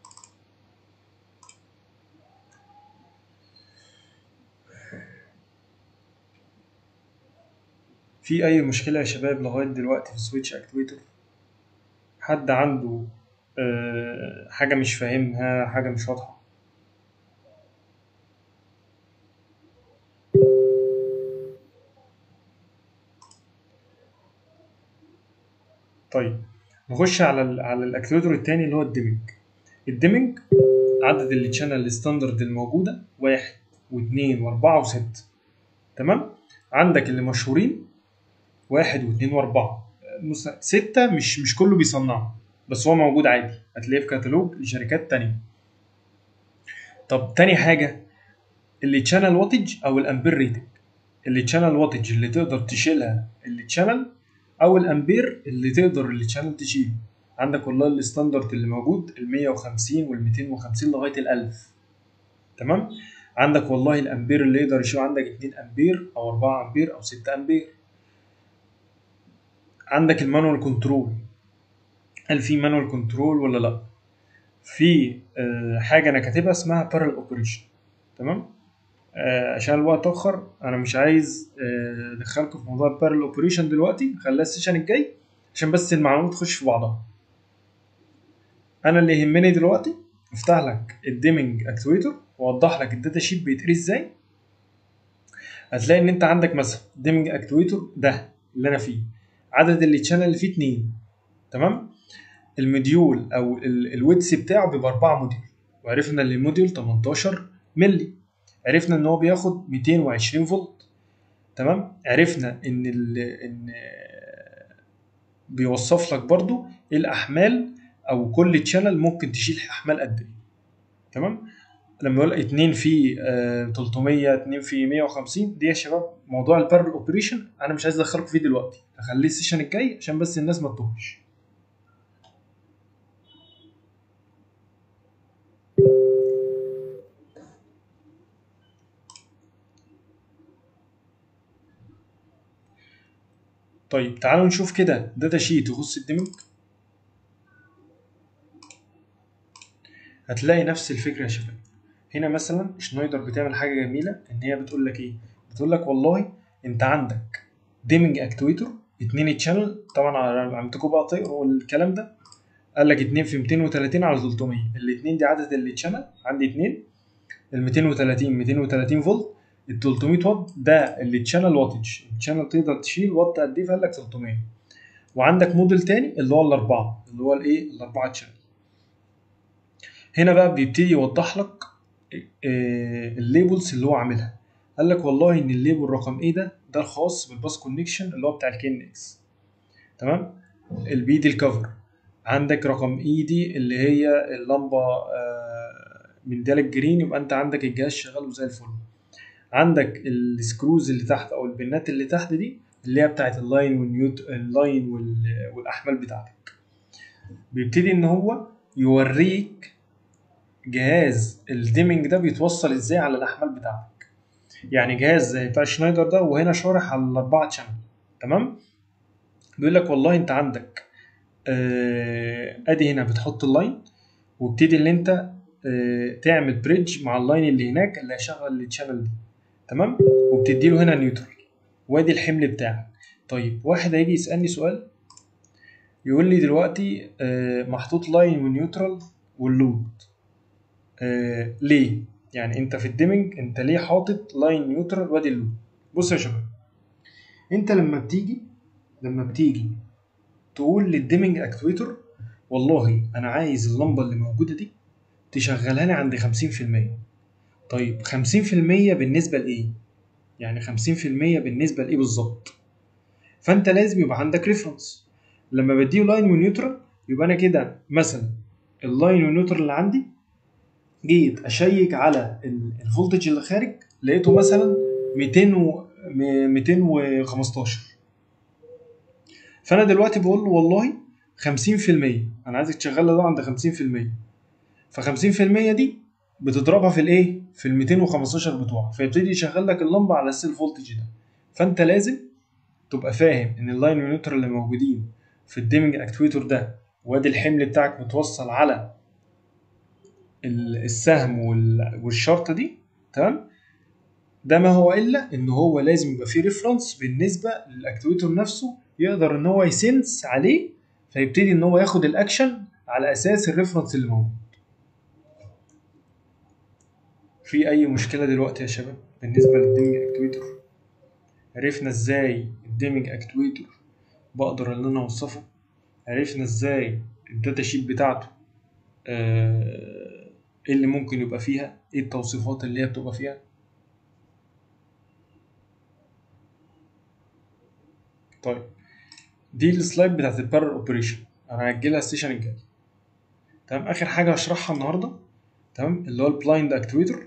في اي مشكله يا شباب لغايه دلوقتي في سويتش اكتويتر حد عنده آه، حاجه مش فاهمها حاجه مش واضحه طيب نخش على ال على الاكتويتر التاني اللي هو الديمنج الديمنج عدد التشانل الستاندرد الموجوده واحد واثنين واربعه وسته تمام عندك اللي مشهورين واحد واثنين واربعه مس- سته مش مش كله بيصنعه بس هو موجود عادي هتلاقيه في كتالوج لشركات تانية طب تاني حاجه اللي تشانل واتج او الامبير ريتنج اللي تشانل واتج اللي تقدر تشيلها اللي تشانل او الامبير اللي تقدر اللي تشانل تشيله عندك والله الستاندرد اللي موجود ال 150 وال 250 لغايه ال 1000 تمام عندك والله الامبير اللي يقدر يشيل عندك 2 امبير او 4 امبير او 6 امبير عندك المانوال كنترول هل في مانوال كنترول ولا لا في آه، حاجه انا كاتبها اسمها بارل اوبريشن تمام آه، عشان الوقت اتاخر انا مش عايز آه، ادخلكم في موضوع البارل اوبريشن دلوقتي خليها السيشن الجاي عشان بس المعلومات تخش في بعضها انا اللي يهمني دلوقتي افتح لك الديمنج اكتويتور واوضح لك الداتا شيت بيتقري ازاي هتلاقي ان انت عندك مثلا ديمنج اكتويتور ده اللي انا فيه عدد اللي تشانل اللي فيه اتنين تمام المديول او ال- الويدث بتاعه بيبقى 4 موديول وعرفنا ان الموديول 18 ملي عرفنا ان هو بياخد 220 فولت تمام عرفنا ان ال ان بيوصف لك برضو الاحمال او كل تشانل ممكن تشيل احمال قد ايه تمام لما يقول 2 في آه، 300 2 في 150 دي يا شباب موضوع البارل اوبريشن انا مش عايز ادخلكم فيه دلوقتي هخليه السيشن الجاي عشان بس الناس ما تتوهش طيب تعالوا نشوف كده داتا شيت يخص الديمنج هتلاقي نفس الفكره يا شباب هنا مثلا شنايدر بتعمل حاجه جميله ان هي بتقول لك ايه بتقول لك والله انت عندك ديمنج اكتويتور اتنين تشانل طبعا عملتكم بقى تقروا الكلام ده قال لك 2 في 230 على 300 الاثنين دي عدد التشانل عندي اتنين ال 230 230 فولت ال 300 واط ده اللي تشانل واتج التشانل تقدر تشيل وات قد ايه فقال لك 300 وعندك موديل تاني اللي هو الاربعه اللي هو الايه الاربعه تشانل هنا بقى بيبتدي يوضح لك الليبلز اللي هو عاملها قال لك والله ان الليبل رقم ايه ده ده الخاص بالباس كونكشن اللي هو بتاع الكين اكس تمام البي دي الكفر عندك رقم اي دي اللي هي اللمبه من دال الجرين يبقى انت عندك الجهاز شغال وزي الفل عندك السكروز اللي تحت او البنات اللي تحت دي اللي هي بتاعت اللاين والنيوت اللاين والاحمال بتاعتك بيبتدي ان هو يوريك جهاز الديمنج ده بيتوصل ازاي على الاحمال بتاعتك يعني جهاز زي بتاع شنايدر ده وهنا شارح على الاربعه شانل تمام بيقول لك والله انت عندك آه ادي هنا بتحط اللاين وابتدي اللي انت آه تعمل بريدج مع اللاين اللي هناك اللي هيشغل الشانل دي تمام وبتدي له هنا نيوترال وادي الحمل بتاعك طيب واحد هيجي يسالني سؤال يقول لي دلوقتي آه محطوط لاين ونيوترال واللود آه ليه يعني انت في الديمنج انت ليه حاطط لاين نيوترال وادي اللود بص يا شباب انت لما بتيجي لما بتيجي تقول للديمنج اكتويتور والله انا عايز اللمبه اللي موجوده دي تشغلها لي عند 50% طيب 50% بالنسبه لايه يعني 50% بالنسبه لايه بالظبط فانت لازم يبقى عندك ريفرنس لما بديه لاين ونيوترال يبقى انا كده مثلا اللاين والنيوترال اللي عندي جيت اشيك على الفولتج اللي خارج لقيته مثلا 200 و 215 فانا دلوقتي بقول له والله 50% انا عايزك تشغلها ده عند 50% ف 50% دي بتضربها في الايه في ال 215 بتوعك فيبتدي يشغل لك اللمبه على اساس الفولتج ده فانت لازم تبقى فاهم ان اللاين ونيوترال اللي موجودين في الديمنج اكتويتور ده وادي الحمل بتاعك متوصل على السهم والشرطه دي تمام ده ما هو الا ان هو لازم يبقى فيه ريفرنس بالنسبه للاكتويتور نفسه يقدر ان هو يسنس عليه فيبتدي ان هو ياخد الاكشن على اساس الريفرنس اللي موجود في اي مشكله دلوقتي يا شباب بالنسبه للديمنج اكتويتور عرفنا ازاي الديمنج اكتويتور بقدر ان انا اوصفه عرفنا ازاي الداتا شيت بتاعته آه ايه اللي ممكن يبقى فيها ايه التوصيفات اللي هي بتبقى فيها طيب دي السلايد بتاعت البارل اوبريشن انا هاجلها السيشن الجاي تمام اخر حاجه هشرحها النهارده تمام اللي هو البلايند اكتويتور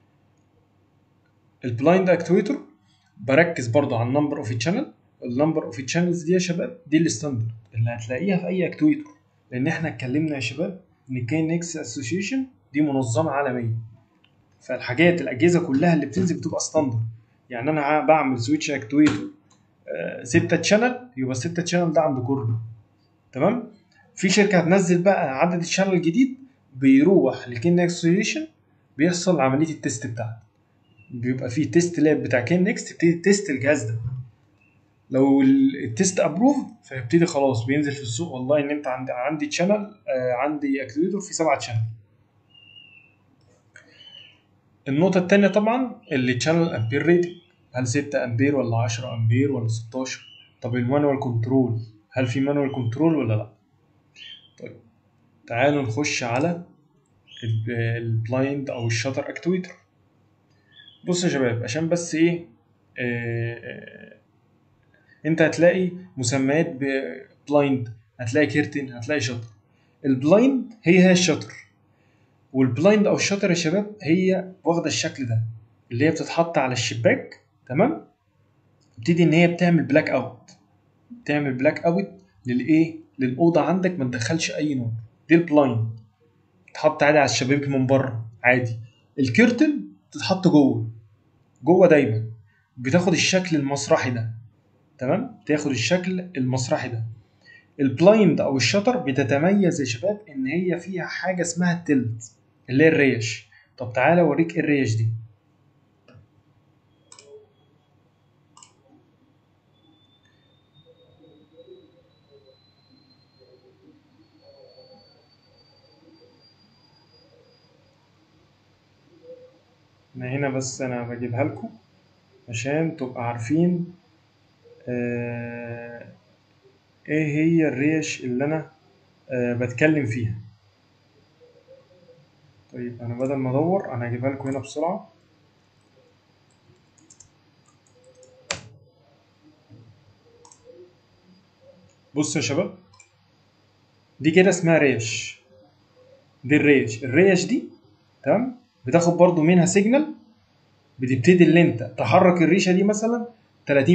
البلايند اكتويتور بركز برضو على النمبر اوف تشانل النمبر اوف تشانلز دي يا شباب دي الستاندرد اللي هتلاقيها في اي اكتويتور لان احنا اتكلمنا يا شباب ان كاين نكس اسوشيشن دي منظمه عالميه فالحاجات الاجهزه كلها اللي بتنزل بتبقى ستاندرد يعني انا بعمل سويتش اكتويتور 6 تشانل يبقى 6 تشانل ده عند كله تمام في شركه هتنزل بقى عدد الشانل الجديد بيروح لكين اسوشيشن بيحصل عمليه التيست بتاعته بيبقى في تيست لاب بتاع كين نكس تبتدي تيست الجهاز ده لو التيست ابروف فيبتدي خلاص بينزل في السوق والله ان انت عندي عندي تشانل آه عندي اكتويتور في سبعة تشانل النقطة التانية طبعا اللي تشانل امبير ريتنج هل 6 امبير ولا 10 امبير ولا 16 طب المانوال كنترول هل في مانوال كنترول ولا لا طيب تعالوا نخش على البلايند او الشاتر اكتويتر بص يا شباب عشان بس ايه آه آه انت هتلاقي مسميات بلايند هتلاقي كيرتن هتلاقي شطر البلايند هي هي الشطر والبلايند او الشطر يا شباب هي واخده الشكل ده اللي هي بتتحط على الشباك تمام تبتدي ان هي بتعمل بلاك اوت تعمل بلاك اوت للايه للاوضه عندك ما تدخلش اي نور دي البلايند تتحط عادي على الشبابيك من بره عادي الكيرتن تتحط جوه جوه دايما بتاخد الشكل المسرحي ده تمام تاخد الشكل المسرحي ده البلايند او الشطر بتتميز يا شباب ان هي فيها حاجه اسمها التلت اللي هي الريش طب تعالى اوريك ايه الريش دي انا هنا بس انا بجيبها لكم عشان تبقى عارفين آه ايه هي الريش اللي انا آه بتكلم فيها طيب انا بدل ما ادور انا هجيبها لكم هنا بسرعه بصوا يا شباب دي كده اسمها ريش دي الريش الريش دي تمام بتاخد برضو منها سيجنال بتبتدي اللي انت تحرك الريشه دي مثلا 30% 40% 100%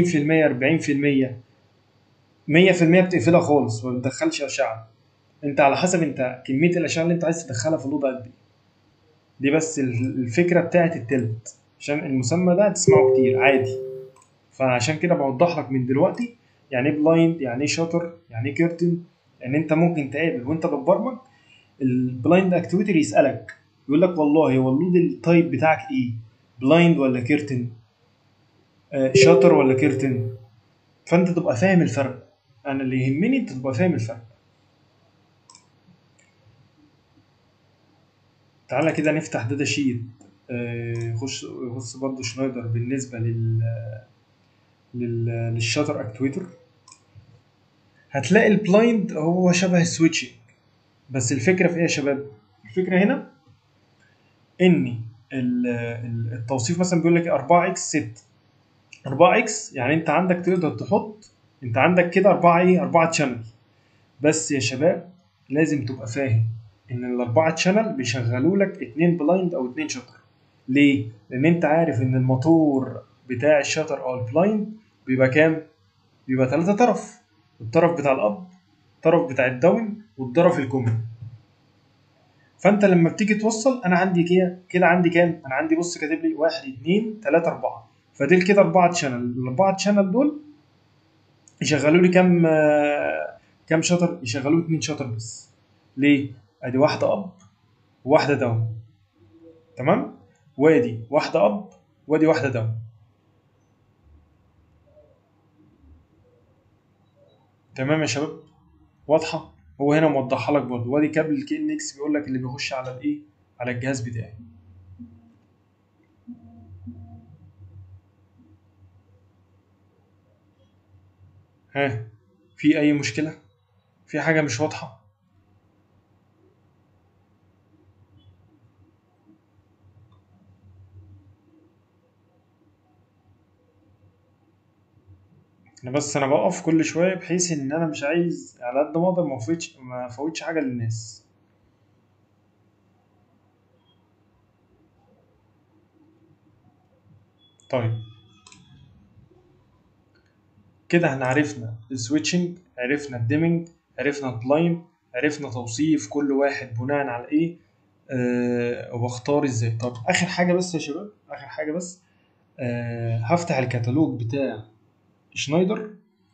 بتقفلها خالص ما بتدخلش اشعه انت على حسب انت كميه الاشعه اللي انت عايز تدخلها في الاوضه قد ايه دي بس الفكره بتاعت التلت عشان المسمى ده هتسمعه كتير عادي فعشان كده بوضح لك من دلوقتي يعني ايه بلايند يعني ايه شاتر يعني ايه كيرتن يعني انت ممكن تقابل وانت بتبرمج البلايند اكتيفيتي يسالك يقول لك والله هو اللود التايب بتاعك ايه بلايند ولا كيرتن آه شاتر ولا كيرتن فانت تبقى فاهم الفرق انا اللي يهمني انت تبقى فاهم الفرق تعالى كده نفتح داتا شيت آه خش خش برضه شنايدر بالنسبه لل لل للشاتر اكتويتر هتلاقي البلايند هو شبه السويتشنج بس الفكره في ايه يا شباب الفكره هنا ان التوصيف مثلا بيقول لك 4 اكس 6 4 اكس يعني انت عندك تقدر تحط انت عندك كده 4 ايه 4 تشانل بس يا شباب لازم تبقى فاهم ان الاربعه تشانل بيشغلوا لك اتنين بلايند او اتنين شاتر ليه لان انت عارف ان الموتور بتاع الشاتر او البلايند بيبقى كام بيبقى ثلاثة طرف الطرف بتاع الاب الطرف بتاع الداون والطرف الكومن فانت لما بتيجي توصل انا عندي كده كده عندي كام انا عندي بص كاتب لي 1 2 3 4 فدول كده اربعه تشانل الاربعه تشانل دول يشغلوا لي كام كام شطر يشغلوا اتنين شطر بس ليه ادي واحده اب وواحده داون تمام وادي واحده اب وادي واحده داون تمام يا شباب واضحه هو هنا موضحها لك برضه وادي كابل الكي ان اكس بيقول لك اللي بيخش على الايه على الجهاز بتاعي ها في اي مشكله في حاجه مش واضحه انا بس انا بقف كل شويه بحيث ان انا مش عايز على قد ما اقدر ما افوتش ما افوتش حاجه للناس طيب كده احنا عرفنا السويتشنج عرفنا الديمنج عرفنا البلايند عرفنا توصيف كل واحد بناء على ايه أه واختار ازاي طب اخر حاجه بس يا شباب اخر حاجه بس أه هفتح الكتالوج بتاع شنايدر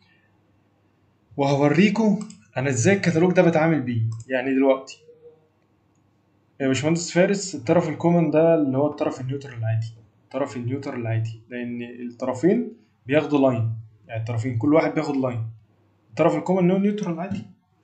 وهوريكم انا ازاي الكتالوج ده بتعامل بيه يعني دلوقتي يا باشمهندس فارس الطرف الكومن ده اللي هو الطرف النيوترال العادي الطرف النيوترال العادي لان الطرفين بياخدوا لاين يعني الطرفين كل واحد بياخد لاين الطرف الكومن هو نيوترال العادي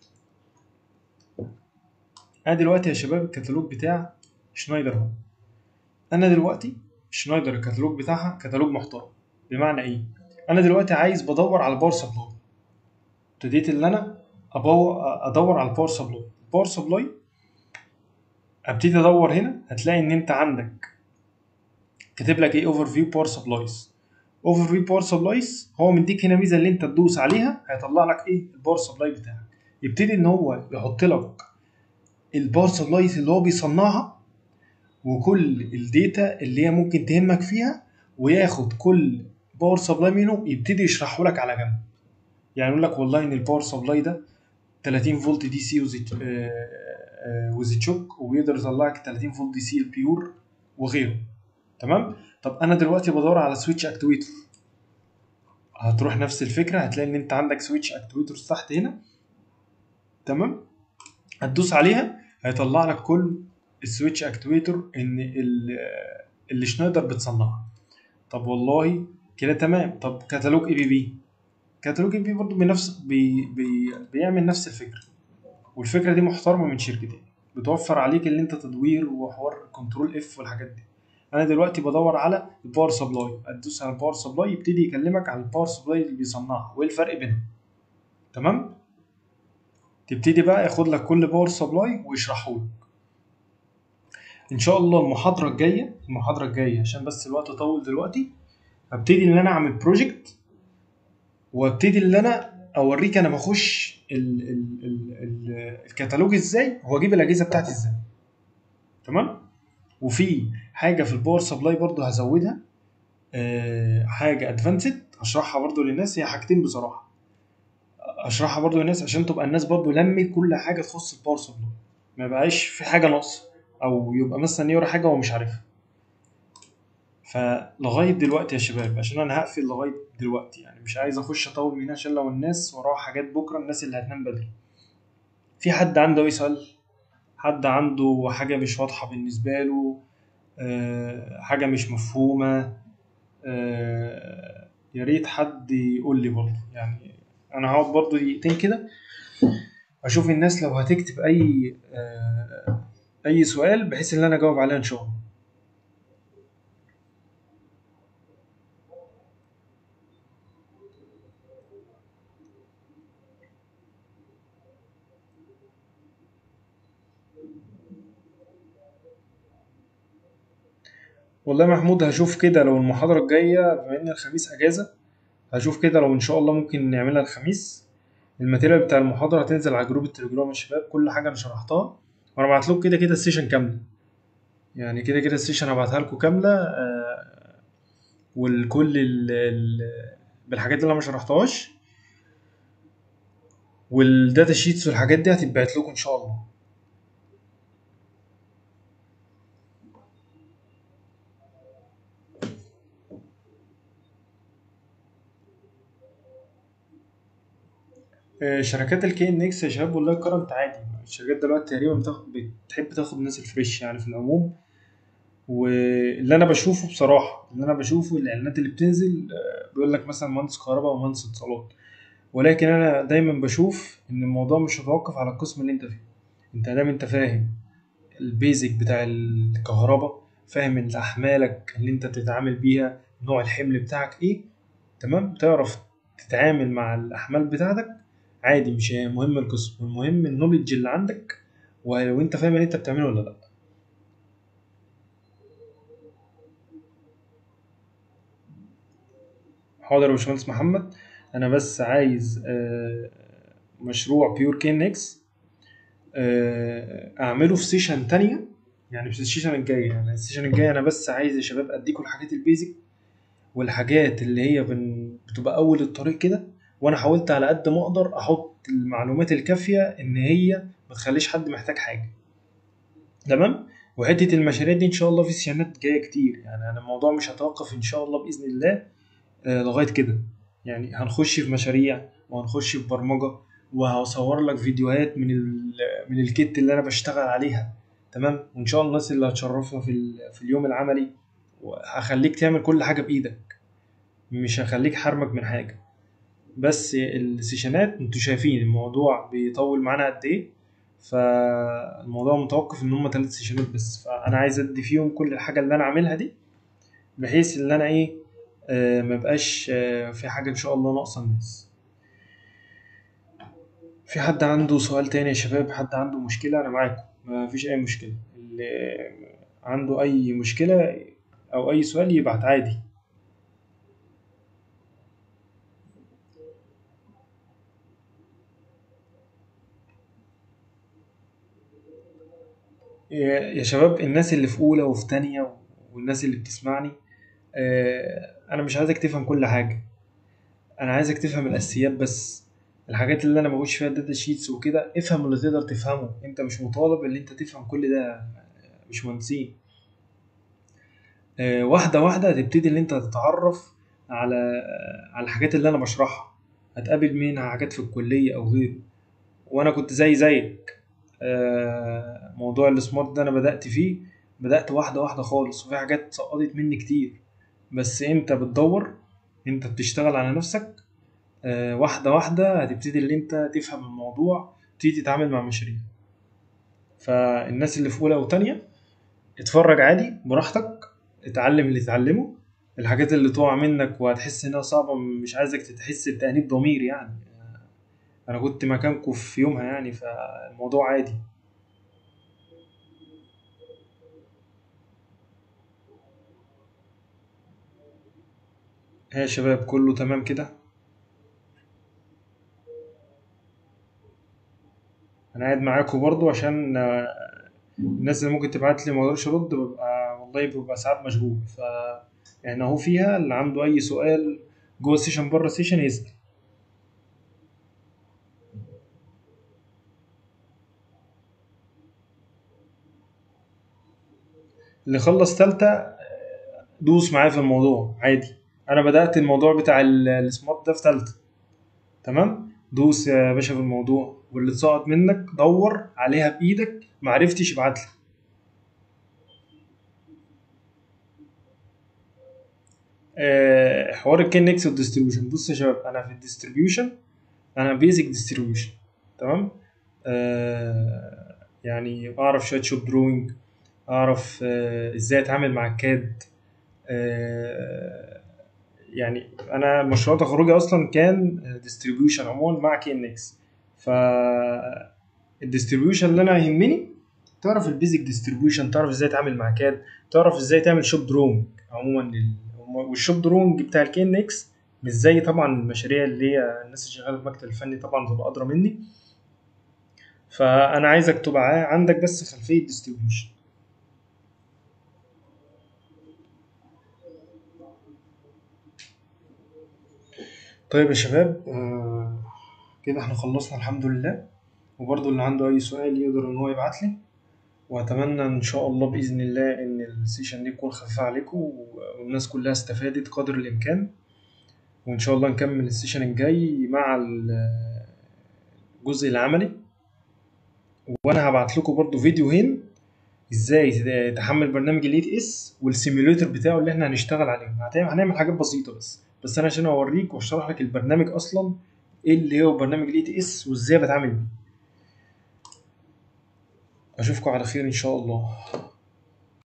انا دلوقتي يا شباب الكتالوج بتاع شنايدر اهو انا دلوقتي شنايدر الكتالوج بتاعها كتالوج محترم بمعنى ايه انا دلوقتي عايز بدور على الباور سبلاي ابتديت ان انا ادور على الباور سبلاي الباور سبلاي ابتدي ادور هنا هتلاقي ان انت عندك كاتب لك ايه اوفر فيو باور سبلايز اوفر فيو باور سبلايز هو مديك هنا ميزه اللي انت تدوس عليها هيطلع لك ايه الباور سبلاي بتاعك يبتدي ان هو يحط لك الباور سبلايز اللي هو بيصنعها وكل الداتا اللي هي ممكن تهمك فيها وياخد كل باور سبلاي منه يبتدي يشرحه لك على جنب يعني يقول لك والله ان الباور سبلاي ده 30 فولت دي سي وزي تشوك ويقدر يطلع لك 30 فولت دي سي البيور وغيره تمام طب انا دلوقتي بدور على سويتش اكتويتر هتروح نفس الفكره هتلاقي ان انت عندك سويتش اكتويتر تحت هنا تمام هتدوس عليها هيطلع لك كل السويتش اكتويتر ان ال- اللي شنايدر بتصنعها طب والله كده تمام طب كتالوج اي بي بي كتالوج اي بي بي برضه بنفس بي بي بيعمل نفس الفكره والفكره دي محترمه من شركتين بتوفر عليك اللي انت تدوير وحوار كنترول اف والحاجات دي انا دلوقتي بدور على الباور سبلاي ادوس على الباور سبلاي يبتدي يكلمك عن الباور سبلاي اللي بيصنعها وايه الفرق بينهم تمام تبتدي بقى ياخد لك كل باور سبلاي ويشرحه لك ان شاء الله المحاضره الجايه المحاضره الجايه عشان بس الوقت طول دلوقتي هبتدي ان انا اعمل بروجكت وابتدي ان انا اوريك انا بخش ال ال ال ال الكتالوج ازاي واجيب الاجهزه بتاعتي ازاي تمام وفي حاجه في الباور سبلاي برضو هزودها أه حاجه ادفانسد هشرحها برضو للناس هي حاجتين بصراحه اشرحها برضو للناس عشان تبقى الناس برضو لمت كل حاجه تخص الباور سبلاي ما يبقاش في حاجه ناقصه او يبقى مثلا يقرا حاجه هو مش عارفها فلغايه دلوقتي يا شباب عشان انا هقفل لغايه دلوقتي يعني مش عايز اخش اطول من هنا عشان لو الناس وراها حاجات بكره الناس اللي هتنام بدري في حد عنده اي سؤال حد عنده حاجه مش واضحه بالنسبه له أه حاجه مش مفهومه أه يا ريت حد يقول لي برضه يعني انا هقعد برضه دقيقتين كده اشوف الناس لو هتكتب اي أه اي سؤال بحيث ان انا اجاوب عليه ان شاء الله والله يا محمود هشوف كده لو المحاضرة الجاية بما إن الخميس أجازة هشوف كده لو إن شاء الله ممكن نعملها الخميس الماتيريال بتاع المحاضرة هتنزل على جروب التليجرام يا شباب كل حاجة أنا شرحتها وأنا بعت لكم كده كده السيشن كاملة يعني كده كده السيشن هبعتها لكم كاملة آه والكل ال ال بالحاجات اللي أنا ما شرحتهاش والداتا شيتس والحاجات دي هتتبعت لكم إن شاء الله آه، شركات الكي ان اكس يا شباب والله كرنت عادي الشركات دلوقتي تقريبا بتاخد بتحب تاخد الناس الفريش يعني في العموم واللي انا بشوفه بصراحه اللي انا بشوفه الاعلانات اللي بتنزل آه، بيقول لك مثلا مهندس كهرباء ومهندس اتصالات ولكن انا دايما بشوف ان الموضوع مش متوقف على القسم اللي انت فيه انت دايما انت فاهم البيزك بتاع الكهرباء فاهم انت احمالك اللي انت بتتعامل بيها نوع الحمل بتاعك ايه تمام تعرف تتعامل مع الاحمال بتاعتك عادي مش مهم القسم المهم النولج اللي عندك ولو انت فاهم اللي انت بتعمله ولا لا حاضر يا باشمهندس محمد انا بس عايز آه، مشروع بيور كين اكس اعمله في سيشن تانية يعني في السيشن الجاي يعني السيشن الجاي انا بس عايز يا شباب اديكم الحاجات البيزك والحاجات اللي هي بن- بتبقى اول الطريق كده وانا حاولت على قد ما اقدر احط المعلومات الكافيه ان هي ما تخليش حد محتاج حاجه تمام وحته المشاريع دي ان شاء الله في سيشنات جايه كتير يعني انا الموضوع مش هتوقف ان شاء الله باذن الله آه، لغايه كده يعني هنخش في مشاريع وهنخش في برمجه وهصور لك فيديوهات من ال من الكيت اللي انا بشتغل عليها تمام وان شاء الله الناس اللي هتشرفنا في ال- في اليوم العملي هخليك تعمل كل حاجه بايدك مش هخليك حرمك من حاجه بس السيشنات انتوا شايفين الموضوع بيطول معانا قد ايه فالموضوع متوقف ان هم ثلاث سيشنات بس فانا عايز ادي فيهم كل الحاجه اللي انا عاملها دي بحيث ان انا ايه آه ما بقاش آه في حاجه ان شاء الله ناقصه الناس في حد عنده سؤال تاني يا شباب حد عنده مشكله انا معاكم ما فيش اي مشكله اللي عنده اي مشكله او اي سؤال يبعت عادي يا يا شباب الناس اللي في اولى وفي تانية والناس اللي بتسمعني آه، انا مش عايزك تفهم كل حاجه انا عايزك تفهم الاساسيات بس الحاجات اللي انا بخش فيها الداتا شيتس وكده افهم اللي تقدر تفهمه انت مش مطالب ان انت تفهم كل ده مش مهندسين آه، واحده واحده هتبتدي ان انت تتعرف على على الحاجات اللي انا بشرحها هتقابل منها حاجات في الكليه او غيره وانا كنت زي زيك آه، موضوع السمارت ده انا بدأت فيه بدأت واحدة واحدة خالص وفي حاجات سقطت مني كتير بس انت بتدور انت بتشتغل على نفسك آه، واحدة واحدة هتبتدي اللي انت تفهم الموضوع تبتدي تتعامل مع مشاريع فالناس اللي في اولى وتانية اتفرج عادي براحتك اتعلم اللي تتعلمه الحاجات اللي تقع منك وهتحس انها صعبة مش عايزك تحس بتأنيب ضمير يعني انا كنت مكانكم في يومها يعني فالموضوع عادي ها يا شباب كله تمام كده انا قاعد معاكم برضو عشان آه، الناس اللي ممكن تبعت لي ما اقدرش ارد ببقى والله ببقى ساعات مشغول ف يعني اهو فيها اللي عنده اي سؤال جوه السيشن بره السيشن يسأل اللي خلص تالتة دوس معايا في الموضوع عادي انا بدأت الموضوع بتاع ال- السمارت ده في تالتة تمام دوس يا باشا في الموضوع واللي اتسقط منك دور عليها بايدك معرفتش ابعت لي آه، حوار الكين نكس والديستريبيوشن بص يا شباب انا في الديستريبيوشن انا بيزك ديستريبيوشن تمام آه يعني اعرف شويه شوب دروينج اعرف آه ازاي اتعامل مع الكاد آه يعني انا مشروع تخرجي اصلا كان ديستريبيوشن عموما مع كي ان اكس ف الديستريبيوشن اللي انا يهمني تعرف البيزك ديستريبيوشن تعرف ازاي تتعامل مع كاد تعرف ازاي تعمل شوب درونج عموما لل... والشوب درونج بتاع الكي ان اكس مش زي طبعا المشاريع اللي هي الناس اللي شغاله في المكتب الفني طبعا تبقى ادرى مني فانا عايزك تبقى عندك بس خلفيه ديستريبيوشن طيب يا شباب آه كده احنا خلصنا الحمد لله وبرضو اللي عنده اي سؤال يقدر ان هو يبعت لي واتمنى ان شاء الله باذن الله ان السيشن دي تكون خفيفه عليكم والناس كلها استفادت قدر الامكان وان شاء الله نكمل السيشن الجاي مع الجزء العملي وانا هبعت لكم برضو فيديوهين ازاي تحمل برنامج الاي تي اس والسيميوليتر بتاعه اللي احنا هنشتغل عليه هتعمل- هنعمل حاجات بسيطه بس بس انا عشان اوريك واشرح لك البرنامج اصلا ايه اللي هو برنامج الاي تي اس وازاي بتعامل بيه اشوفكم على خير ان شاء الله